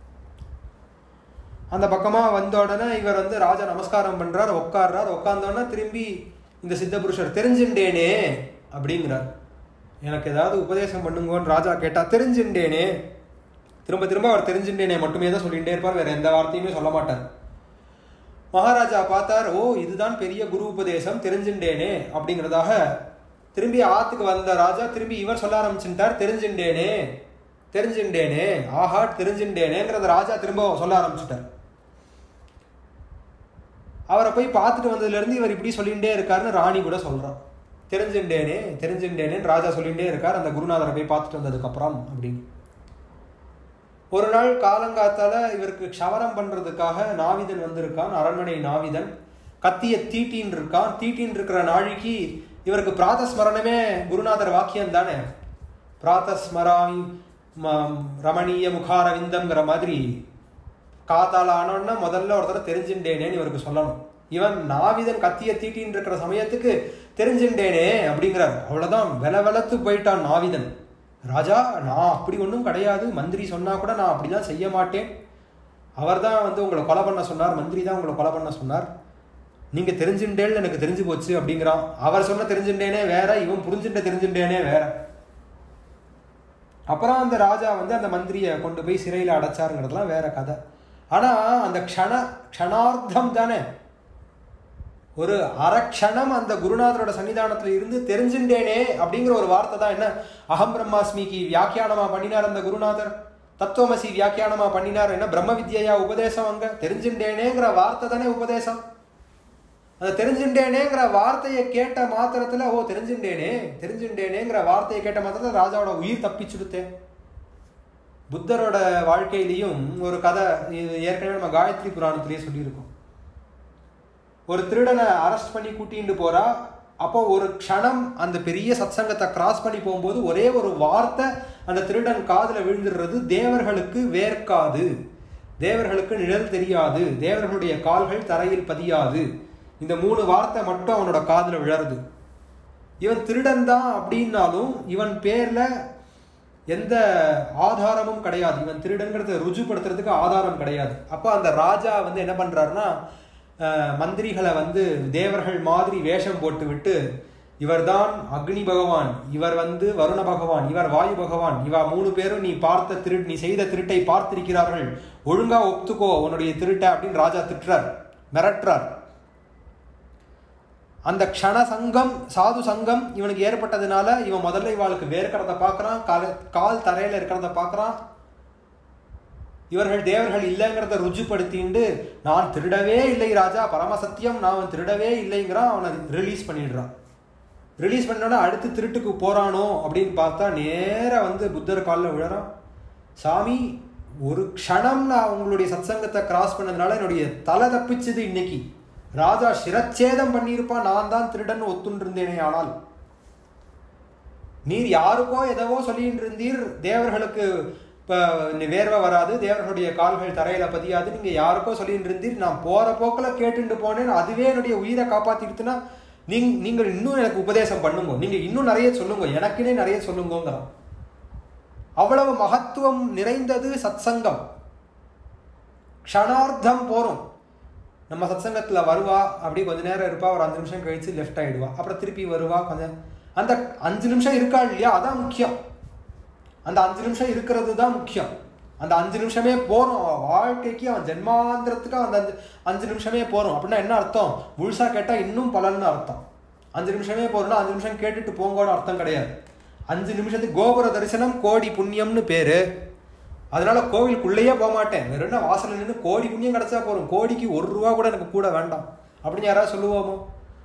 அந்த பக்கமா வந்த உடனே இவர் வந்து ராஜா நமஸ்காரம் பண்றார் உட்கார்றார் உட்கார்ந்த உடனே திரும்பி இந்த சித்த புருஷர் தெரிஞ்சுட்டேனே அப்படிங்கிறார் எனக்கு ஏதாவது உபதேசம் பண்ணுங்கன்னு ராஜா கேட்டா தெரிஞ்சுட்டேனே திரும்ப திரும்ப அவர் தெரிஞ்சுட்டேனே மட்டுமே தான் சொல்லிகிட்டே இருப்பார் வேற எந்த வார்த்தையுமே சொல்ல மாட்டார் மகாராஜா பார்த்தார் ஓ இதுதான் பெரிய குரு உபதேசம் தெரிஞ்சுட்டேனே அப்படிங்கிறதாக திரும்பி ஆத்துக்கு வந்த ராஜா திரும்பி இவர் சொல்ல ஆரம்பிச்சுட்டார் தெரிஞ்சுட்டேனே தெரிஞ்சுட்டேனே ஆஹா தெரிஞ்சுட்டேனேங்கிறத ராஜா திரும்ப சொல்ல ஆரம்பிச்சுட்டார் அவரை போய் பார்த்துட்டு வந்ததுல இருந்து இவர் இப்படி சொல்லிகிட்டே இருக்காருன்னு ராணி கூட சொல்றான் தெரிஞ்சுட்டேனே தெரிஞ்சுட்டேனேன்னு ராஜா சொல்லிகிட்டே இருக்கார் அந்த குருநாதரை போய் பார்த்துட்டு வந்ததுக்கு அப்புறம் அப்படின்னு ஒரு நாள் காலங்காத்தால இவருக்கு க்ஷவரம் பண்றதுக்காக நாவிதன் வந்திருக்கான் அரண்மனை நாவிதன் கத்திய தீட்டின்னு இருக்கான் தீட்டின்னு இருக்கிற நாழிக்கு இவருக்கு பிராத்தஸ்மரணமே குருநாதர் வாக்கியம் தானே பிராத்தஸ்மராமி ரமணீய முகாரவிந்தம்ங்கிற மாதிரி காத்தால ஆனோன்னா முதல்ல ஒருத்தர் தெரிஞ்சுட்டேனேன்னு இவருக்கு சொல்லணும் இவன் நாவிதன் கத்திய தீட்டின்னு இருக்கிற சமயத்துக்கு தெரிஞ்சுட்டேனே அப்படிங்கிறார் அவ்வளவுதான் வெல வெலத்து போயிட்டான் நாவிதன் ராஜா நான் அப்படி ஒன்றும் கிடையாது மந்திரி சொன்னா கூட நான் அப்படிதான் செய்ய மாட்டேன் அவர் தான் வந்து உங்களை கொலை பண்ண சொன்னார் மந்திரி தான் உங்களை கொலை பண்ண சொன்னார் நீங்க தெரிஞ்சுட்டேன்னு எனக்கு தெரிஞ்சு போச்சு அப்படிங்கிறான் அவர் சொன்ன தெரிஞ்சுட்டேனே வேற இவன் புரிஞ்சுட்ட தெரிஞ்சுட்டேனே வேற அப்புறம் அந்த ராஜா வந்து அந்த மந்திரியை கொண்டு போய் சிறையில் அடைச்சாருங்கிறதுலாம் வேற கதை ஆனா அந்த க்ஷண க்ஷணார்த்தம் தானே ஒரு அரக்ஷணம் அந்த குருநாதரோட சன்னிதானத்துல இருந்து தெரிஞ்சுட்டேனே அப்படிங்கிற ஒரு வார்த்தை தான் என்ன அகம் பிரம்மாஸ்மிக்கு வியாக்கியானமா பண்ணினார் அந்த குருநாதர் தத்துவமசி வியாக்கியானமா பண்ணினார் என்ன பிரம்ம வித்யா உபதேசம் அங்க தெரிஞ்சுட்டேனேங்கிற வார்த்தை தானே உபதேசம் அந்த தெரிஞ்சுட்டேனேங்கிற வார்த்தையை கேட்ட மாத்திரத்துல ஓ தெரிஞ்சுட்டேனே தெரிஞ்சுட்டேனேங்கிற வார்த்தையை கேட்ட மாத்திரத்துல ராஜாவோட உயிர் தப்பிச்சுடுத்தேன் புத்தரோட வாழ்க்கையிலையும் ஒரு கதை இது ஏற்கனவே நம்ம காயத்ரி புராணத்திலேயே சொல்லியிருக்கோம் ஒரு திருடனை அரெஸ்ட் பண்ணி கூட்டிட்டு போறா அப்போ ஒரு க்ஷணம் அந்த பெரிய சத்சங்கத்தை கிராஸ் பண்ணி போகும்போது ஒரே ஒரு வார்த்தை அந்த திருடன் காதுல விழுந்துடுறது தேவர்களுக்கு வேர்க்காது தேவர்களுக்கு நிழல் தெரியாது தேவர்களுடைய கால்கள் தரையில் பதியாது இந்த மூணு வார்த்தை மட்டும் அவனோட காதுல விழருது இவன் திருடன் தான் அப்படின்னாலும் இவன் பேர்ல எந்த ஆதாரமும் கிடையாது இவன் திருடங்கிறத ருஜுப்படுத்துறதுக்கு ஆதாரம் கிடையாது அப்போ அந்த ராஜா வந்து என்ன பண்றாருன்னா மந்திரிகளை வந்து தேவர்கள் மாதிரி வேஷம் போட்டு விட்டு இவர்தான் அக்னி பகவான் இவர் வந்து வருண பகவான் இவர் வாயு பகவான் இவ மூணு பேரும் நீ பார்த்த திரு நீ செய்த திருட்டை பார்த்திருக்கிறார்கள் ஒழுங்கா ஒத்துக்கோ உன்னுடைய திருட்டை அப்படின்னு ராஜா திட்டுறார் மிரட்டுறார் அந்த க்ஷண சங்கம் சாது சங்கம் இவனுக்கு ஏற்பட்டதுனால இவன் முதல்ல இவாளுக்கு வேர்க்கிறத பார்க்கறான் கால் கால் தரையில இருக்கிறத பார்க்கறான் இவர்கள் தேவர்கள் இல்லைங்கிறத ருஜுப்படுத்திண்டு நான் திருடவே இல்லை ராஜா பரமசத்தியம் நான் திருடவே இல்லைங்கிறான் அவனை ரிலீஸ் பண்ணிடுறான் ரிலீஸ் பண்ணோட அடுத்து திருட்டுக்கு போறானோ அப்படின்னு பார்த்தா நேர வந்து புத்தர் காலில் விழறான் சாமி ஒரு க்ஷணம் நான் உங்களுடைய சத்சங்கத்தை கிராஸ் பண்ணதுனால என்னுடைய தலை தப்பிச்சது இன்னைக்கு ராஜா சிரச்சேதம் பண்ணியிருப்பான் நான் தான் திருடன் ஒத்துண்டிருந்தேனே ஆனால் நீர் யாருக்கோ எதவோ சொல்லிட்டு இருந்தீர் தேவர்களுக்கு இப்போ வேர்வை வராது தேவர்களுடைய கால்கள் தரையில பதியாது நீங்க யாருக்கோ சொல்லிட்டு இருந்தீர் நான் போற போக்கில் கேட்டுட்டு போனேன் அதுவே என்னுடைய உயிரை காப்பாத்திடுத்துனா நீங்க நீங்கள் இன்னும் எனக்கு உபதேசம் பண்ணுங்க நீங்க இன்னும் நிறைய சொல்லுங்க எனக்குனே நிறைய சொல்லுங்கிறான் அவ்வளவு மகத்துவம் நிறைந்தது சத்சங்கம் க்ஷணார்த்தம் போறோம் நம்ம சத்சங்கத்துல வருவா அப்படி கொஞ்ச நேரம் இருப்பா ஒரு அஞ்சு நிமிஷம் கழிச்சு லெஃப்ட் ஆயிடுவா அப்புறம் திருப்பி வருவா கொஞ்சம் அந்த அஞ்சு நிமிஷம் இருக்கா இல்லையா அதான் முக்கியம் அந்த அஞ்சு நிமிஷம் இருக்கிறது தான் முக்கியம் அந்த அஞ்சு நிமிஷமே போறோம் அவன் வாழ்க்கைக்கு அவன் ஜென்மாந்திரத்துக்கு அந்த அஞ்சு அஞ்சு நிமிஷமே போறோம் அப்படின்னா என்ன அர்த்தம் முழுசா கேட்டா இன்னும் பலன்னு அர்த்தம் அஞ்சு நிமிஷமே போறோம்னா அஞ்சு நிமிஷம் கேட்டுட்டு போங்கன்னு அர்த்தம் கிடையாது அஞ்சு நிமிஷத்துக்கு கோபுர தரிசனம் கோடி புண்ணியம்னு பேரு அதனால கோவிலுக்குள்ளேயே போக மாட்டேன் வெறும் வாசலில் நின்று கோடி புண்ணியம் கிடைச்சா போறோம் கோடிக்கு ஒரு ரூபா கூட எனக்கு கூட வேண்டாம் அப்படின்னு யாராவது சொல்லுவோமோ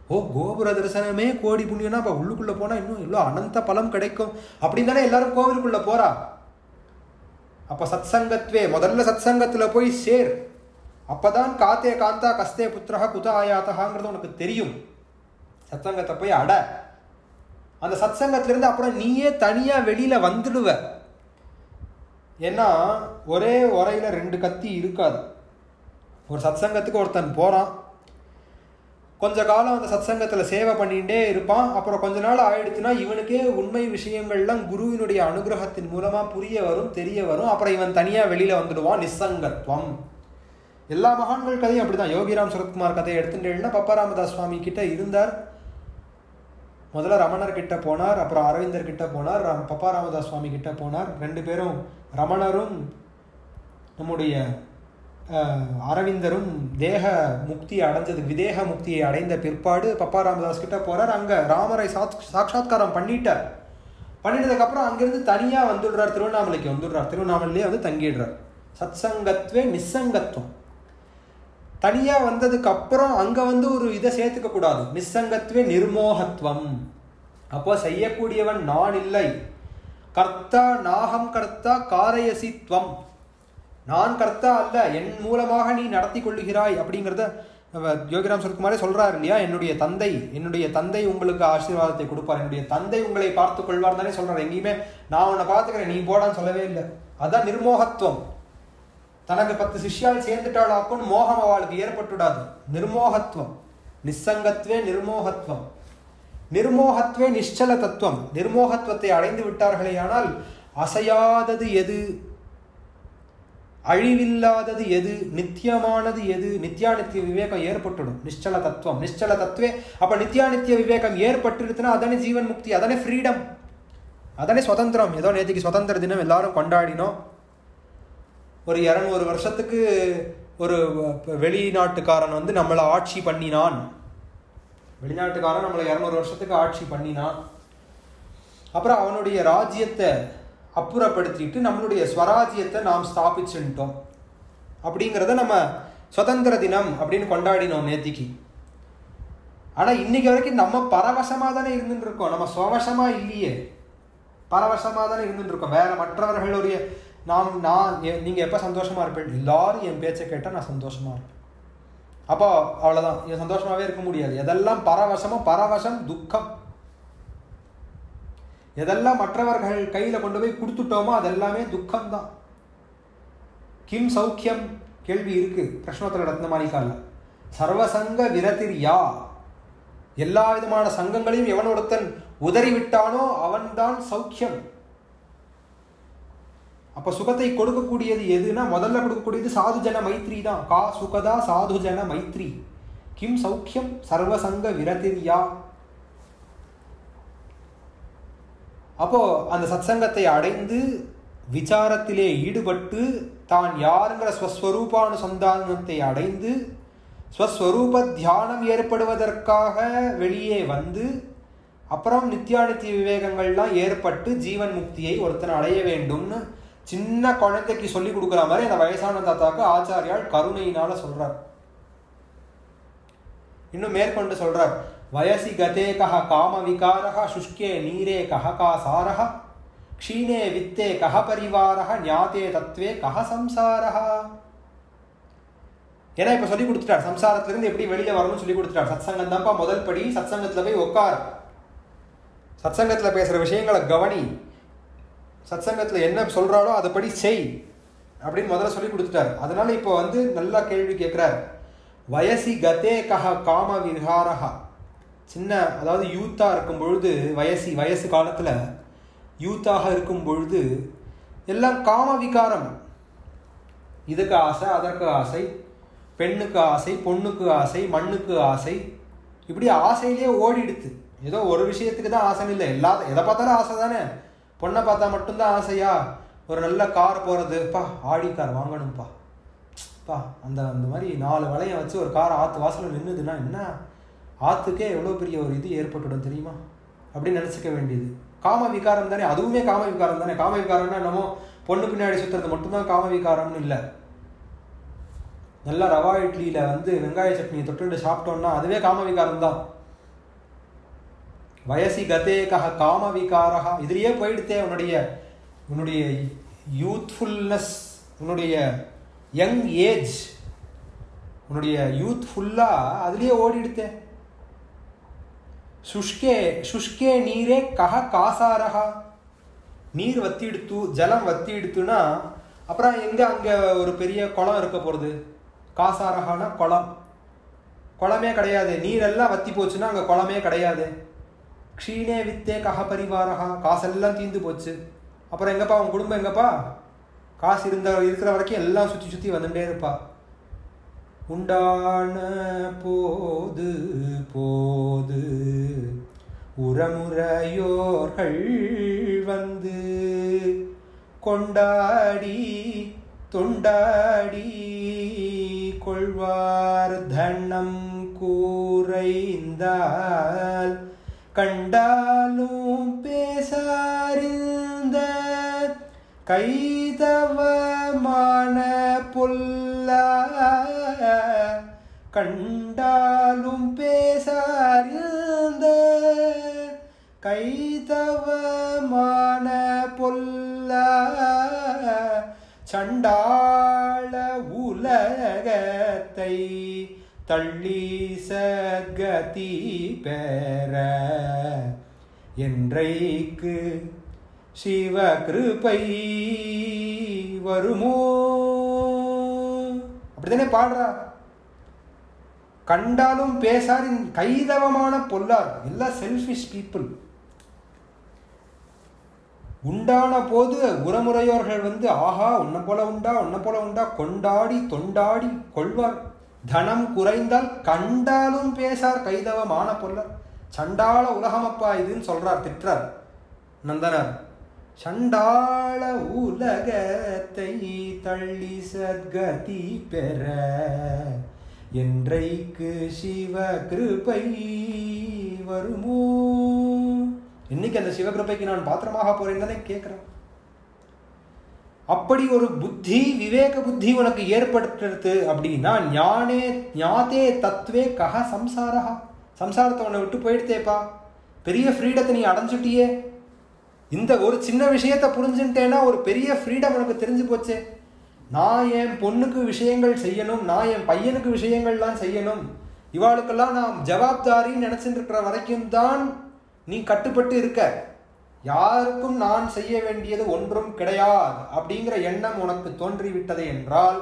ஓ கோபுர தரிசனமே கோடி புண்ணியம்னா அப்போ உள்ளுக்குள்ளே போனால் இன்னும் எவ்வளோ அனந்த பலம் கிடைக்கும் அப்படின்னு தானே எல்லாரும் கோவிலுக்குள்ளே போறா அப்போ சத்சங்கத்வே முதல்ல சத்சங்கத்தில் போய் சேர் அப்பதான் காத்தே காந்தா கஸ்தே புத்திரஹா குத ஆயாத்தகாங்கிறது உனக்கு தெரியும் சத்சங்கத்தை போய் அட அந்த சத்சங்கத்திலிருந்து அப்புறம் நீயே தனியா வெளியில வந்துடுவ ஏன்னா ஒரே உரையில ரெண்டு கத்தி இருக்காது ஒரு சத்சங்கத்துக்கு ஒருத்தன் போறான் கொஞ்ச காலம் அந்த சத்சங்கத்துல சேவை பண்ணிகிட்டே இருப்பான் அப்புறம் கொஞ்ச நாள் ஆயிடுச்சுன்னா இவனுக்கே உண்மை விஷயங்கள்லாம் குருவினுடைய அனுகிரகத்தின் மூலமா புரிய வரும் தெரிய வரும் அப்புறம் இவன் தனியா வெளியில வந்துடுவான் நிசங்கத்துவம் எல்லா மகான்கள் கதையும் அப்படிதான் யோகிராம் சரத்குமார் கதையை எடுத்துட்டேன்னா பப்பாராமதாஸ் சுவாமி கிட்ட இருந்தார் முதல்ல ரமணர் கிட்ட போனார் அப்புறம் அரவிந்தர் கிட்ட போனார் ரம்- பப்பா ராமதாஸ் சுவாமி கிட்ட போனார் ரெண்டு பேரும் ரமணரும் நம்முடைய அஹ், அரவிந்தரும் தேக முக்தி அடைஞ்சது விதேக முக்தியை அடைந்த பிற்பாடு பப்பா ராமதாஸ் கிட்ட போறார் அங்க ராமரை சாத் சாட்சாத்காரம் பண்ணிட்டார் பண்ணிட்டதுக்கு அப்புறம் அங்கிருந்து தனியா வந்துடுறார் திருவண்ணாமலைக்கு வந்துடுறார் திருவண்ணாமலையிலே வந்து தங்கிடுறார் சத்சங்கத்வே நிசங்கத்துவம் தனியா வந்ததுக்கு அப்புறம் அங்க வந்து ஒரு இதை சேர்த்துக்க கூடாது நிசங்கத்வே நிர்மோகத்துவம் அப்போ செய்யக்கூடியவன் நான் இல்லை கர்த்தா நாகம் கர்த்தா காரயசித்வம் நான் கர்த்தா அல்ல என் மூலமாக நீ நடத்தி கொள்ளுகிறாய் அப்படிங்கிறத நம்ம யோகிராம் சரத்குமாரே சொல்றாரு இல்லையா என்னுடைய தந்தை என்னுடைய தந்தை உங்களுக்கு ஆசீர்வாதத்தை கொடுப்பார் என்னுடைய தந்தை உங்களை பார்த்துக் கொள்வார் தானே சொல்றாரு எங்கேயுமே நான் உன்னை பார்த்துக்கிறேன் நீ போடான்னு சொல்லவே இல்லை அதான் நிர்மோகத்துவம் தனக்கு பத்து சிஷ்யால் சேர்ந்துட்டாளாக்கும் மோகம் அவளுக்கு ஏற்பட்டுடாது நிர்மோகத்துவம் நிசங்கத்வே நிர்மோகத்துவம் நிர்மோகத்வே நிశ్చல தத்துவம் நிர்மோகத்துவத்தை அடைந்து விட்டார்களே ஆனால் அசையாதது எது அழிவில்லாதது எது நித்தியமானது எது நித்யானித்திய விவேகம் ஏற்பட்டுடும் நிశ్చல தத்துவம் நிశ్చல தத்துவே அப்ப நித்யானித்திய விவேகம் ஏற்பட்டுருச்சுன்னா அதானே ஜீவன் முக்தி அதானே ஃப்ரீடம் அதானே சுதந்திரம் ஏதோ நேற்றுக்கு சுதந்திர தினம் எல்லாரும் கொண்டாடினோம் ஒரு இரநூறு வருஷத்துக்கு ஒரு வெளிநாட்டுக்காரன் வந்து நம்மளை ஆட்சி பண்ணினான் வெளிநாட்டுக்காரன் நம்மளை இரநூறு வருஷத்துக்கு ஆட்சி பண்ணினான் அப்புறம் அவனுடைய ராஜ்யத்தை அப்புறப்படுத்திட்டு நம்மளுடைய ஸ்வராஜ்யத்தை நாம் ஸ்தாபிச்சுட்டோம் அப்படிங்கிறத நம்ம சுதந்திர தினம் அப்படின்னு கொண்டாடினோம் நேத்திக்கு ஆனா இன்னைக்கு வரைக்கும் நம்ம பரவசமா தானே இருந்துட்டு இருக்கோம் நம்ம சுவசமா இல்லையே பரவசமா தானே இருந்துட்டு இருக்கோம் வேற மற்றவர்களுடைய நாம் நான் எ- நீங்க எப்ப சந்தோஷமா இருப்பேன் எல்லாரும் என் பேச்சை கேட்டா நான் சந்தோஷமா இருப்பேன் அப்போ அவ்வளவுதான் இது சந்தோஷமாவே இருக்க முடியாது எதெல்லாம் பரவசமோ பரவசம் துக்கம் எதெல்லாம் மற்றவர்கள் கையில கொண்டு போய் கொடுத்துட்டோமோ அதெல்லாமே துக்கம் தான் கிம் சௌக்கியம் கேள்வி இருக்கு பிரஷ்னோத்தர ரத்னமாணிக்கால சர்வசங்க விரதிர் யா எல்லா விதமான சங்கங்களையும் எவன் ஒருத்தன் உதறி விட்டானோ அவன்தான் சௌக்கியம் அப்ப சுகத்தை கொடுக்கக்கூடியது எதுனா முதல்ல கொடுக்கக்கூடியது சாதுஜன மைத்ரி தான் கா சுகதா சாதுஜன மைத்ரி கிம் சௌக்கியம் சர்வசங்க விரதிர் யா அப்போ அந்த சத்சங்கத்தை அடைந்து விசாரத்திலே ஈடுபட்டு தான் யாருங்கிற ஸ்வஸ்வரூபானுசந்தானத்தை அடைந்து ஸ்வஸ்வரூப தியானம் ஏற்படுவதற்காக வெளியே வந்து அப்புறம் நித்யானித்திய விவேகங்கள்லாம் ஏற்பட்டு ஜீவன் முக்தியை ஒருத்தன் அடைய வேண்டும்னு சின்ன குழந்தைக்கு சொல்லி கொடுக்குற மாதிரி அந்த வயசான தாத்தாக்கு ஆச்சாரியால் கருணையினால சொல்றார் இன்னும் மேற்கொண்டு சொல்றார் வயசி கதே கஹ காம விகாரஹ சுஷ்கே நீரே கஹ கா சாரஹ க்ஷீணே வித்தே கஹ பரிவாரஹ ஞாதே தத்வே கஹ சம்சாரஹ ஏன்னா இப்ப சொல்லி கொடுத்துட்டார் சம்சாரத்துல இருந்து எப்படி வெளியில வரணும்னு சொல்லி கொடுத்துட்டார் சத்சங்கம் தான்ப்பா முதல் படி சத்சங்கத்துல போய் உட்கார் சத்சங்கத்துல பேசுற விஷயங்களை கவனி சத்சங்கத்துல என்ன சொல்றாளோ அதைப்படி செய் அப்படின்னு முதல்ல சொல்லி கொடுத்துட்டார் அதனால இப்போ வந்து நல்லா கேள்வி கேட்கிறார் வயசி கதே கஹ காம விஹாரஹா சின்ன அதாவது யூத்தா இருக்கும் பொழுது வயசி வயசு காலத்துல யூத்தாக இருக்கும் பொழுது எல்லாம் காம விகாரம் இதுக்கு ஆசை அதற்கு ஆசை பெண்ணுக்கு ஆசை பொண்ணுக்கு ஆசை மண்ணுக்கு ஆசை இப்படி ஆசையிலேயே ஓடிடுது ஏதோ ஒரு விஷயத்துக்கு தான் ஆசைன்னு இல்லை எல்லா எதை பார்த்தாலும் ஆசை தானே பொண்ணை பார்த்தா மட்டும்தான் ஆசையா ஒரு நல்ல கார் போகிறது பா ஆடி கார் வாங்கணும்ப்பா பா அந்த அந்த மாதிரி நாலு வளையம் வச்சு ஒரு கார் ஆற்று வாசலில் நின்றுதுன்னா என்ன ஆற்றுக்கே எவ்வளோ பெரிய ஒரு இது ஏற்பட்டுடும் தெரியுமா அப்படின்னு நினச்சிக்க வேண்டியது காம விகாரம் தானே அதுவுமே காம விகாரம் தானே காம விகாரம்னா என்னமோ பொண்ணு பின்னாடி சுற்றுறது மட்டும்தான் காம விகாரம்னு இல்லை நல்லா ரவா இட்லியில் வந்து வெங்காய சட்னி தொட்டுட்டு சாப்பிட்டோம்னா அதுவே காம விகாரம் தான் வயசி கதே கஹ காம விகாரஹா இதுலயே போயிடுத்தே உன்னுடைய உன்னுடைய யூத்ஃபுல்னஸ் உன்னுடைய யங் ஏஜ் உன்னுடைய யூத் ஃபுல்லா அதுலயே ஓடிடுத்தே சுஷ்கே சுஷ்கே நீரே கஹ காசாரஹா நீர் வத்தி எடுத்து ஜலம் வத்தி எடுத்துனா அப்புறம் எங்க அங்க ஒரு பெரிய குளம் இருக்க போறது காசாரஹானா குளம் குளமே கிடையாது நீரெல்லாம் வத்தி போச்சுன்னா அங்க குளமே கிடையாது க்ஷீணே வித்தே கஹ பரிவாரஹா காசெல்லாம் தீந்து போச்சு அப்புறம் எங்கப்பா உன் குடும்பம் எங்கப்பா காசு இருந்த இருக்கிற வரைக்கும் எல்லாம் சுற்றி சுற்றி வந்துட்டே இருப்பா உண்டான போது போது உரமுறையோர்கள் வந்து கொண்டாடி தொண்டாடி கொள்வார் தனம் கூரைந்தால் கண்டாலும் பேசாரிந்த கைதவமான புல்ல கண்டாலும் பேசாரிந்த கைதவமான பொல்ல சண்டாள உலகத்தை தள்ளி சகதி பெற என்றைக்கு சிவ கிருபை வருமோ அப்படித்தானே பாடுறா கண்டாலும் பேசாரின் கைதவமான பொல்லார் எல்லாம் செல்ஃபிஷ் பீப்புள் உண்டான போது உரமுறையோர்கள் வந்து ஆஹா உன்னை போல உண்டா உன்னை போல உண்டா கொண்டாடி தொண்டாடி கொள்வார் தனம் குறைந்தால் கண்டாலும் பேசார் கைதவமான பொல்லர் சண்டாள உலகமப்பா இதுன்னு சொல்றார் திட்டுறார் நந்தனார் சண்டாள உலகத்தை தள்ளி சத்கதி பெற என்றைக்கு சிவ கிருபை வருமோ இன்னைக்கு அந்த சிவகிருபைக்கு நான் பாத்திரமாக போறேன் தானே கேட்கிறேன் அப்படி ஒரு புத்தி விவேக புத்தி உனக்கு ஏற்படுத்துறது அப்படின்னா ஞானே ஞாதே தத்துவே கஹ சம்சாரா சம்சாரத்தை உன்னை விட்டு போயிடுத்தேப்பா பெரிய ஃப்ரீடத்தை நீ அடைஞ்சுட்டியே இந்த ஒரு சின்ன விஷயத்த புரிஞ்சுட்டேன்னா ஒரு பெரிய ஃப்ரீடம் உனக்கு தெரிஞ்சு போச்சே நான் என் பொண்ணுக்கு விஷயங்கள் செய்யணும் நான் என் பையனுக்கு விஷயங்கள்லாம் செய்யணும் இவாளுக்கெல்லாம் நான் ஜவாப்தாரின்னு நினைச்சிட்டு இருக்கிற வரைக்கும் தான் நீ கட்டுப்பட்டு இருக்க யாருக்கும் நான் செய்ய வேண்டியது ஒன்றும் கிடையாது அப்படிங்கிற எண்ணம் உனக்கு தோன்றிவிட்டது என்றால்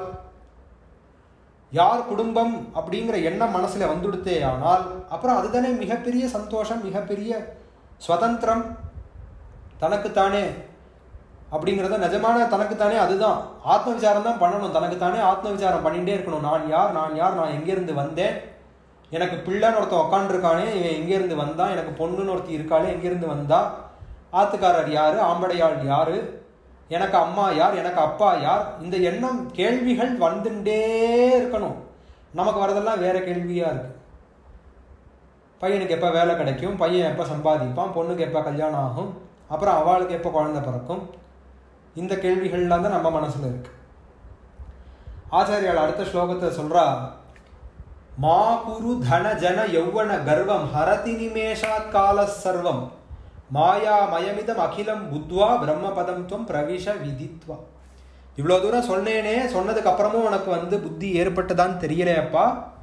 யார் குடும்பம் அப்படிங்கிற எண்ணம் மனசுல வந்துடுத்தே ஆனால் அப்புறம் அதுதானே மிகப்பெரிய சந்தோஷம் மிகப்பெரிய சுதந்திரம் தனக்குத்தானே அப்படிங்கிறத நிஜமான தனக்குத்தானே அதுதான் ஆத்ம விசாரம் தான் பண்ணணும் தனக்குத்தானே ஆத்ம விசாரம் பண்ணிகிட்டே இருக்கணும் நான் யார் நான் யார் நான் எங்கேருந்து வந்தேன் எனக்கு பிள்ளைன்னு ஒருத்தன் உக்காண்டிருக்கானே இவன் எங்கேருந்து வந்தான் எனக்கு பொண்ணுன்னு ஒருத்தி இருக்காளே எங்கேருந்து வந்தா ஆத்துக்காரர் யாரு ஆம்படையாள் யாரு எனக்கு அம்மா யார் எனக்கு அப்பா யார் இந்த எண்ணம் கேள்விகள் வந்துட்டே இருக்கணும் நமக்கு வரதெல்லாம் வேற கேள்வியா இருக்கு பையனுக்கு எப்போ வேலை கிடைக்கும் பையன் எப்போ சம்பாதிப்பான் பொண்ணுக்கு எப்போ கல்யாணம் ஆகும் அப்புறம் அவளுக்கு எப்போ குழந்தை பிறக்கும் இந்த கேள்விகள்லாம் தான் நம்ம மனசுல இருக்கு ஆச்சாரியால் அடுத்த ஸ்லோகத்தை சொல்றா மா குரு தன ஜன யௌவன கர்வம் ஹரதி நிமேஷாத் கால சர்வம் மாயா மயமிதம் அகிலம் புத்வா பிரம்மபதம் துவம் பிரவிஷ விதித்வா இவ்வளோ தூரம் சொன்னேனே சொன்னதுக்கு அப்புறமும் உனக்கு வந்து புத்தி ஏற்பட்டதான்னு தெரியலையப்பா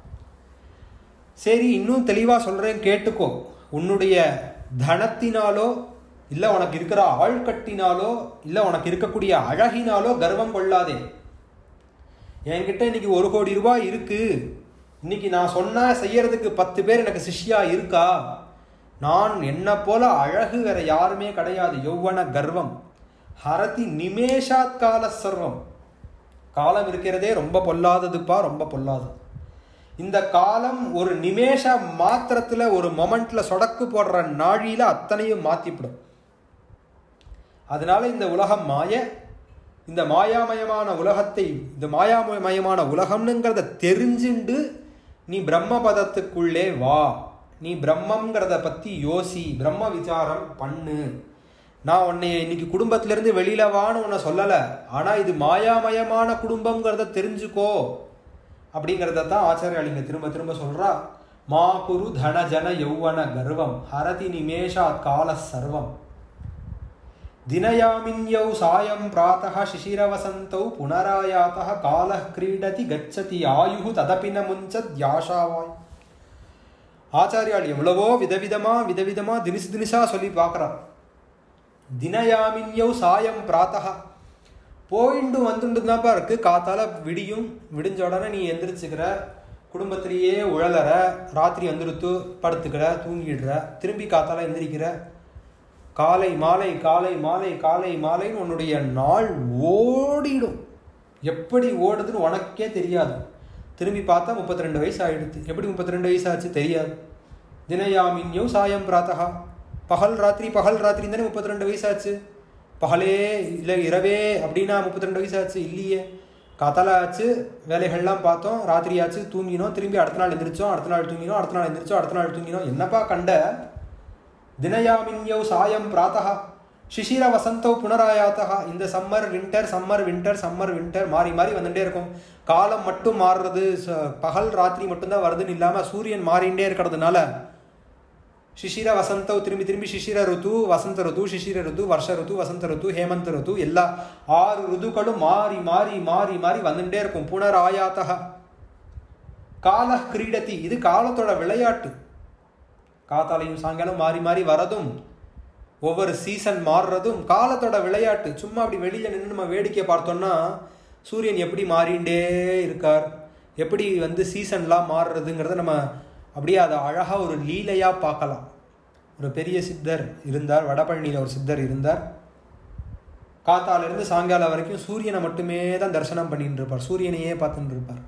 சரி இன்னும் தெளிவாக சொல்கிறேன் கேட்டுக்கோ உன்னுடைய தனத்தினாலோ இல்லை உனக்கு இருக்கிற ஆழ்கட்டினாலோ இல்லை உனக்கு இருக்கக்கூடிய அழகினாலோ கர்வம் கொள்ளாதே என்கிட்ட இன்னைக்கு ஒரு கோடி ரூபாய் இருக்கு இன்னைக்கு நான் சொன்னா செய்யறதுக்கு பத்து பேர் எனக்கு சிஷ்யா இருக்கா நான் என்ன போல அழகு வேற யாருமே கிடையாது யௌவன கர்வம் ஹரதி நிமேஷாத் கால சர்வம் காலம் இருக்கிறதே ரொம்ப பொல்லாததுப்பா ரொம்ப பொல்லாதது இந்த காலம் ஒரு நிமேஷ மாத்திரத்துல ஒரு மொமெண்ட்ல சொடக்கு போடுற நாழியில அத்தனையும் மாத்திவிடும் அதனால இந்த உலகம் மாய இந்த மாயாமயமான உலகத்தை இந்த மாயாமயமான உலகம்னுங்கிறத தெரிஞ்சுண்டு நீ பிரம்மபதத்துக்குள்ளே வா நீ பிரம்மங்கிறத பத்தி யோசி பிரம்ம விசாரம் பண்ணு நான் உன்னை இன்னைக்கு குடும்பத்திலிருந்து வெளியில வான்னு உன்னை சொல்லலை ஆனா இது மாயாமயமான குடும்பம்ங்கிறத தெரிஞ்சுக்கோ அப்படிங்கிறத தான் ஆச்சாரியால் இங்க திரும்ப திரும்ப சொல்றா மா குரு தன ஜன யௌவன கர்வம் ஹரதி நிமேஷாத் கால சர்வம் தினயாமின்யௌ சாயம் பிராத்தः शिशिरवसन्तौ पुनरायातः कालः क्रीडति गच्छति ஆயுः ததபி ந முஞ்சத் யாஷாவாய் ஆச்சாரியால் எவ்வளவோ விதவிதமா விதவிதமா தினிசு தினிசா சொல்லி பார்க்குறார் தினயாமின்யௌ சாயம் பிராத்தः போயிண்டு வந்துட்டு தான்ப்பா இருக்கு காத்தால விடியும் விடிஞ்ச உடனே நீ எந்திரிச்சுக்கிற குடும்பத்திலேயே உழலற ராத்திரி வந்துடுத்து படுத்துக்கிற தூங்கிடுற திரும்பி காத்தால எந்திரிக்கிற காலை மாலை காலை மாலை காலை மாலைன்னு உன்னுடைய நாள் ஓடிடும் எப்படி ஓடுதுன்னு உனக்கே தெரியாது திரும்பி பார்த்தா முப்பத்தி ரெண்டு வயசு ஆயிடுது எப்படி முப்பத்தி ரெண்டு வயசு ஆச்சு தெரியாது தினயாமின்யோ சாயம் பிராத்தகா பகல் ராத்திரி பகல் ராத்திரி தானே முப்பத்தி ரெண்டு வயசு ஆச்சு பகலே இல்லை இரவே அப்படின்னா முப்பத்தி ரெண்டு வயசு ஆச்சு இல்லையே காத்தால ஆச்சு வேலைகள்லாம் பார்த்தோம் ராத்திரி ஆச்சு தூங்கினோம் திரும்பி அடுத்த நாள் எந்திரிச்சோம் அடுத்த நாள் தூங்கினோம் அடுத்த நாள் எந்திரிச்சோம் அடுத்த நாள் தூங்கினோம் என்னப்பா கண்ட தினயாமின்யௌ சாயம் பிராத்தா சிசிர வசந்தோ புனராயாத்தா இந்த summer winter summer winter summer winter மாறி மாறி வந்துட்டே இருக்கும் காலம் மட்டும் மாறுறது ச- பகல் ராத்திரி மட்டும்தான் வருதுன்னு இல்லாமல் சூரியன் மாறிண்டே இருக்கிறதுனால ಶಿಶಿರ ವಸಂತವು ತಿರುಮಿ ತಿರುಮಿ ಶಿಶಿರ ಋತು ವಸಂತ ಋತು ಶಿಶಿರ ಋತು ವರ್ಷ ಋತು ವಸಂತ ಋತು ಹೇಮಂತ ಋತು ಎಲ್ಲ ಆರು ಋತುಗಳು ಮಾರಿ ಮಾರಿ ಮಾರಿ மாறி வந்துட்டே இருக்கும் புனராயாத்தக கால கிரீடதி இது காலத்தோட விளையாட்டு காத்தாலையும் சாயங்காலம் மாறி மாறி வரதும் ஒவ்வொரு சீசன் மாறுறதும் காலத்தோட விளையாட்டு சும்மா அப்படி வெளியில நின்று நம்ம வேடிக்கை பார்த்தோம்னா சூரியன் எப்படி மாறிண்டே இருக்கார் எப்படி வந்து சீசன்லாம் மாறுறதுங்கிறத நம்ம அப்படியே அதை அழகாக ஒரு லீலையாக பார்க்கலாம் ஒரு பெரிய சித்தர் இருந்தார் வடபழனியில் ஒரு சித்தர் இருந்தார் காத்தாலிருந்து சாயங்காலம் வரைக்கும் சூரியனை மட்டுமே தான் தரிசனம் பண்ணிட்டு இருப்பார் சூரியனையே பார்த்துட்டு இருப்பார்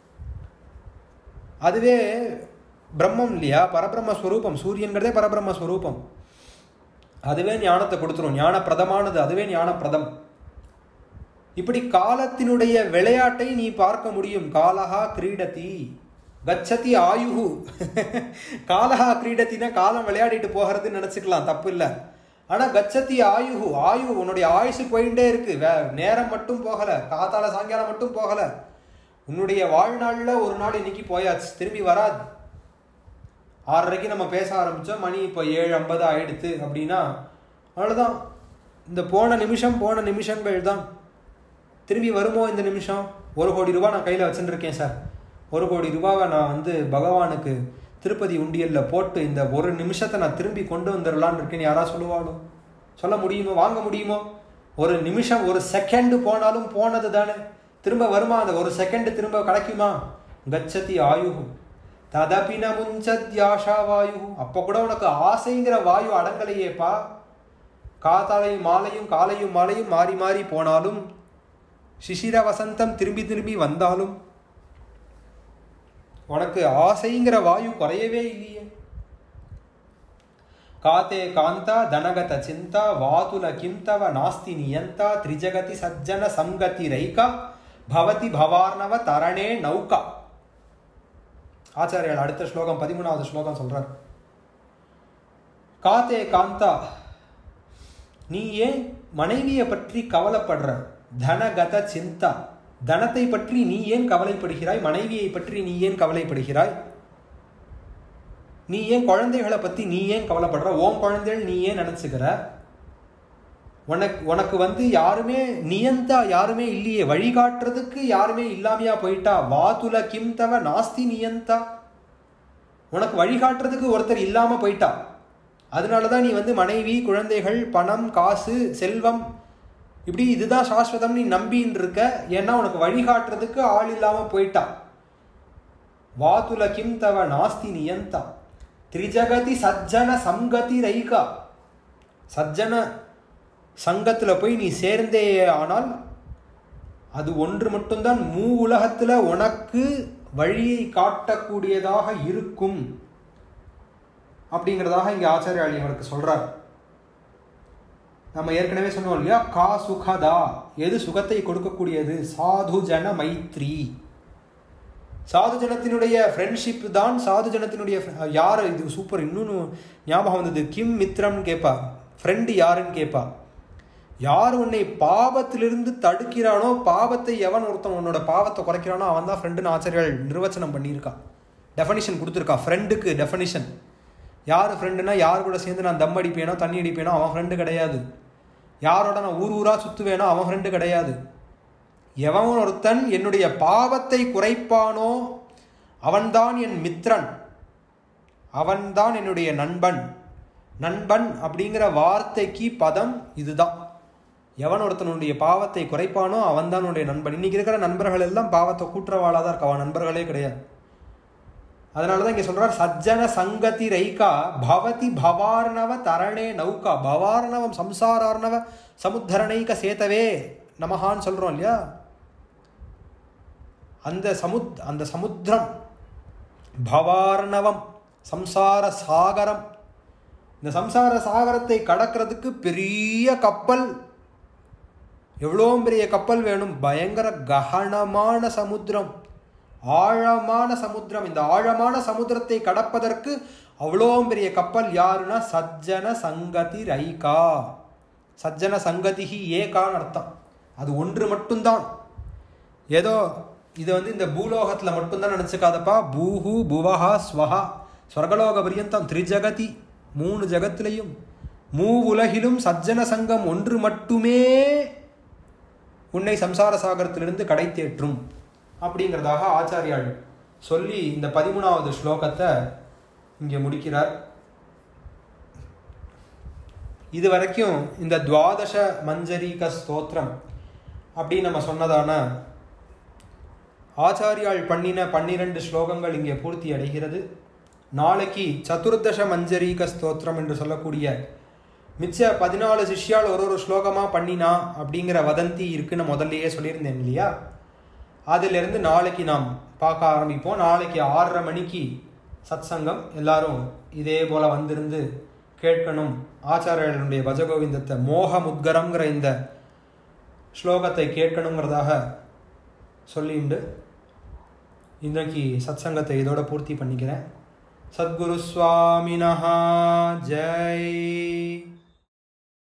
அதுவே பிரம்மம் இல்லையா பரபிரம்ம ஸ்வரூபம் சூரியன்கிறதே பரபிரம்ம ஸ்வரூபம் அதுவே ஞானத்தை கொடுத்துரும் ஞானப்பிரதமானது அதுவே ஞானப்பிரதம் இப்படி காலத்தினுடைய விளையாட்டை நீ பார்க்க முடியும் காலஹா கிரீடதி கச்சதி ஆயுகு காலஹா கிரீடத்தினா காலம் விளையாடிட்டு போகிறதுன்னு நினச்சிக்கலாம் தப்பு இல்லை ஆனால் கச்சதி ஆயுகு ஆயு உன்னுடைய ஆயுசு போயிட்டே இருக்கு வே நேரம் மட்டும் போகலை காத்தால சாயங்காலம் மட்டும் போகலை உன்னுடைய வாழ்நாளில் ஒரு நாள் இன்னைக்கு போயாச்சு திரும்பி வராது ஆறரைக்கு நம்ம பேச ஆரம்பித்தோம் மணி இப்போ ஏழு ஐம்பது ஆயிடுத்து அப்படின்னா அவ்வளோதான் இந்த போன நிமிஷம் போன நிமிஷங்கள் தான் திரும்பி வருமோ இந்த நிமிஷம் ஒரு கோடி ரூபா நான் கையில் வச்சுருக்கேன் சார் ஒரு கோடி ரூபாவை நான் வந்து பகவானுக்கு திருப்பதி உண்டியலில் போட்டு இந்த ஒரு நிமிஷத்தை நான் திரும்பி கொண்டு வந்துடலான்னு இருக்கேன்னு யாரா சொல்லுவாளோ சொல்ல முடியுமோ வாங்க முடியுமோ ஒரு நிமிஷம் ஒரு செகண்டு போனாலும் போனது தானே திரும்ப வருமா அந்த ஒரு செகண்ட் திரும்ப கிடைக்குமா கச்சதி ஆயுகு ததபின முஞ்சத்யாஷா வாயு அப்போ கூட உனக்கு ஆசைங்கிற வாயு அடங்கலையேப்பா காத்தாலையும் மாலையும் காலையும் மாலையும் மாறி மாறி போனாலும் சிசிர வசந்தம் திரும்பி திரும்பி வந்தாலும் உனக்கு ஆசைங்கிற வாயு குறையவே இல்லையே காத்தே காந்தா தனகத சிந்தா வாதுல கிம்தவ நாஸ்தி நியந்தா திரிஜகதி சஜ்ஜன சங்கதி ரைகா பவதி பவார்ணவ தரணே நௌகா ஆச்சாரியால் அடுத்த ஸ்லோகம் பதிமூணாவது ஸ்லோகம் சொல்றார் காத்தே காந்தா நீ ஏன் மனைவியை பற்றி கவலைப்படுற தனகத சிந்தா தனத்தை பற்றி நீ ஏன் கவலைப்படுகிறாய் மனைவியை பற்றி நீ ஏன் கவலைப்படுகிறாய் நீ ஏன் குழந்தைகளை பத்தி நீ ஏன் கவலைப்படுற ஓன் குழந்தைகள் நீ ஏன் நினைச்சுக்கிற உனக்கு உனக்கு வந்து யாருமே நியந்தா யாருமே இல்லையே வழிகாட்டுறதுக்கு யாருமே இல்லாமையா போயிட்டா வாதுல கிம் தவ நாஸ்தி நியந்தா உனக்கு வழிகாட்டுறதுக்கு ஒருத்தர் இல்லாம போயிட்டா அதனாலதான் நீ வந்து மனைவி குழந்தைகள் பணம் காசு செல்வம் இப்படி இதுதான் சாஸ்வதம் நீ நம்பின்னு இருக்க ஏன்னா உனக்கு வழிகாட்டுறதுக்கு ஆள் இல்லாம போயிட்டா வாதுல கிம் தவ நாஸ்தி நியந்தா திரிஜகதி சஜ்ஜன சங்கதி ரைகா சஜ்ஜன சங்கத்துல போய் நீ சேர்ந்தே ஆனால் அது ஒன்று மட்டும்தான் மூ உலகத்துல உனக்கு வழியை காட்டக்கூடியதாக இருக்கும் அப்படிங்கிறதாக இங்க ஆச்சாரியாளி அவருக்கு சொல்றார் நம்ம ஏற்கனவே சொன்னோம் இல்லையா கா சுகதா எது சுகத்தை கொடுக்கக்கூடியது சாது ஜன மைத்ரி சாது ஜனத்தினுடைய ஃப்ரெண்ட்ஷிப் தான் சாது ஜனத்தினுடைய யார் இது சூப்பர் இன்னொன்று ஞாபகம் வந்தது கிம் மித்ரம் கேட்பா ஃப்ரெண்டு யாருன்னு கேட்பா யார் உன்னை பாவத்திலிருந்து தடுக்கிறானோ பாவத்தை எவன் ஒருத்தன் உன்னோட பாவத்தை குறைக்கிறானோ அவன் தான் ஃப்ரெண்டுன்னு ஆச்சரியர்கள் நிர்வச்சனம் பண்ணியிருக்கான் டெஃபனிஷன் கொடுத்துருக்கா ஃப்ரெண்டுக்கு டெஃபனிஷன் யார் ஃப்ரெண்டுனா யார் கூட சேர்ந்து நான் தம் அடிப்பேனோ தண்ணி அடிப்பேனோ அவன் ஃப்ரெண்டு கிடையாது யாரோட நான் ஊர் ஊராக சுற்றுவேனோ அவன் ஃப்ரெண்டு கிடையாது எவன் ஒருத்தன் என்னுடைய பாவத்தை குறைப்பானோ அவன்தான் என் மித்ரன் அவன்தான் என்னுடைய நண்பன் நண்பன் அப்படிங்கிற வார்த்தைக்கு பதம் இதுதான் எவன் ஒருத்தனுடைய பாவத்தை குறைப்பானோ அவன்தான் உன்னுடைய நண்பன் இன்னைக்கு இருக்கிற நண்பர்கள் எல்லாம் பாவத்தை கூட்டுறவாளாக தான் இருக்கா அவன் நண்பர்களே கிடையாது அதனால தான் இங்கே சொல்றார் சஜ்ஜன சங்கதி ரைகா பவதி பவார்ணவ தரணே நௌகா பவார்ணவம் சம்சாரார்ணவ சமுத்தரணைக சேத்தவே நமஹான்னு சொல்றோம் இல்லையா அந்த சமுத் அந்த சமுத்திரம் பவார்ணவம் சம்சார சாகரம் இந்த சம்சார சாகரத்தை கடக்கிறதுக்கு பெரிய கப்பல் எவ்வளோ பெரிய கப்பல் வேணும் பயங்கர ககனமான சமுத்திரம் ஆழமான சமுத்திரம் இந்த ஆழமான சமுத்திரத்தை கடப்பதற்கு அவ்வளோ பெரிய கப்பல் யாருன்னா சஜ்ஜன சங்கதி ரைகா சஜ்ஜன சங்கதிஹி ஏகான்னு அர்த்தம் அது ஒன்று மட்டும்தான் ஏதோ இது வந்து இந்த பூலோகத்தில் மட்டும்தான் நினச்சிக்காதப்பா பூஹு புவஹா ஸ்வஹா ஸ்வர்கலோக பரியந்தம் திரிஜகதி மூணு ஜகத்திலையும் மூ உலகிலும் சஜ்ஜன சங்கம் ஒன்று மட்டுமே உன்னை சம்சார சாகரத்திலிருந்து கடை தேற்றும் அப்படிங்கிறதாக ஆச்சாரியாள் சொல்லி இந்த பதிமூணாவது ஸ்லோகத்தை இங்கே முடிக்கிறார் இது வரைக்கும் இந்த துவாதச மஞ்சரீக ஸ்தோத்திரம் அப்படின்னு நம்ம சொன்னதான ஆச்சாரியாள் பண்ணின பன்னிரண்டு ஸ்லோகங்கள் இங்கே பூர்த்தி அடைகிறது நாளைக்கு சதுர்தச மஞ்சரீக ஸ்தோத்திரம் என்று சொல்லக்கூடிய மிச்ச பதினாலு சிஷ்யால் ஒரு ஒரு ஸ்லோகமாக பண்ணினா அப்படிங்கிற வதந்தி இருக்குன்னு முதல்லையே சொல்லியிருந்தேன் இல்லையா அதிலிருந்து நாளைக்கு நாம் பார்க்க ஆரம்பிப்போம் நாளைக்கு ஆறரை மணிக்கு சத் சங்கம் எல்லாரும் இதே போல் வந்திருந்து கேட்கணும் ஆச்சாரியர்களுடைய பஜகோவிந்தத்தை மோக முத்கரங்கிற இந்த ஸ்லோகத்தை கேட்கணுங்கிறதாக சொல்லிண்டு இன்றைக்கு சத் சங்கத்தை இதோட பூர்த்தி பண்ணிக்கிறேன் சத்குரு சுவாமினஹா ஜெய்